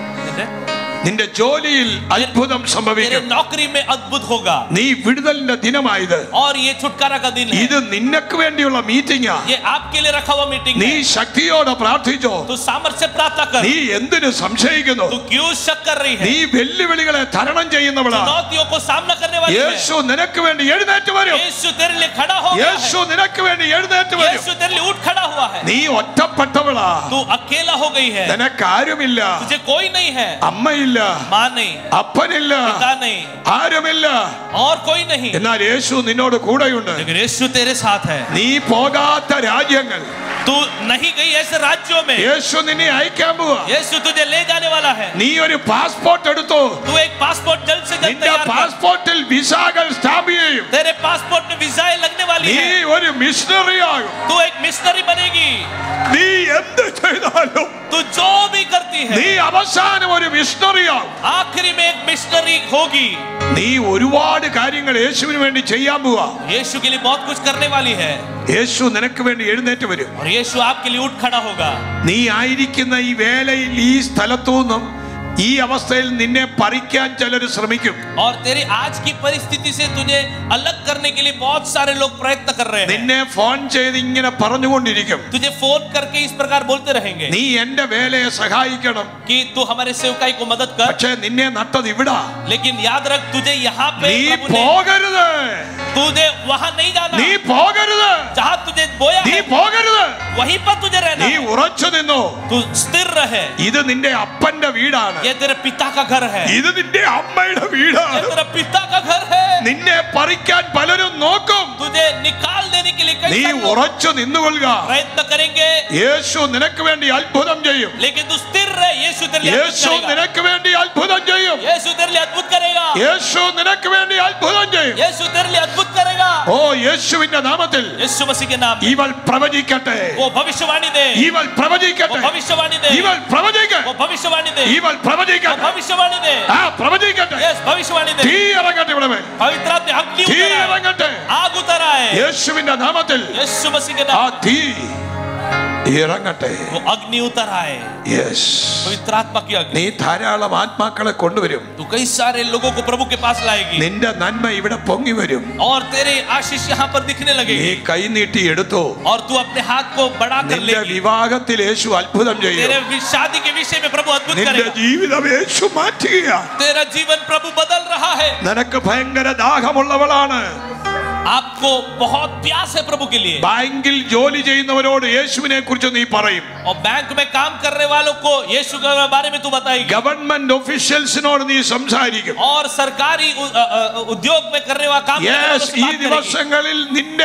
നിന്റെ ജോലിയിൽ അത്ഭുതം तेरे സംഭവിക്കും नौकरी में अद्भुत होगा നീ വിടുതലിന്റെ ദിനമായത് और ये छुटकारा का दिन है ഇത് നിനക്ക് വേണ്ടിയുള്ള മീറ്റിംഗാ ये आपके लिए रखा हुआ मीटिंग നീ है ശക്തിയോടെ പ്രാർത്ഥിച്ചോ तू सामर्थ्य से प्रार्थना कर നീ എന്തിനു സംശയിക്കുന്നു तू क्यों शक कर रही है നീ വെല്ലുവിളികളെ തരണം ചെയ്യുന്നവളാ चुनौतियों को सामना करने वाली है യേശു നിനക്ക് വേണ്ടി എഴുന്നേറ്റ് വരും यीशु तेरे लिए खड़ा हो गया യേശു है നിനക്ക് വേണ്ടി എഴുന്നേറ്റ് വരും यीशु तेरे लिए उठ खड़ा हुआ है നീ ഒറ്റപ്പെട്ടവളാ तू अकेला हो गई है നിനക്ക് ആരുമില്ല तुझे कोई नहीं है അമ്മയില്ല माँ नहीं അപ്പനില്ല पिता नहीं ആരുമില്ല और कोई नहीं എന്നാൽ യേശു നിന്നോട് കൂടെയുണ്ട് लेकिन यीशु तेरे साथ है നീ പോകാത്ത രാജ്യങ്ങൾ तू नहीं गई ऐसे राज्यों में യേശു നിന്നെ അയക്കാൻ പോവാ यीशु तुझे ले जाने वाला है നീ ഒരു പാസ്പോർട്ട് എടുത്തു तू एक पासपोर्ट जल्द से जल्द നിന്റെ तैयार कर പാസ്പോർട്ടിൽ വിസകൾ സ്റ്റാമ്പ് ചെയ്യും तेरे पासपोर्ट में वीजाएं लगने वाली നീ है ഒരു മിഷണറി ആകും तू एक मिशनरी बनेगी നീ എന്ത് ചെയ്താലും तू जो भी करती है നീ അവസാനം ഒരു മിഷണറി ആകും आखिरी में एक मिशनरी होगी നീ ഒരുപാട് കാര്യങ്ങൾ യേശുവിന് വേണ്ടി ചെയ്യാൻ പോവാ यीशु के लिए बहुत कुछ करने वाली है യേശു നിനക്ക് വേണ്ടി എഴുന്നേറ്റ് വരും और यीशु आपके लिए उठ खड़ा होगा നീ ആയിരിക്കുന്ന ഈ വേലയിൽ ഈ സ്ഥലത്തു നിന്നും ഈ അവസ്ഥയിൽ നിന്നെ പറിക്കാൻ ചിലർ ശ്രമിക്കും और तेरी आज की परिस्थिति से तुझे अलग करने के लिए बहुत सारे लोग प्रयत्न कर रहे हैं നിന്നെ ഫോൺ ചെയ്ത് ഇങ്ങനെ പറഞ്ഞുകൊണ്ടിരിക്കും तुझे फोन करके इस प्रकार बोलते रहेंगे നീ എന്റെ വേലയെ സഹായിക്കണം कि तू हमारे सेवकाई को मदद कर പക്ഷെ നിന്നെ നട്ടത് ഇവിടാ लेकिन याद रख तुझे यहाँ पे നീ प्रभु ने പോകരുത് तुझे वहां नहीं जाना നീ പോകരുത് जहाँ तुझे बोया നീ है പോകരുത് वहीं पर तुझे रहना നീ है। ഉറച്ചു നിന്നു तू स्थिर रहे ഇത് നിന്റെ അപ്പന്റെ വീടാണ് ये तेरे पिता का घर है ഇത് നിന്റെ അമ്മയുടെ ये വീടാണ് तेरा पिता का घर है നിന്നെ പറിക്കാൻ പലരും നോക്കും तुझे निकाल देने के लिए कई നീ सारे लोग ഉറച്ചു നിന്നുകൊള്ളുക प्रयत्न करेंगे യേശു നിനക്ക് വേണ്ടി അത്ഭുതം ചെയ്യും लेकिन तू स्थिर रहे यीशु तेरे लिए अद्भुत യേശു करेगा നിനക്ക് വേണ്ടി അത്ഭുതം ചെയ്യും यीशु तेरे लिए अद्भुत करेगा യേശു നിനക്ക് വേണ്ടി അത്ഭുതം ചെയ്യും यीशु तेरे लिए अद्भुत करेगा ഓ യേശുവിന്റെ നാമത്തിൽ यीशु मसीह के नाम में ഇവൾ പ്രവചിക്കട്ടെ वो भविष्यवाणी दे ഇവൾ वो പ്രവചിക്കട്ടെ भविष्यवाणी दे ഇവൾ പ്രവചിക്ക वो भविष्यवाणी दे ഇവൾ वो പ്രവചിക്കട്ടെ भविष्यवाणी दे ആ പ്രവചിക്കട്ടെ यस भविष्यवाणी दे തീ ഇറങ്ങട്ടെ ഇവിടെ മേൽ. पवित्र आत्मा अग्नि തീ उतर आए ഇറങ്ങട്ടെ आग उतर आए യേശുവിന്റെ നാമത്തിൽ यीशु मसीह के ആ नाम തീ ഇറങ്ങട്ടെ वो अग्नि उतर आए യെസ് पवित्र आत्मा की अग्नि നീ ധാരാളം ആത്മാക്കളെ കൊണ്ടുവരും तू कई सारे लोगों को प्रभु के पास लाएगी നിന്റെ നന്മ ഇവിടെ പൊങ്ങി വരും और तेरे आशीष यहाँ पर दिखने നീ लगेगी കൈ നീട്ടി എടുത്തു और तू अपने हाथ को बढ़ा कर നിന്റെ लेगी വിവാഹത്തിൽ യേശു അത്ഭുതം तेरे ചെയ്യും वि- शादी के विषय में प्रभु अद्भुत നിന്റെ करेगा ജീവിതം യേശു മാറ്റുകയാണ് तेरा जीवन प्रभु बदल रहा है നിനക്ക് ഭയങ്കര ദാഹമുള്ളവളാണ് आपको बहुत प्यास है प्रभु के लिए ബാങ്കിൽ ജോലി ചെയ്യുന്നവരോട് യേശുവിനെ കുറിച്ച് നീ പറയും और बैंक में काम करने वालों को यीशु के बारे में तू बताएगी ഗവൺമെന്റ് ഒഫീഷ്യൽസിനോട് നീ സംസാരിക്കും और सरकारी उ- अ- अ- उद्योग में करने वाला काम करने वालों യെസ് से ഈ बात करेगी। ദിവസങ്ങളിൽ നിന്റെ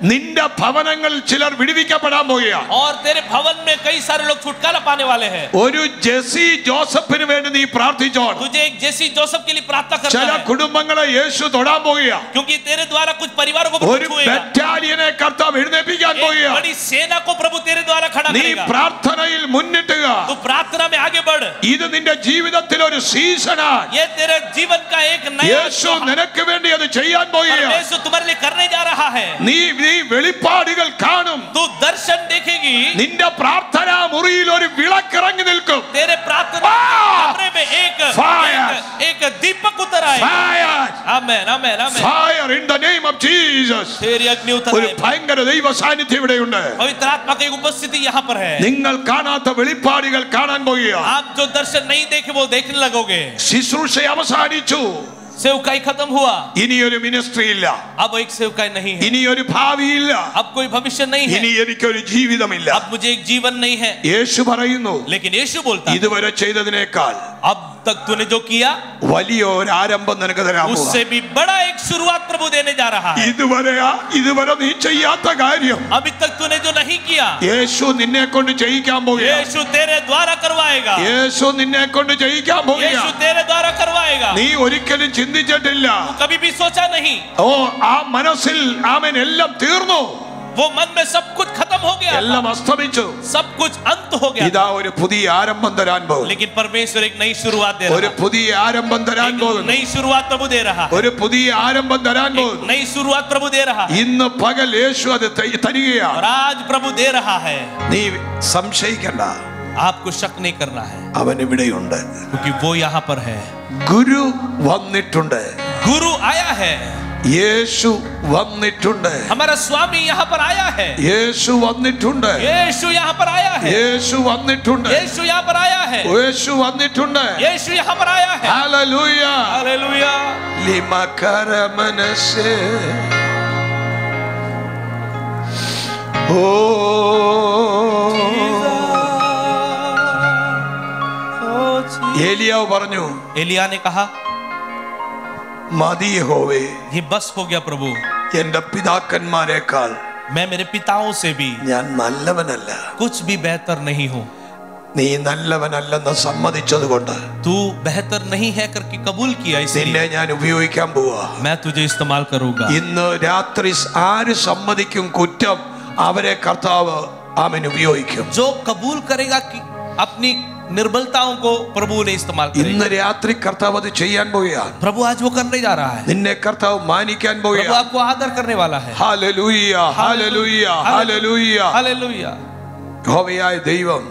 നിന്റെ ഭവനങ്ങളിൽ ചിലർ വിടുവിക്കപ്പെടാൻ പോവുകയാണ് और तेरे भवन में कई सारे लोग छुटकारा पाने वाले हैं ഒരു ജെസി ജോസഫിന് വേണ്ടി നീ പ്രാർത്ഥിച്ചോണം तुझे एक जैसी जोसेफ के लिए प्रार्थना करना ചില है കുടുംബങ്ങളെ യേശു തൊടാൻ പോവുകയാണ് क्योंकि तेरे द्वारा कुछ परिवारों को ഒരു प्रभु छुएगा ബറ്റാലിയനെ കർത്താവ് എഴുന്നേൽപ്പിക്കാൻ एक പോവുകയാണ് बड़ी सेना को प्रभु तेरे द्वारा खड़ा നീ करेगा പ്രാർത്ഥനയിൽ മുന്നിട്ടുക तू प्रार्थना में आगे बढ़ ഇത് നിന്റെ ജീവിതത്തിൽ ഒരു സീസണാണ് ये तेरे जीवन का एक नया യേശു നിനക്ക് വേണ്ടി അത് ചെയ്യാൻ പോവുകയാണ് परमेश्वर तुम्हारे लिए करने जा रहा है നീ നീ വെളിപ്പാടുകൾ കാണും तू दर्शन देखेगी നിന്റെ പ്രാർത്ഥനാ മുറിയിൽ ഒരു വിളക്കിറങ്ങി നിൽക്കും तेरे प्रार्थना Fire! कमरे में एक Fire! एक, एक दीपक उतर आए Fire! Amen amen amen Fire in the name of Jesus. तेरी अग्नि उतर ഒരു आए ഭയങ്കര ദൈവ സാന്നിധ്യം ഇവിടെയുണ്ട് पवित्र आत्मा की उपस्थिति यहाँ पर है നിങ്ങൾ കാണാത്ത വെളിപ്പാടുകൾ കാണാൻ പോവുകയാണ് आप जो दर्शन नहीं देखे वो देखने लगोगे ശുശ്രൂഷ അവസാനിച്ചു सेवकाई खत्म हुआ ഇനിയൊരു മിനിസ്ട്രി ഇല്ല अब एक सेवकाई नहीं है ഇനിയൊരു ഭാവിയില്ല अब कोई भविष्य नहीं ഇനി है എനിക്കൊരു ജീവിതമില്ല अब मुझे एक जीवन नहीं है യേശു പറയുന്നു लेकिन यीशु बोलता है, ഇതുവരെ ചെയ്തതിനേക്കാൾ अब तक तूने जो किया വലിയ ഒരു ആരംഭം നിനക്ക് തരാൻ പോവാ. उससे भी बड़ा एक शुरुआत प्रभु देने जा रहा है ഇതുവരെ ഇതുവരെ നീ ചെയ്യാത്ത കാര്യം अभी तक तूने जो नहीं किया യേശു നിന്നെ കൊണ്ട് ചെയ്യിക്കാൻ പോവുക यीशु तेरे द्वारा करवाएगा യേശു നിന്നെ കൊണ്ട് ചെയ്യിക്കാൻ പോവുക यीशु तेरे द्वारा करवाएगा നീ ഒരിക്കലും ചിന്തിച്ചിട്ടില്ല कभी भी सोचा नहीं ഓ ആ മനസ്സിൽ ആമൻ എല്ലാം തീർന്നു वो मन में सब कुछ खत्म हो गया था। എല്ലാം അസ്തമിച്ചു सब कुछ अंत हो गया ഇതാ ഒരു പുതിയ ആരംഭം തരാൻ പോകും लेकिन परमेश्वर एक नई शुरुआत दे ഒരു रहा है പുതിയ ആരംഭം തരാൻ एक പോകുന്നു नई शुरुआत प्रभु दे रहा है ഒരു പുതിയ ആരംഭം തരാൻ एक പോകുന്നു नई शुरुआत प्रभु दे रहा है ഇന്ന് പകൽ യേശു അത് ത- और തരികയാണ് आज प्रभु दे रहा है നീ സംശയിക്കണ്ട आपको शक नहीं करना है അവൻ ഇവിടെയുണ്ട് क्योंकि वो यहाँ पर है ഗുരു വന്നിട്ടുണ്ട് गुरु आया है യേശു വന്നിട്ടുണ്ട് हमारा स्वामी यहाँ पर आया है യേശു വന്നിട്ടുണ്ട് यीशु यहाँ पर आया है യേശു വന്നിട്ടുണ്ട് यीशु यहाँ पर आया है യേശു വന്നിട്ടുണ്ട് यीशु यहाँ पर आया है ഹല്ലേലൂയ हालेलुया ലിമകര മനസ്സേ ഓ ഏലിയാവ് പറഞ്ഞു एलिया ने कहा മതി യഹോവേ ये बस हो गया प्रभु എന്റെ പിതാക്കന്മാരെക്കാൾ मैं मेरे पिताओं से भी ഞാൻ നല്ലവനല്ല कुछ भी बेहतर नहीं हूँ നീ നല്ലവനല്ലെന്ന് സമ്മതിച്ചതുകൊണ്ട് तू बेहतर नहीं है करके कबूल किया इसलिए നിന്നെ ഞാൻ ഉപയോഗിക്കാൻ പോവാ मैं तुझे इस्तेमाल करूंगा ഇന്ന് രാത്രി ആര് സമ്മതിക്കും കുറ്റം അവരെ കർത്താവ് അവൻ ഉപയോഗിക്കും जो कबूल करेगा कि अपनी निर्बलताओं को प्रभु ने इस्तेमाल ഇന്ന് करेगा രാത്രി കർത്താവ് അത് ചെയ്യാൻ പോവുകയാണ് प्रभु आज वो करने जा रहा है നിന്നെ കർത്താവ് മാനിക്കാൻ प्रभु പോവുകയാണ് आपको आदर करने वाला है ഹല്ലേലൂയ ഹല്ലേലൂയ ഹല്ലേലൂയ हालेलुया യഹോവയായ ദൈവം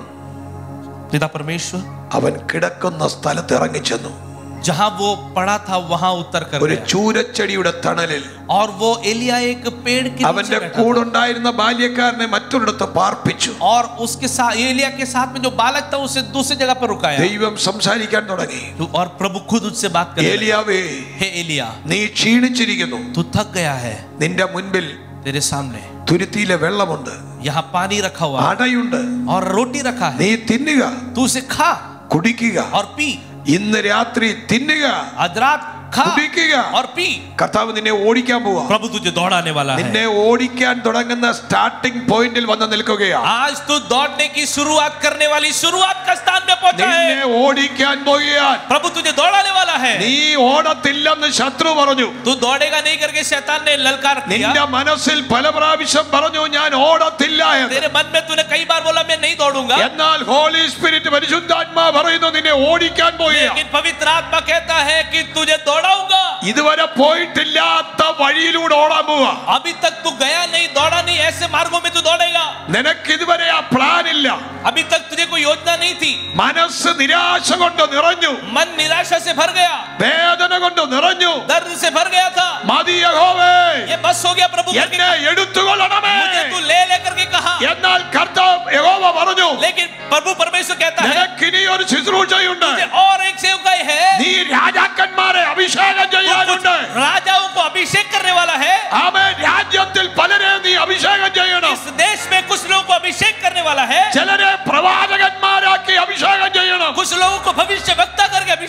पिता परमेश्वर അവൻ കിടക്കുന്ന സ്ഥലത്ത് ഇറങ്ങിച്ചെന്നു जहां वो पड़ा था वहां उतर कर ഒരു गया ചൂരച്ചെടിയുടെ തണലിൽ और वो एलिया एक पेड़ के नीचे അവന്റെ बैठा था। കൂടുണ്ടായിരുന്ന ബാല്യക്കാരനെ മറ്റൊരിടത്ത് പാർപ്പിച്ചു और उसके साथ एलिया के साथ में जो बालक था उसे दूसरी जगह पर रुकाया ദൈവം സംസാരിക്കാൻ തുടങ്ങി और प्रभु खुद उससे बात कर ഏലിയാവേ हे एलिया നീ ക്ഷീണിച്ചിരിക്കുന്നു तू थक गया है നിന്റെ മുൻപിൽ तेरे सामने തുരുത്തിയിലെ വെള്ളമുണ്ട് यहाँ पानी रखा हुआ है അടയുണ്ട് और रोटी रखा है നീ തിന്നുക तू उसे खा കുടിക്കുക और पी ഇന്ന് രാത്രി തിന്നുക आज रात खा കുടിക്കുക और पी കർത്താവ് നിന്നെ ഓടിക്കാൻ പോവാ प्रभु तुझे दौड़ाने वाला है നിന്നെ ഓടിക്കാൻ തുടങ്ങുന്ന സ്റ്റാർട്ടിംഗ് പോയിന്റിൽ വന്ന് നിൽക്കുകയാണ് आज तू दौड़ने की शुरुआत करने वाली शुरुआत का स्थान में पहुंचा നിന്നെ है ഓടിക്കാൻ പോയാൽ प्रभु तुझे दौड़ाने वाला है നീ ഓടത്തില്ലെന്ന് ശത്രു പറഞ്ഞു तू दौड़ेगा नहीं करके शैतान ने ललकार दिया നിന്റെ മനസ്സിൽ പല പ്രാവശ്യം പറഞ്ഞു ഞാൻ ഓടത്തില്ല എന്ന് तेरे मन में तूने कई बार बोला मैं नहीं दौड़ूंगा എന്നാൽ ഹോളി സ്പിരിറ്റ് പരിശുദ്ധാത്മാ പറയുന്നു നിന്നെ ഓടിക്കാൻ പോയ लेकिन पवित्र आत्मा कहता है कि तुझे दौड़ाऊंगा ഇതുവരെ പോയിട്ടില്ലാത്ത വഴിയിലൂടെ ഓടാൻ പോവാ अभी तक तू गया नहीं दौड़ा नहीं ऐसे मार्गों में तू दौड़ेगा നിനക്ക് ഇതുവരെ ആ പ്ലാൻ ഇല്ല अभी तक तुझे कोई योजना नहीं थी മനസ്സ് നിരാശ കൊണ്ട് നിറഞ്ഞു मन निराशा से भर गया വേദന കൊണ്ട് നിറഞ്ഞു दर्द से भर गया था മതി യഹോവേ ये बस हो गया प्रभु करके എന്നെ എടുത്തുകൊള്ളണമേ मुझे तू ले ले करके कहा എന്നാൽ കർത്താവ് യഹോവ പറഞ്ഞു लेकिन प्रभु परमेश्वर कहता है നിനക്ക് ഇനി ഒരു ശുശ്രൂഷയുണ്ട് तुझे और एक सेवकाई है നീ രാജാക്കന്മാരെ അഭിഷേകം तू कुछ ചെയ്യാനുണ്ട് राजाओं को अभिषेक करने वाला है ആമേ രാജ്യത്തിൽ പലരെ നീ അഭിഷേകം ചെയ്യണം इस देश में कुछ लोगों को अभिषेक करने वाला है ചിലരെ പ്രവാചകന്മാരാക്കി അഭിഷേകം ചെയ്യണം कुछ लोगों को भविष्य वक्ता करके अभिषेक करने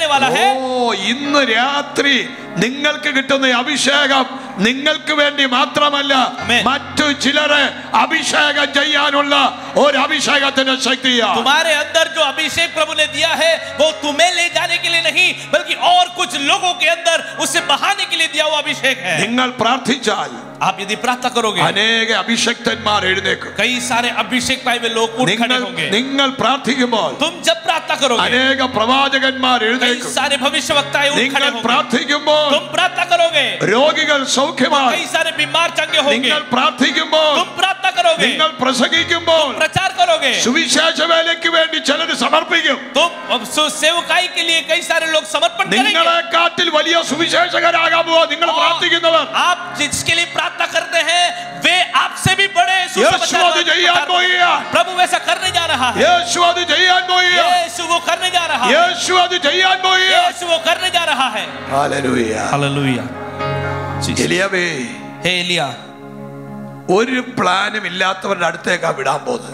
वाला है ഓ ഇന്ന് രാത്രി നിങ്ങൾക്ക് കിട്ടുന്ന ഈ അഭിഷേകം നിങ്ങൾക്ക് വേണ്ടി മാത്രമല്ല ആമേൻ. മറ്റു ചിലരെ അഭിഷേകം ചെയ്യാനുള്ള ഒരു അഭിഷേകത്തിന്റെ ശക്തിയാണ് तुम्हारे अंदर जो अभिषेक प्रभु ने दिया है वो तुम्हें ले जाने के लिए नहीं बल्कि और कुछ लोगों के अंदर उसे बहाने के लिए दिया हुआ अभिषेक है നിങ്ങൾ പ്രാർത്ഥിച്ചാൽ आप यदि प्रार्थना करोगे അനേക അഭിഷക്തന്മാർ എഴുന്നേക്കും कई सारे अभिषेक पाए हुए लोग उठ खड़े നിങ്ങൾ होंगे നിങ്ങൾ പ്രാർത്ഥിക്കുമ്പോൾ तुम जब प्रार्थना करोगे അനേക പ്രവാചകന്മാർ कई എഴുന്നേക്കും सारे भविष्यवक्ताएं उठ നിങ്ങൾ खड़े होंगे പ്രാർത്ഥിക്കുമ്പോൾ तुम प्रार्थना करोगे രോഗികൾ സൗഖ്യമായി कई सारे बीमार चंगे होंगे നിങ്ങൾ പ്രാർത്ഥിക്കുമ്പോൾ तुम प्रार्थना करोगे നിങ്ങൾ പ്രസംഗിക്കുമ്പോൾ प्रचार करोगे സുവിശേഷ വേലയ്ക്ക് വേണ്ടി ചിലർ സമർപ്പിക്കും तुम अब सु- सेवकाई के लिए कई सारे लोग समर्पण करेंगे നിങ്ങളെ കാട്ടിൽ വലിയ സുവിശേഷകരാകാൻ പോവാ നിങ്ങൾ പ്രാർത്ഥിക്കുന്നവർ आप जिसके लिए प्रार्थना करते हैं वे आपसे भी बड़े सुसमाचार യേശു അത് ചെയ്യാൻ പോവുകയാണ്. प्रभु वैसा करने जा रहा है യേശു അത് ചെയ്യാൻ പോയി यीशु वो करने जा रहा है യേശു അത് ചെയ്യാൻ പോയി यीशु वो करने जा रहा है हालेलुया എലിയാവേ हे एलिया ഒരു പ്ലാനും ഇല്ലാത്തവരുടെ അടുത്തേക്കാ വിടാൻ പോകുന്നത്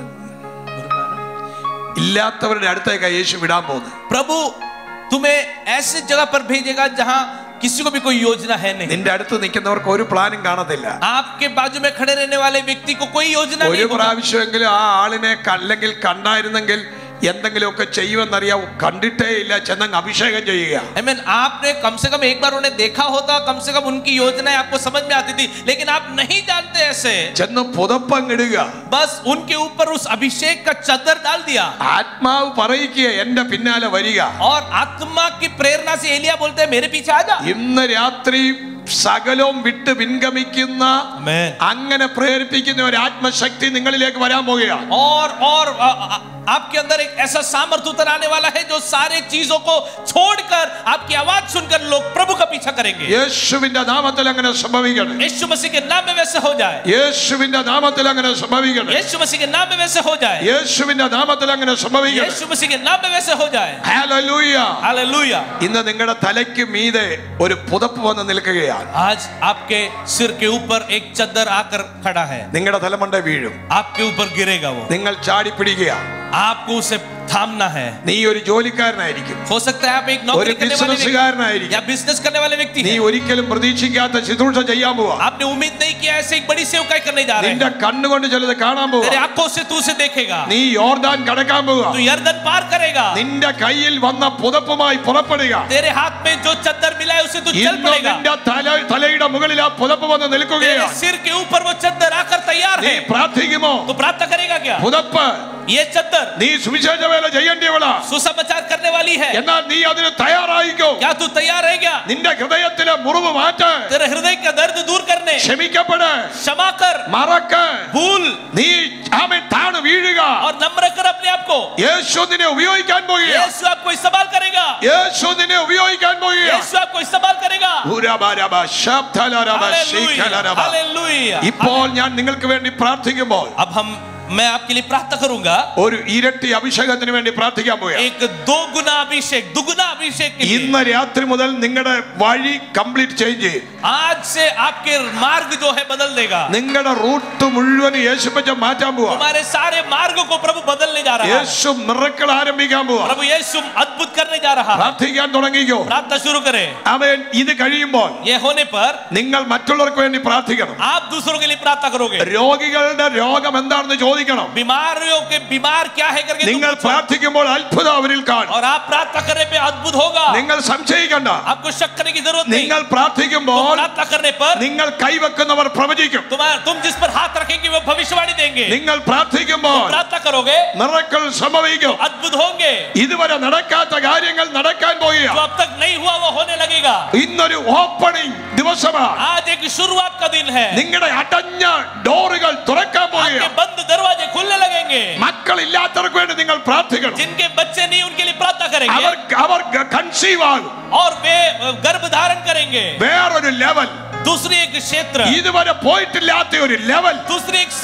ഇല്ലാത്തവരുടെ അടുത്തേക്കാ യേശു വിടാൻ പോകുന്നത് प्रभु तुम्हें ऐसी जगह पर भेजेगा जहां किसी को भी कोई योजना है नहीं നിന്റെ അടുത്ത് നിൽക്കുന്നവർക്ക് ഒരു പ്ലാനും കാണത്തില്ല आपके बाजू में खड़े रहने वाले व्यक्ति को कोई योजना ഒരു नहीं होगा। പ്രാവശ്യമെങ്കിലും ആ ആളിനെ അല്ലെങ്കിൽ കണ്ടായിരുന്നെങ്കിൽ എന്തെങ്കിലുമൊക്കെ ചെയ്യുമെന്നറിയാം കണ്ടിട്ടേ ഇല്ല ചെന്നങ്ങ് അഭിഷേകം ചെയ്യുക I mean, आपने कम से कम एक बार उन्हें देखा होता कम से कम उनकी योजनाएं आपको समझ में आती थी लेकिन आप नहीं जानते ऐसे ചെന്ന് പുതപ്പങ്ങിടുക बस उनके ऊपर उस अभिषेक का चदर डाल दिया ആത്മാവ് പറയിക്കുക എന്റെ പിന്നാലെ വരിക और आत्मा की प्रेरणा से एलिया बोलते हैं मेरे पीछे आ जा ഇന്ന് രാത്രി സകലവും വിട്ട് പിൻഗമിക്കുന്ന Amen. അങ്ങനെ പ്രേരിപ്പിക്കുന്ന ഒരു ആത്മശക്തി നിങ്ങളിലേക്ക് വരാൻ പോകുകയാണ് और और अ, अ, आपके अंदर एक ऐसा सामर्थ्य उतर आने वाला है जो सारे चीजों को छोड़कर आपकी आवाज सुनकर लोग प्रभु का पीछा करेंगे യേശുവിന്റെ നാമത്തിൽ അങ്ങനെ സംഭവിക്കണം यीशु मसीह के नाम में वैसे हो जाए യേശുവിന്റെ നാമത്തിൽ അങ്ങനെ സംഭവിക്കണം यीशु मसीह के नाम में वैसे हो जाए യേശുവിന്റെ നാമത്തിൽ അങ്ങനെ സംഭവിക്കണം यीशु मसीह के नाम में वैसे हो जाए ഹല്ലേലൂയ हालेलुया ഇന്ന് നിങ്ങളുടെ തലയ്ക്ക് മീതെ ഒരു പുതപ്പ് വന്ന് നിൽക്കുകയാണ് आज आपके सिर के ऊपर एक चद्दर आकर खड़ा है നിങ്ങളുടെ തലമണ്ട വീഴും आपके ऊपर गिरेगा वो നിങ്ങൾ ചാടി പിടിക്കുക आपको उसे थामना है നീ ഒരു ജോലിക്കാരനായിരിക്കും हो सकता है आप एक ഒരു नौकरी करने वाले व्यक्ति ബിസിനസ്സുകാരനായിരിക്കും या बिजनेस करने वाले व्यक्ति നീ हैं ഒരിക്കലും പ്രതീക്ഷിക്കാത്ത ശുശ്രൂഷ ചെയ്യാൻ പോവാ आपने उम्मीद नहीं किया ऐसे एक बड़ी सेवकाई करने जा रहे നിന്റെ हैं കണ്ണുകൊണ്ട് ചിലത് കാണാൻ പോവാ तेरे आंखों से तू उसे देखेगा നീ യോർദാൻ കടക്കാൻ പോവാ तू यर्दन पार करेगा നിന്റെ കയ്യിൽ വന്ന പുതപ്പുമായി പുറപ്പെടുക तेरे हाथ में जो चद्दर मिला है उसे तू चल ഇന്ന് पड़ेगा നിന്റെ തല തലയുടെ മുകളിൽ ആ പുതപ്പ് വന്ന് तेरे നിൽക്കുകയാണ് सिर के ऊपर वो चद्दर आकर तैयार നീ है പ്രാർത്ഥിക്കുമോ तो प्रार्थना करेगा क्या പുതപ്പ് ये चद्दर നീ സുവിശേഷ വേല ചെയ്യേണ്ടിയവളാ सुसमाचार करने वाली है എന്നാൽ നീ അതിന് തയ്യാറായിക്കോ क्या तू तैयार है क्या നിന്റെ ഹൃദയത്തിലെ മുറിവ് മാറ്റ് तेरे हृदय का दर्द दूर करने ക്ഷമിക്കപ്പെട് क्षमा कर മറക്ക് भूल നീ ആമേൻ താണു വീഴുക और नम्र कर अपने आप को യേശു നിന്നെ ഉപയോഗിക്കാൻ പോവുക यीशु आपको इस्तेमाल करेगा യേശു നിന്നെ ഉപയോഗിക്കാൻ പോവുക यीशु आपको इस्तेमाल करेगा ഉരബരബ, ശബ്ദലരബ, ശീഖലരബ. हालेलुया ഇപ്പോൾ ഞാൻ നിങ്ങൾക്ക് വേണ്ടി പ്രാർത്ഥിക്കുമ്പോൾ अब हम मैं आपके लिए प्रार्थना करूंगा ഒരു ഇരട്ടി അഭിഷേകത്തിന് വേണ്ടി പ്രാർത്ഥിക്കാൻ പോവുക एक दो गुना अभिषेक दुगुना अभिषेक के लिए ഇന്ന് രാത്രി മുതൽ നിങ്ങളുടെ വഴി കംപ്ലീറ്റ് ചേഞ്ച് ചെയ്യും आज से आपके मार्ग जो है बदल देगा നിങ്ങളുടെ റൂട്ട് മുഴുവൻ യേശുപ്പച്ച മാറ്റാൻ പോവാ हमारे सारे मार्ग को प्रभु बदलने जा रहा है യേശു മിറക്കൾ ആരംഭിക്കാൻ പോവാ प्रभु यीशु अद्भुत करने जा रहा है പ്രാർത്ഥിക്കാൻ തുടങ്ങിക്കോ प्रार्थना शुरू करें അവൻ ഇത് കഴിയുമ്പോൾ ये होने पर നിങ്ങൾ മറ്റുള്ളവർക്ക് വേണ്ടി പ്രാർത്ഥിക്കണം आप दूसरों के लिए प्रार्थना करोगे രോഗികളുടെ രോഗം എന്താണെന്ന് ചോദിക്കണം बीमारियों के बीमार क्या है करके तुम നിങ്ങൾ पूछो। പ്രാർത്ഥിക്കുമ്പോൾ അത്ഭുതം അവരിൽ കാണും और आप प्रार्थना करने पे अद्भुत होगा നിങ്ങൾ സംശയിക്കണ്ട आपको शक करने की जरूरत नहीं നിങ്ങൾ तुम പ്രാർത്ഥിക്കുമ്പോൾ प्रार्थना करने पर നിങ്ങൾ കൈവെക്കുന്നവർ പ്രവചിക്കും तुम्हारा तुम जिस पर हाथ रखेंगे वो भविष्यवाणी देंगे നിങ്ങൾ പ്രാർത്ഥിക്കുമ്പോൾ प्रार्थना करोगे മിറക്കൾ സംഭവിക്കും अद्भुत होंगे ഇതുവരെ നടക്കാത്ത കാര്യങ്ങൾ നടക്കാൻ जो പോവുക अब तक नहीं हुआ वो होने लगेगा ഇന്നൊരു ഓപ്പണിംഗ് ദിവസമാണ് आज एक शुरुआत का दिन है നിങ്ങളുടെ അടഞ്ഞ ഡോറുകൾ തുറക്കാൻ आपके പോവുക बंद दरवाजे खुलने लगेंगे മക്കളില്ലാത്തവർക്ക് വേണ്ടി നിങ്ങൾ പ്രാർത്ഥിക്കണം जिनके बच्चे नहीं उनके लिए प्रार्थना करेंगे അവർ അവർ കൺസീവ് ആകും और वे गर्भ धारण करेंगे വേറൊരു ലെവൽ दूसरी एक क्षेत्र ഇതുവരെ പോയിട്ടില്ലാത്ത ഒരു ലെവൽ दूसरी एक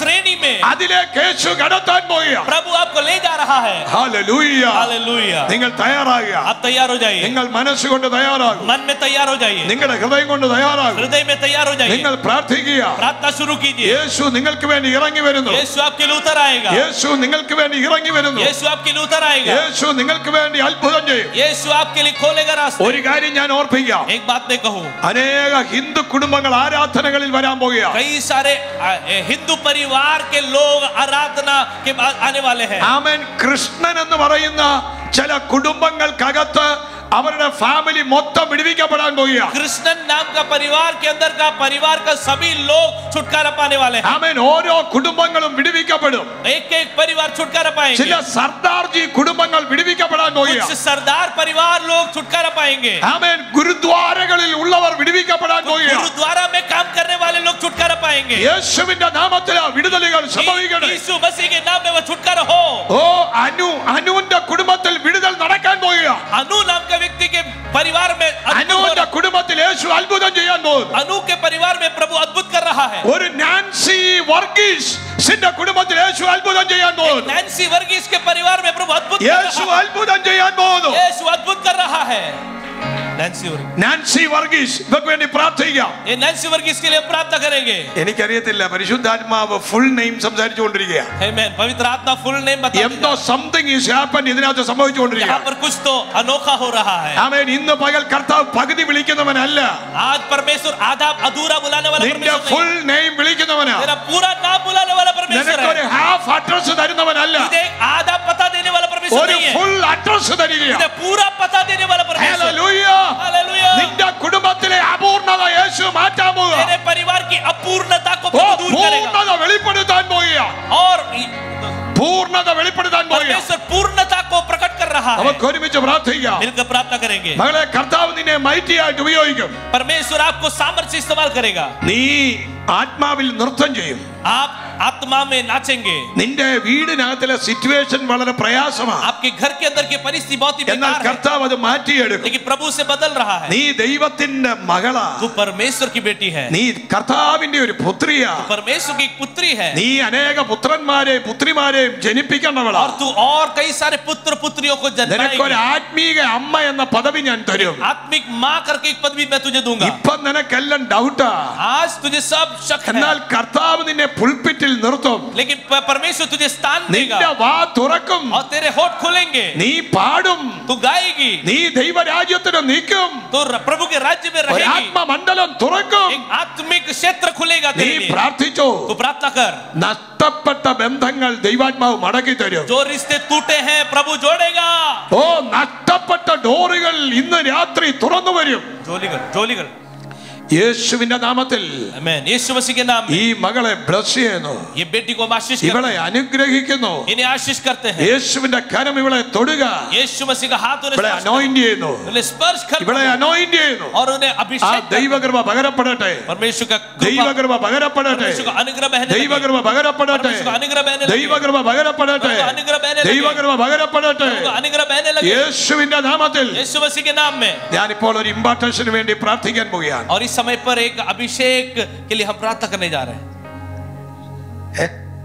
श्रेणी में അതിലേക്ക് യേശു കടത്താൻ പോവുക प्रभु आपको ले जा रहा है ഹല്ലേലൂയ हालेलुया നിങ്ങൾ തയ്യാറാകുക आप तैयार हो जाइए നിങ്ങൾ മനസ്സുകൊണ്ട് തയ്യാറാകും मन में तैयार हो जाइए നിങ്ങളുടെ ഹൃദയം കൊണ്ട് തയ്യാറാകും हृदय में तैयार हो जाइए നിങ്ങൾ പ്രാർത്ഥിക്കുക प्रार्थना शुरू कीजिए യേശു നിങ്ങൾക്ക് വേണ്ടി ഇറങ്ങി വരുന്നു यीशु आपके लिए उतर आएगा യേശു നിങ്ങൾക്ക് വേണ്ടി ഇറങ്ങി വരുന്നു यीशु आपके लिए उतर आएगा യേശു നിങ്ങൾക്ക് വേണ്ടി അത്ഭുതം ചെയ്യും यीशु आपके लिए खोलेगा रास्ते ഒരു കാര്യം ഞാൻ ഓർപ്പിക്കാം एक बात मैं कहूँ അനേക ഹിന്ദു കുടുംബങ്ങൾ ആരാധനകളിൽ വരാൻ പോകുക कई सारे आ, ए, हिंदू परिवार के लोग आराधना के बाद आने वाले हैं ആമൻ കൃഷ്ണൻ എന്ന് പറയുന്ന ചില കുടുംബങ്ങൾക്കകത്ത് അവരുടെ ഫാമിലി മൊത്തം വിടുവിക്കപ്പെടാൻ പോകുക कृष्णन नाम का परिवार के अंदर का परिवार का सभी लोग छुटकारा पाने वाले हैं ആമൻ ഓരോ കുടുംബങ്ങളും വിടുവിക്കപ്പെടും एक एक परिवार छुटकारा ചില पाएंगे സർദാർജി കുടുംബങ്ങൾ വിടുവിക്കപ്പെടാൻ പോകുക कुछ सरदार परिवार लोग छुटकारा पाएंगे ആമേൻ ഗുരുദ്വാരകളിൽ ഉള്ളവർ വിടുവിക്കപ്പെടാൻ പോകുക गुरुद्वारा में काम करने वाले लोग छुटकारा पाएंगे യേശുവിന്റെ നാമത്തിൽ വിടുതലുകൾ സംഭവിക്കട്ടെ यीशु मसीह के नाम में वो छुटकारा हो ഓ അനു അനുവിന്റെ കുടുംബത്തിൽ വിടുതൽ നടക്കാൻ പോകുക अनु नाम का व्यक्ति के परिवार में अद्भुत हो അനുവിന്റെ रहा- കുടുംബത്തിൽ യേശു അത്ഭുതം ചെയ്യാൻ പോകുന്നു अनु के परिवार में प्रभु अद्भुत कर रहा है ഒരു നാൻസി വർഗീസ് കുടുംബത്തിൽ യേശു അത്ഭുതം ചെയ്യാൻ പോകുന്നു नैन्सी वर्गीस के परिवार में प्रभु अद्भुत कर യേശു रहा है അത്ഭുതം ചെയ്യാൻ പോകുന്നു यीशु अद्भुत कर रहा है नैन्सी वर्गीस നാൻസി വർഗീസ് ഇവർക്ക് വേണ്ടി പ്രാർത്ഥിക്കാം ये नैन्सी वर्गीस के लिए हम प्रार्थना करेंगे എനിക്കറിയത്തില്ല പരിശുദ്ധാത്മാവ് ഫുൾ നെയിം സംസാരിച്ചുകൊണ്ടിരിക്കുക Amen. पवित्र आत्मा फुल नेम बता എന്തോ സംതിങ് ഈസ് ഹാപ്പൻ ഇതിനകത്ത് यहाँ സംഭവിച്ചുകൊണ്ടിരിക്കുക पर कुछ तो अनोखा हो रहा है ആമേൻ ഇന്ന് പകൽ കർത്താവ് പകുതി വിളിക്കുന്നവനല്ല आज परमेश्वर आधा अधूरा बुलाने वाला നിന്റെ परमेश्वर ഫുൾ नहीं നെയിം വിളിക്കുന്നവനാ तेरा पूरा नाम बुलाने वाला परमेश्वर നിനക്കൊരു है ഹാഫ് അഡ്രസ് തരുന്നവനല്ല तुझे एक आधा पता देने वाला परमेश्वर ഒരു नहीं है ഫുൾ അഡ്രസ് തരികയാണ് तुझे पूरा पता देने वाला परमेश्वर ഹല്ലേലൂയ. हालेलूया നിന്റെ കുടുംബത്തിലെ അപൂർണത യേശു മാറ്റാൻ പോവുക तेरे परिवार की अपूर्णता को ഓ, प्रभु दूर करेगा പൂർണ്ണത വെളിപ്പെടുത്താൻ പോവുക और പൂർണ്ണത വെളിപ്പെടുത്താൻ പോവുക परमेश्वर पूर्णता को प्रकट कर रहा है നമുക്ക് ഒരുമിച്ച് പ്രാർത്ഥിക്കാം मिलकर प्रार्थना करेंगे മകളെ കർത്താവ് നിന്നെ മൈറ്റി ആയിട്ട് ഉപയോഗിക്കും परमेश्वर आपको सामर्थ्य इस्तेमाल करेगा നീ ആത്മാവിൽ നൃത്തം ചെയ്യും आप आत्मा में नाचेंगे നിന്റെ വീടിനകത്തിലെ സിറ്റുവേഷൻ വളരെ പ്രയാസമാണ് आपके घर के अंदर की परिस्थिति बहुत ही എന്നാൽ बेकार है കർത്താവ് അത് മാറ്റിയെടുക്കും लेकिन प्रभु से बदल रहा है നീ ദൈവത്തിന്റെ മകളാ तू परमेश्वर की बेटी है നീ കർത്താവിന്റെ ഒരു പുത്രിയാ परमेश्वर की एक पुत्री है നീ അനേക പുത്രന്മാരെയും പുത്രിമാരെയും ജനിപ്പിക്കേണ്ടവളാ और तू और कई सारे पुत्र पुत्रियों को നിനക്കൊരു जन्माएगी ആത്മീക അമ്മ എന്ന പദവി ഞാൻ തരും आत्मिक माँ करके एक पदवी मैं तुझे दूंगा ഇപ്പൊ നിനക്കെല്ലാം ഡൗട്ടാ आज तुझे सब शक എന്നാൽ है കർത്താവ് നിന്നെ പുൽപ്പിറ്റിൽ നിർത്തും लेकिन प- परमेश्वर तुझे स्थान നിന്റെ देगा വാ തുറക്കും और तेरे होठ खुलेंगे നീ പാടും तू गाएगी നീ ദൈവരാജ്യത്തിന് നിൽക്കും तो र- प्रभु के राज्य में ഒരു रहेगी ആത്മമണ്ഡലം തുറക്കും एक आत्मिक क्षेत्र खुलेगा നീ तेरे लिए പ്രാർത്ഥിച്ചു तू प्रार्थना कर നഷ്ടപ്പെട്ട ബന്ധങ്ങൾ ദൈവാത്മാവ് മടക്കി തരും जो रिश्ते टूटे हैं प्रभु जोड़ेगा ഓ നഷ്ടപ്പെട്ട ഡോറുകൾ ഇന്ന് രാത്രി തുറന്നു വരും जोलीगढ़ जोलीगढ़ യേശുവിന്റെ നാമത്തിൽ आमेन यीशु मसीह के नाम में ഈ മകളെ ബ്ലസ് ചെയ്യുന്നു ये बेटी को हम आशीष करते ഇവളെ അനുഗ്രഹിക്കുന്നു हैं इन्हें आशीष करते हैं യേശുവിന്റെ കരം ഇവളെ തൊടുക यीशु मसीह का हाथ उन्हें ഇവളെ स्पर्श कर- അനോയിന്റ് ചെയ്യുന്നു उन्हें स्पर्श कर ഇവളെ അനോയിന്റ് ചെയ്യുന്നു और उन्हें ആ अभिषेक कर- ദൈവകൃപ പകരപ്പെടട്ടെ परमेश्वर का कृपा ദൈവകൃപ പകരപ്പെടട്ടെ परमेश्वर का अनुग्रह बहने लगे। ദൈവകൃപ പകരപ്പെടട്ടെ परमेश्वर का अनुग्रह बहने लगे। ദൈവകൃപ പകരപ്പെടട്ടെ प्रभु का अनुग्रह बहने लगे। ദൈവകൃപ പകരപ്പെടട്ടെ प्रभु का अनुग्रह बहने लगे യേശുവിന്റെ നാമത്തിൽ यीशु मसीह के नाम में ഞാനിപ്പോൾ ഒരു ഇമ്പാർട്ടേഷന് വേണ്ടി പ്രാർത്ഥിക്കാൻ പോവുകയാണ് और इस समय पर एक अभिषेक के लिए हम प्रार्थना करने जा रहे हैं ഏ?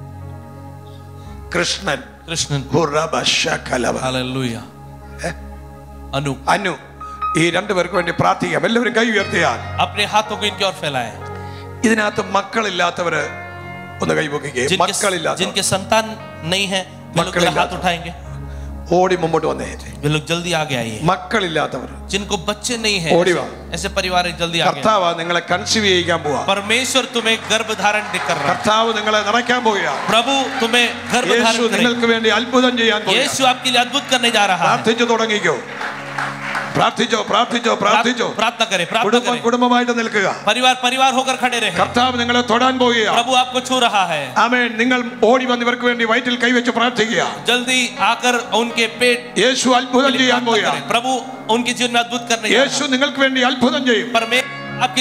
കൃഷ്ണൻ कृष्ण ഹുറബശകലവ. हालेलुया ഏ? अनु അനു ഈ രണ്ടുപേർക്ക് വേണ്ടി പ്രാർത്ഥിക്കാം എല്ലാവരും കൈ ഉയർത്തിയാൽ अपने हाथों को इनकी ओर फैलाएं ഇതിനകത്ത് മക്കളില്ലാത്തവര് ഒന്ന് കൈപൊക്കിക്കേ जिनके മക്കളില്ലാത്ത जिनके संतान नहीं है वे लोग मक्कल मेरा हाथ इल्लाता। उठाएंगे ഓടി മുമ്പോട്ട് വന്നേ वे लोग जल्दी आगे आइए മക്കളില്ലാത്തവർ जिनको बच्चे नहीं है ओड़ी ऐसे, वाह। ऐसे परिवार है, जल्दी आगे आइए। കർത്താവ് നിങ്ങളെ കൺസീവ് ചെയ്യിക്കാൻ പോവാ परमेश्वर तुम्हें गर्भ धारण कर रहा है കർത്താവ് നിങ്ങളെ നിറയ്ക്കാൻ പോവുകയാണ് प्रभु तुम्हें गर्भ യേശു धारण करेगा നിങ്ങൾക്ക് വേണ്ടി അത്ഭുതം ചെയ്യാൻ പോവുകയാണ് यीशु आपके लिए अद्भुत करने जा रहा है പ്രാർത്ഥിച്ചു തുടങ്ങിക്കോ പ്രാർത്ഥിച്ചോ പ്രാർത്ഥിച്ചോ പ്രാർത്ഥിച്ചോ प्रार्थना करें प्रार्थना കുടുംബം करें കുടുംബമായിട്ട് നിൽക്കുക परिवार परिवार होकर खड़े रहे കർത്താവ് നിങ്ങളെ തൊടാൻ പോവുകയാണ് प्रभु आपको छू रहा है ആമേൻ നിങ്ങൾ ഓടി വന്ന് ഇവർക്ക് വേണ്ടി വയറ്റിൽ കൈവച്ച് പ്രാർത്ഥിക്കുക जल्दी आकर उनके पेट യേശു അത്ഭുതം ചെയ്യാൻ प्रार्थना പോവുകയാണ് करें। प्रभु उनके जीवन में अद्भुत करने जा रहा യേശു നിങ്ങൾക്ക് വേണ്ടി അത്ഭുതം ചെയ്യും है परमेश्वर आपके लिए अद्भुत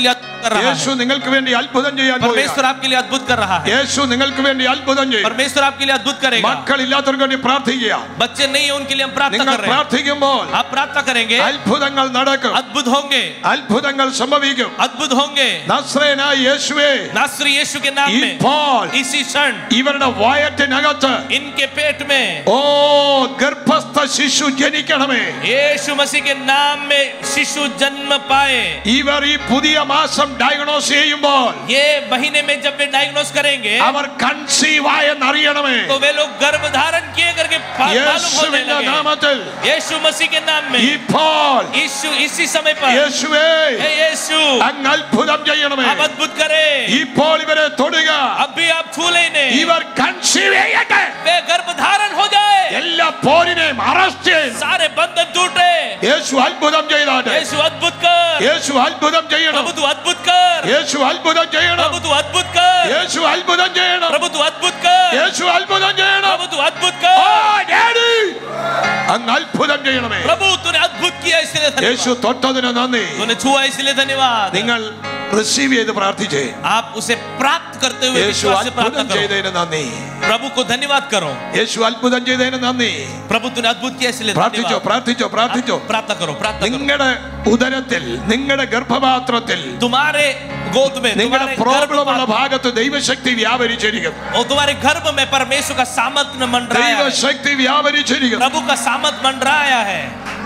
कर रहा യേശു है നിങ്ങൾക്ക് വേണ്ടി അത്ഭുതം ചെയ്യാൻ പോവുകയാണ് परमेश्वर आपके लिए अद्भुत कर रहा है യേശു നിങ്ങൾക്ക് വേണ്ടി അത്ഭുതം ചെയ്യും परमेश्वर आपके लिए अद्भुत करेगा മക്കളില്ലാത്തവർക്ക് വേണ്ടി പ്രാർത്ഥിക്കുക बच्चे नहीं है उनके लिए हम प्रार्थना നിങ്ങൾ कर रहे हैं പ്രാർത്ഥിക്കുമ്പോൾ आप प्रार्थना करेंगे അത്ഭുതങ്ങൾ നടക്കും अद्भुत होंगे അത്ഭുതങ്ങൾ സംഭവിക്കും अद्भुत होंगे നസ്രേനായ യേശുവേ नासरी यीशु के नाम में ഇപ്പോൾ इसी क्षण ഇവരുടെ വയറ്റിനകത്ത് इनके पेट में ഓ ഗർഭസ്ഥ ശിശു ജനിക്കണമേ यीशु मसीह के नाम में शिशु जन्म पाए ഇവർ ഈ പുതിയ മാസം ഡയഗ്നോസ് ചെയ്യുമ്പോൾ ये महीने में जब वे डायग्नोस करेंगे അവർ കൺസീവ് ആയെന്നറിയണമേ तो वे लोग गर्भ धारण किए करके पा- मालूम होने യേശുവിന്റെ लगे നാമത്തിൽ यीशु मसीह के नाम में ഇപ്പോൾ यीशु इसी समय पर യേശുവേ हे यीशु അങ്ങ് അത്ഭുതം ചെയ്യണമേ आप अद्भुत करे ഇപ്പോൾ ഇവരെ തൊടുക अब भी आप छू लेने ഇവർ കൺസീവ് ചെയ്യട്ടെ वे गर्भ धारण हो जाए എല്ലാ പോരിനെയും അറസ്റ്റ് ചെയ്യും सारे बंधन टूटे യേശു അത്ഭുതം ചെയ്താട്ടെ यीशु अद्भुत कर യേശു അത്ഭുതം ചെയ്യണം प्रभु तू अद्भुत कर യേശു അത്ഭുതം ചെയ്യണം प्रभु तू अद्भुत कर യേശു അത്ഭുതം ചെയ്യണം प्रभु तू अद्भुत कर യേശു അത്ഭുതം ചെയ്യണം प्रभु तू अद्भुत ഓ, कर ഡാഡി, അങ്ങ് അത്ഭുതം ചെയ്യണമേ प्रभु तूने अद्भुत किया इसलिए യേശു धन्यवाद തൊട്ടതിന് നന്ദി तूने छुआ इसलिए धन्यवाद നിങ്ങൾ റിസീവ് ചെയ്ത് പ്രാർത്ഥിച്ചേ आप उसे प्राप्त करते हुए യേശു विश्वास से അത്ഭുതം प्रार्थना करो ചെയ്തതിന് നന്ദി प्रभु को धन्यवाद करो യേശു അത്ഭുതം ചെയ്തതിന് നന്ദി प्रभु तूने अद्भुत किया इसलिए പ്രാർത്ഥിച്ചോ धन्यवाद പ്രാർത്ഥിച്ചോ പ്രാർത്ഥിച്ചോ प्रार्थना करो प्रार्थना करो നിങ്ങളുടെ ഉദരത്തിൽ നിങ്ങളുടെ ഗർഭപാത്രത്തിൽ तुम्हारे गोद में നിങ്ങളുടെ तुम्हारे പ്രോബ്ലം ഉള്ള गर्भ ഭാഗത്ത് ദൈവശക്തി വ്യാപരിച്ചിരിക്കുന്നു और तुम्हारे गर्भ में परमेश्वर का सामर्थ्य मंडराया है ദൈവശക്തി വ്യാപരിച്ചിരിക്കുന്നു प्रभु का सामत मंडराया है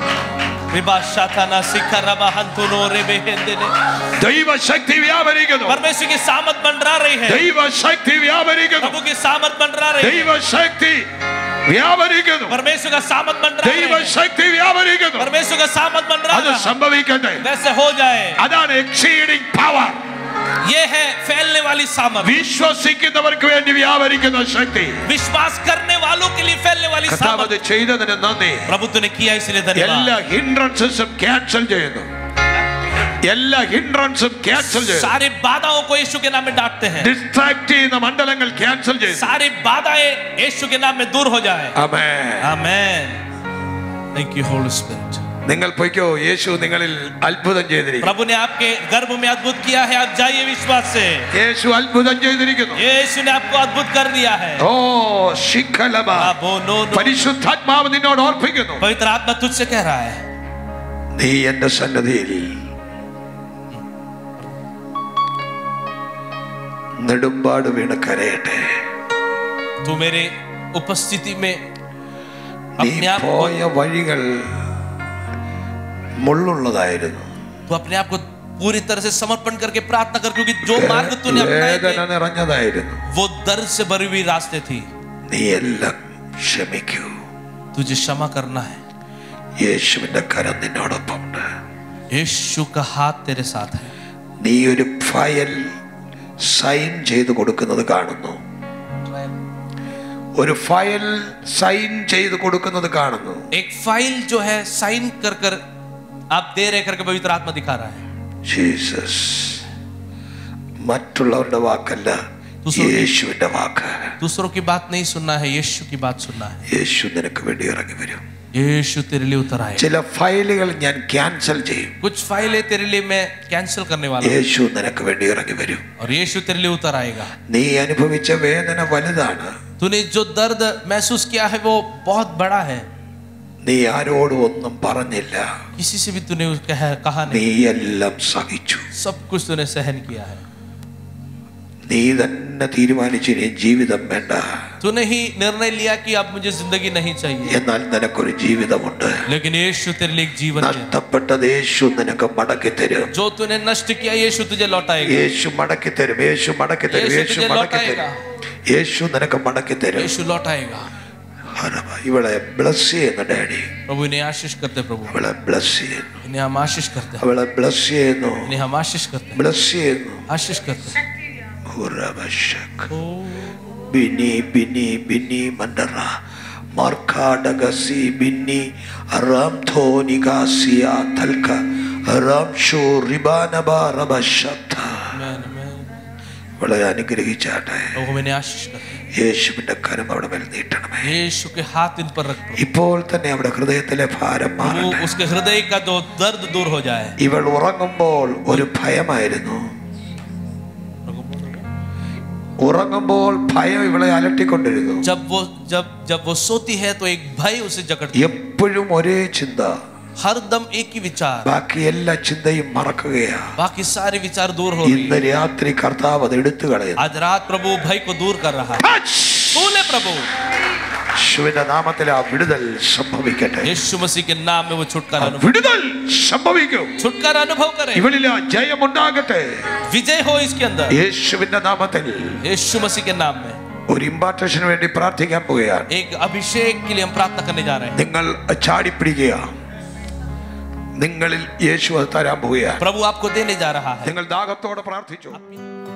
विभा शाथाना शिखर रवा हंतुनो रे बेहेंदेने ദൈവശക്തി വ്യാപരിക്കുന്നു परमेश्वर की सामत मंडरा रही है ദൈവശക്തി വ്യാപരിക്കുന്നു प्रभु की सामत मंडरा रही है ദൈവശക്തി വ്യാപരിക്കുന്നു परमेश्वर का सामत मंडरा रही है ദൈവശക്തി വ്യാപരിക്കുന്നു परमेश्वर का सामत मंडरा അത് रहा है। സംഭവിക്കട്ടെ वैसे हो जाए അതാണ് എക്സീഡിംഗ് പവർ ये है फैलने वाली सामत വിശ്വസിക്കുന്നവർക്ക് വേണ്ടി വ്യാപരിക്കുന്ന ശക്തി विश्वास करने वालों के लिए फैलने वाली കർത്താവ് सामत അത് ചെയ്തതിന് നന്ദി प्रभु तूने किया इसलिए എല്ലാ धन्यवाद ഹിൻഡ്രൻസും ക്യാൻസൽ ചെയ്യുന്നു എല്ലാ ഹിൻഡ്രൻസും ക്യാൻസൽ ചെയ്യുന്നു सारी बाधाओं को यीशु के नाम में डांटते हैं ഡിസ്ട്രാക്ട് ചെയ്യുന്ന മണ്ഡലങ്ങൾ ക്യാൻസൽ ചെയ്യുന്നു सारी बाधाएं यीशु के नाम में दूर हो जाए amen amen thank you holy spirit നിങ്ങൾ പൊയ്ക്കോ യേശു നിങ്ങളിൽ അത്ഭുതം ചെയ്തിരിക്കുന്നു प्रभु ने आपके गर्भ में अद्भुत किया है आप जाइए विश्वास से യേശു അത്ഭുതം ചെയ്തിരിക്കുന്നു यीशु ने आपको अद्भुत कर दिया है ഓ ശിഖലമ आबो नो नो പരിശുദ്ധാത്മാവ് നിന്നോട് ഓർപ്പിക്കുന്നു पवित्र आत्मा तुझसे कह रहा है നീ എന്റെ സന്നദ്ധിയിൽ നെടുമ്പാട് വീണ് കരയട്ടെ तू मेरे उपस्थिति में നീ अपने आप को പോയ വഴികൾ മുള്ളുള്ളതായിരുന്നു तू अपने आप को पूरी तरह से समर्पण करके प्रार्थना कर क्योंकि जो मार्ग तूने अपनाए വേദന थे നിറഞ്ഞതായിരുന്നു वो दर्द से भरी हुई रास्ते थी നീ എല്ലാം ക്ഷമിക്കൂ तुझे क्षमा करना है യേശുവിന്റെ കരം നിന്നോടൊപ്പമുണ്ട് यीशु का हाथ तेरे साथ है നീ ഒരു ഫയൽ സൈൻ ചെയ്ത് കൊടുക്കുന്നത് കാണുന്നു ഒരു ഫയൽ സൈൻ ചെയ്ത് കൊടുക്കുന്നത് കാണുന്നു एक फाइल जो है साइन कर कर आप दे रहे करके पवित्र आत्मा दिखा रहा है ജീസസ് മറ്റുള്ളവരുടെ വാക്കല്ല യേശുവിന്റെ വാക്ക് दूसरों की बात नहीं सुनना है यीशु की बात सुनना है യേശു നിനക്ക് വേണ്ടി ഇറങ്ങി വരും यीशु तेरे लिए उतर आए ചില ഫയലുകൾ ഞാൻ ക്യാൻസൽ ചെയ്യും कुछ फाइलें तेरे लिए मैं कैंसिल करने वाला हूँ യേശു നിനക്ക് വേണ്ടി ഇറങ്ങി വരും और यीशु तेरे लिए उतर आएगा നീ അനുഭവിച്ച വേദന വലുതാണ് तूने जो दर्द महसूस किया है वो बहुत बड़ा है നീ ആരോടും ഒന്നും പറഞ്ഞില്ല किसी से भी तूने कहा, कहा നീ नहीं എല്ലാം സഹിച്ചു सब कुछ तूने सहन किया है നീ തന്നെ തീരുമാനിച്ചു ഇനി ജീവിതം വേണ്ട तूने ही निर्णय लिया कि अब मुझे जिंदगी नहीं चाहिए എന്നാൽ നിനക്കൊരു ജീവിതമുണ്ട് लेकिन यीशु तेरे लिए एक जीवन है നഷ്ടപ്പെട്ടത് യേശു നിനക്ക് മടക്കി തരും जो तूने नष्ट किया यीशु तुझे लौटाएगा യേശു മടക്കി തരും യേശു മടക്കി തരും യേശു യേശു തുझे മടക്കി തരും യേശു നിനക്ക് മടക്കി തരും यीशु लौटाएगा ഹരമ, ഇവളെ ബ്ലസ് ചെയ്യുന്നു ഡാഡി प्रभु इन्हें आशीष करते प्रभु അവളെ ബ്ലസ് ചെയ്യുന്നു इन्हें हम आशीष करते हैं അവളെ ബ്ലസ് ചെയ്യുന്നു इन्हें हम आशीष करते हैं ബ്ലസ് ചെയ്യുന്നു आशीष करते हैं ഹുറബശക്. ओ ബിനി ബിനി ബിനി മണ്ടറ മാർക്കാടകസി ബിന്നി അറാം ധോനികാസിയ തൽക്ക അറാം ഷോ റിബാനബ റബശബ്ദ मैन मैन ഇവളെ അനുഗ്രഹിച്ചാട്ടെ प्रभु हम इन्हें आशीष करते हैं യേശുവിന്റെ കരം അവിടെ മേൽ നീട്ടണമേ यीशु के हाथ इन पर रख प्रभु ഇപ്പോൾ തന്നെ അവിടെ ഹൃദയത്തിലെ ഭാരം वो മാറട്ടെ उसके हृदय का जो दर्द दूर हो जाए ഇവൾ ഉറങ്ങുമ്പോൾ ഒരു ഭയമായിരുന്നു ഉറങ്ങുമ്പോൾ ഭയം ഇവളെ അലട്ടിക്കൊണ്ടിരുന്നു जब वो जब जब वो सोती है तो एक भय उसे जकड़ती എപ്പോഴും ഒരേ ചിന്ത हरदम एक ही विचार ബാക്കി എല്ലാ ചിന്തയും മറക്കുകയാ बाकी सारे विचार दूर हो रही ഇന്ന് രാത്രി കർത്താവ് അത് എടുത്തു കളയുന്നു आज रात प्रभु भय को दूर कर रहा है बोले प्रभु യേശുവിന്റെ നാമത്തിൽ ആ വിടുതൽ സംഭവിക്കട്ടെ यीशु मसीह के नाम में वो ആ छुटकारा अनुभव വിടുതൽ സംഭവിക്കും छुटकारा अनुभव करे ഇവളിൽ ആ ജയമുണ്ടാകട്ടെ विजय हो इसके अंदर യേശുവിന്റെ നാമത്തിൽ यीशु मसीह के नाम में ഒരു ഇമ്പാർട്ടേഷന് വേണ്ടി പ്രാർത്ഥിക്കാൻ പോവുകയാണ് एक अभिषेक के लिए हम प्रार्थना करने जा रहे हैं നിങ്ങൾ ചാടിപ്പിടിക്കുക നിങ്ങളിൽ യേശു അത് തരാൻ പോവുകയാണ് प्रभु आपको देने जा रहा है നിങ്ങൾ ദാഹത്തോടെ പ്രാർത്ഥിച്ചു